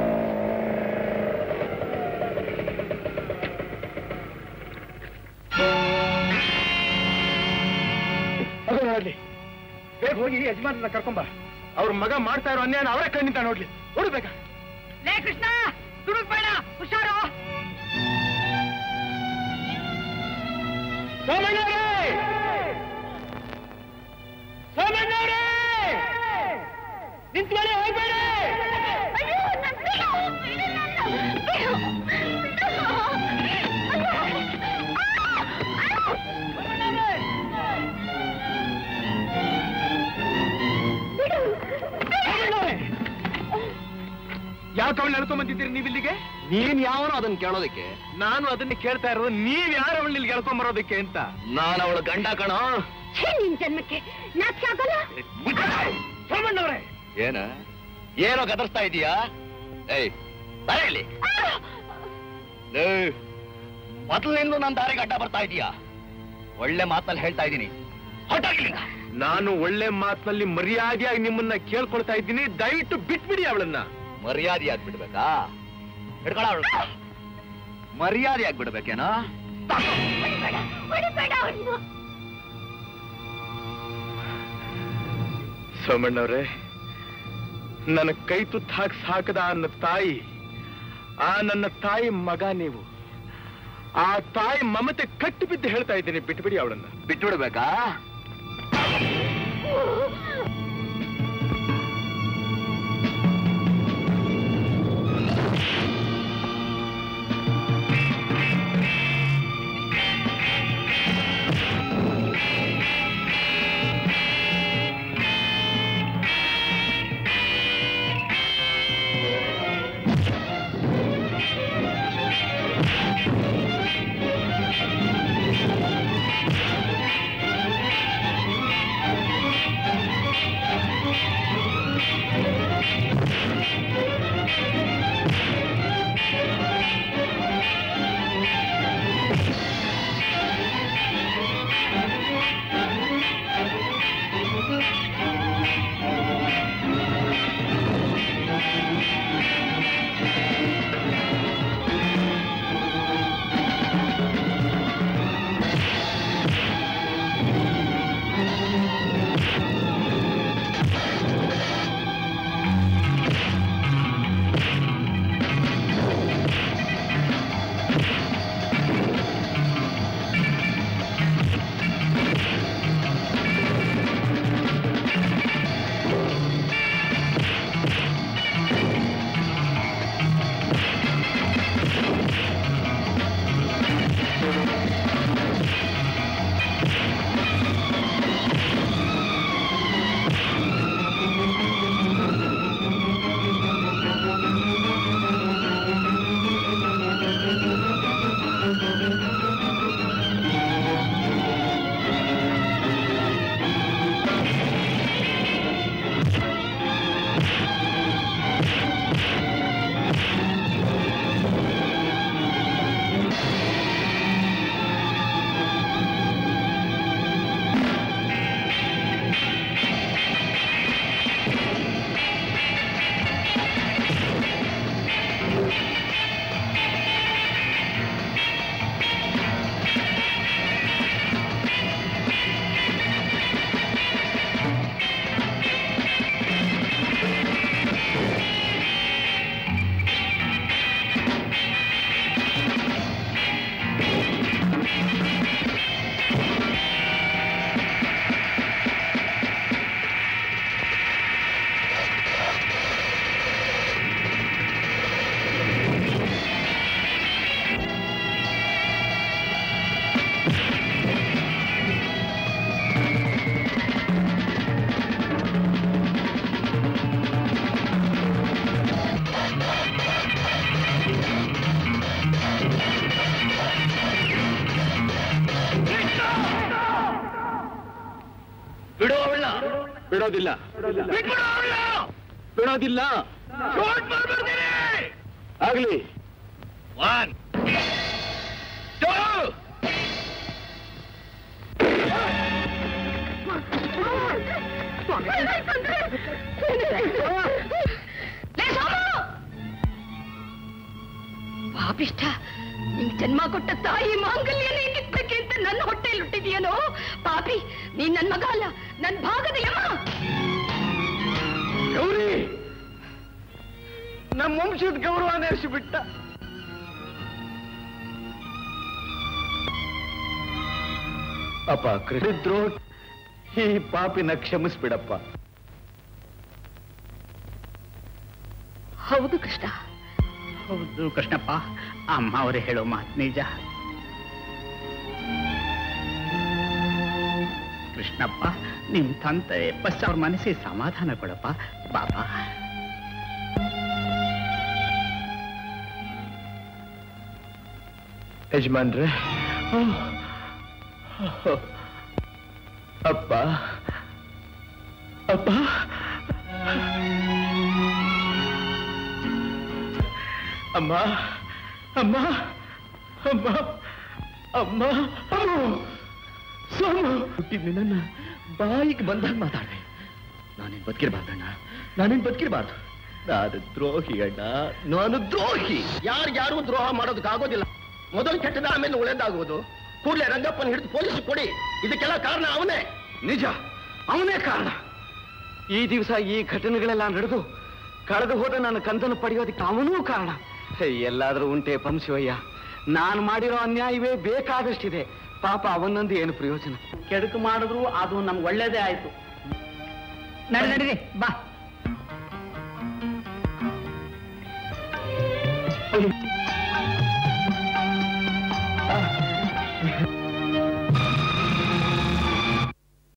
ಅದು ನೋಡ್ಲಿ ಬೇಗ ಹೋಗಿ ಯಜಮಾನ್ರನ್ನ ಕರ್ಕೊಂಬ ಅವ್ರ ಮಗ ಮಾಡ್ತಾ ಇರೋ ಅನ್ಯಾಯ ಅವರೇ ಕಣ್ಣಿಂದ ನೋಡ್ಲಿ ನೋಡ್ಬೇಕಾ ಲೇ ಕೃಷ್ಣ ದುಡುಕ್ಬೇಡ ಹುಷಾರು ಸೋಮಣ್ಣವ್ರೇ ಸೋಮಣ್ಣವ್ರೇ ನಿಂತ್ಕೊಳ್ಳಿ ಹೋಗ್ಬೇಡಿ ಯಾವ ಕವಳ ನಡ್ಕೊಂಡ್ ಬಂದಿದ್ದೀರಿ ನೀವು ಇಲ್ಲಿಗೆ ನೀನ್ ಯಾವನೋ ಅದನ್ನ ಕೇಳೋದಕ್ಕೆ ನಾನು ಅದನ್ನ ಕೇಳ್ತಾ ಇರೋದು ನೀವ್ ಯಾರು ಅವಳು ಇಲ್ಲಿಗೆ ಎಳ್ಕೊಂಡ್ ಬರೋದಕ್ಕೆ ಅಂತ ನಾನು ಅವಳ ಗಂಡ ಕಣೋ ಛೇ, ನಿನ್ ಜನ್ಮಕ್ಕೆ ನಾಚ್ ಆಗಲ್ಲ ಸೋಮಣ್ಣವ್ರೆ ಏನ ಏನೋ ಗದರ್ಸ್ತಾ ಇದೀಯಾ ಏಯ್ ಬರ ಇಲ್ಲಿ ಮೊದಲಿಂದ ನನ್ನ ದಾರಿಗೆ ಅಡ್ಡ ಬರ್ತಾ ಇದೀಯಾ ಒಳ್ಳೆ ಮಾತಲ್ಲಿ ಹೇಳ್ತಾ ಇದ್ದೀನಿ ಹೊರಟಾಗಿಲ್ಲ ನಾನು ಒಳ್ಳೆ ಮಾತಿನಲ್ಲಿ ಮರ್ಯಾದೆಯಾಗಿ ನಿಮ್ಮನ್ನ ಕೇಳ್ಕೊಳ್ತಾ ಇದ್ದೀನಿ ದಯವಿಟ್ಟು ಬಿಟ್ಬಿಡಿ ಅವಳನ್ನ ಮರ್ಯಾದೆಯಾಗಿ ಬಿಡ್ಬೇಕಾ ಹಿಡ್ಕೊಳ ಮರ್ಯಾದೆಯಾಗಿ ಬಿಡ್ಬೇಕೇನೋ ಹೊಡಿಬೇಡ ಅವ್ರನ್ನ ಸೋಮಣ್ಣವ್ರೆ ನನ್ನ ಕೈ ತುತ್ತು ಹಾಕಿ ಸಾಕದ ನನ್ನ ತಾಯಿ ಆ ನನ್ನ ತಾಯಿ ಮಗ ನೀವು ಆ ತಾಯಿ ಮಮತೆ ಕಟ್ಟು ಬಿದ್ದು ಹೇಳ್ತಾ ಇದ್ದೀನಿ ಬಿಟ್ಬಿಡಿ ಅವಳನ್ನ ಬಿಟ್ಬಿಡ್ಬೇಕಾ ಬಿಡು ಅವಳ ಬಿಡೋದಿಲ್ಲ ಬಿಡೋದಿಲ್ಲ ಆಗ್ಲಿ ಒನ್ ಪಾಪಿಷ್ಟ ನಿನ್ ಜನ್ಮ ಕೊಟ್ಟ ತಾಯಿ ಮಾಂಗಲ್ಯನೇ ಕಿತ್ತಕ್ಕೆ ಅಂತ ನನ್ನ ಹೊಟ್ಟೆಯಲ್ಲಿ ಹುಟ್ಟಿದೆಯೇನೋ ಪಾಪಿ ನೀನ್ ನನ್ ಮಗ ಅಲ್ಲ ನನ್ ಭಾಗದ ಯಮ ಗೌರಿ ನಮ್ಮ ವಂಶದ ಗೌರವ ಬಿಟ್ಟ ಅಪ್ಪ ಕೃಷ್ಣಿದ್ರು ಈ ಪಾಪಿನ ಕ್ಷಮಿಸ್ಬಿಡಪ್ಪ ಹೌದು ಕೃಷ್ಣ ಹೌದು ಕೃಷ್ಣಪ್ಪ ಅಮ್ಮ ಅವರೇ ಹೇಳೋ ಮಾತು ನಿಜ ಕೃಷ್ಣಪ್ಪ ನಿಮ್ ತಂದೆ ಬಸ್ ಅವ್ರ ಮನಸ್ಸಿಗೆ ಸಮಾಧಾನ ಕೊಡಪ್ಪ ಬಾಬಾ ಯಜಮಾನ್ರೆ ಅಪ್ಪ ಅಪ್ಪ ಅಮ್ಮ ಅಮ್ಮ ಅಮ್ಮ ಅಮ್ಮ ಸೋಮು ಹುಟ್ಟಿದ್ನಿ ನನ್ನ ಬಾಯಿಗೆ ಬಂದಾಗ ಮಾತಾಡ್ದೆ ನಾನೇನ್ ಬದುಕಿರ್ಬಾರ್ದಣ್ಣ ನಾನೇನ್ ಬದುಕಿರ್ಬಾರ್ದು ನಾನು ದ್ರೋಹಿ ಅಣ್ಣ ನಾನು ದ್ರೋಹಿ ಯಾರು ದ್ರೋಹ ಮಾಡೋದಕ್ಕಾಗೋದಿಲ್ಲ ಮೊದಲು ಕೆಟ್ಟದ ಆಮೇಲೆ ಒಳ್ಳೇದಾಗುವುದು ಕೂಡಲೇ ರಂಗಪ್ಪನ ಹಿಡಿದು ಪೊಲೀಸ್ ಕೊಡಿ ಇದಕ್ಕೆಲ್ಲ ಕಾರಣ ಅವನೇ ನಿಜ ಅವನೇ ಕಾರಣ ಈ ದಿವಸ ಈ ಘಟನೆಗಳೆಲ್ಲ ನಡೆದು ಕಳೆದು ಹೋದ ನನ್ನ ಕಂದನ್ನು ಪಡೆಯೋದಕ್ಕೆ ಅವನೂ ಕಾರಣ ಹೇ, ಎಲ್ಲಾದ್ರೂ ಉಂಟೆ ಪಂಶಿವಯ್ಯ ನಾನು ಮಾಡಿರೋ ಅನ್ಯಾಯವೇ ಬೇಕಾದಷ್ಟಿದೆ ಪಾಪ ಅವನೊಂದು ಏನು ಪ್ರಯೋಜನ ಕೆಡುಕು ಮಾಡಿದ್ರು ಅದು ನಮ್ಗೆ ಒಳ್ಳೇದೇ ಆಯ್ತು ನಡಿ ನಡೀರಿ ಬಾ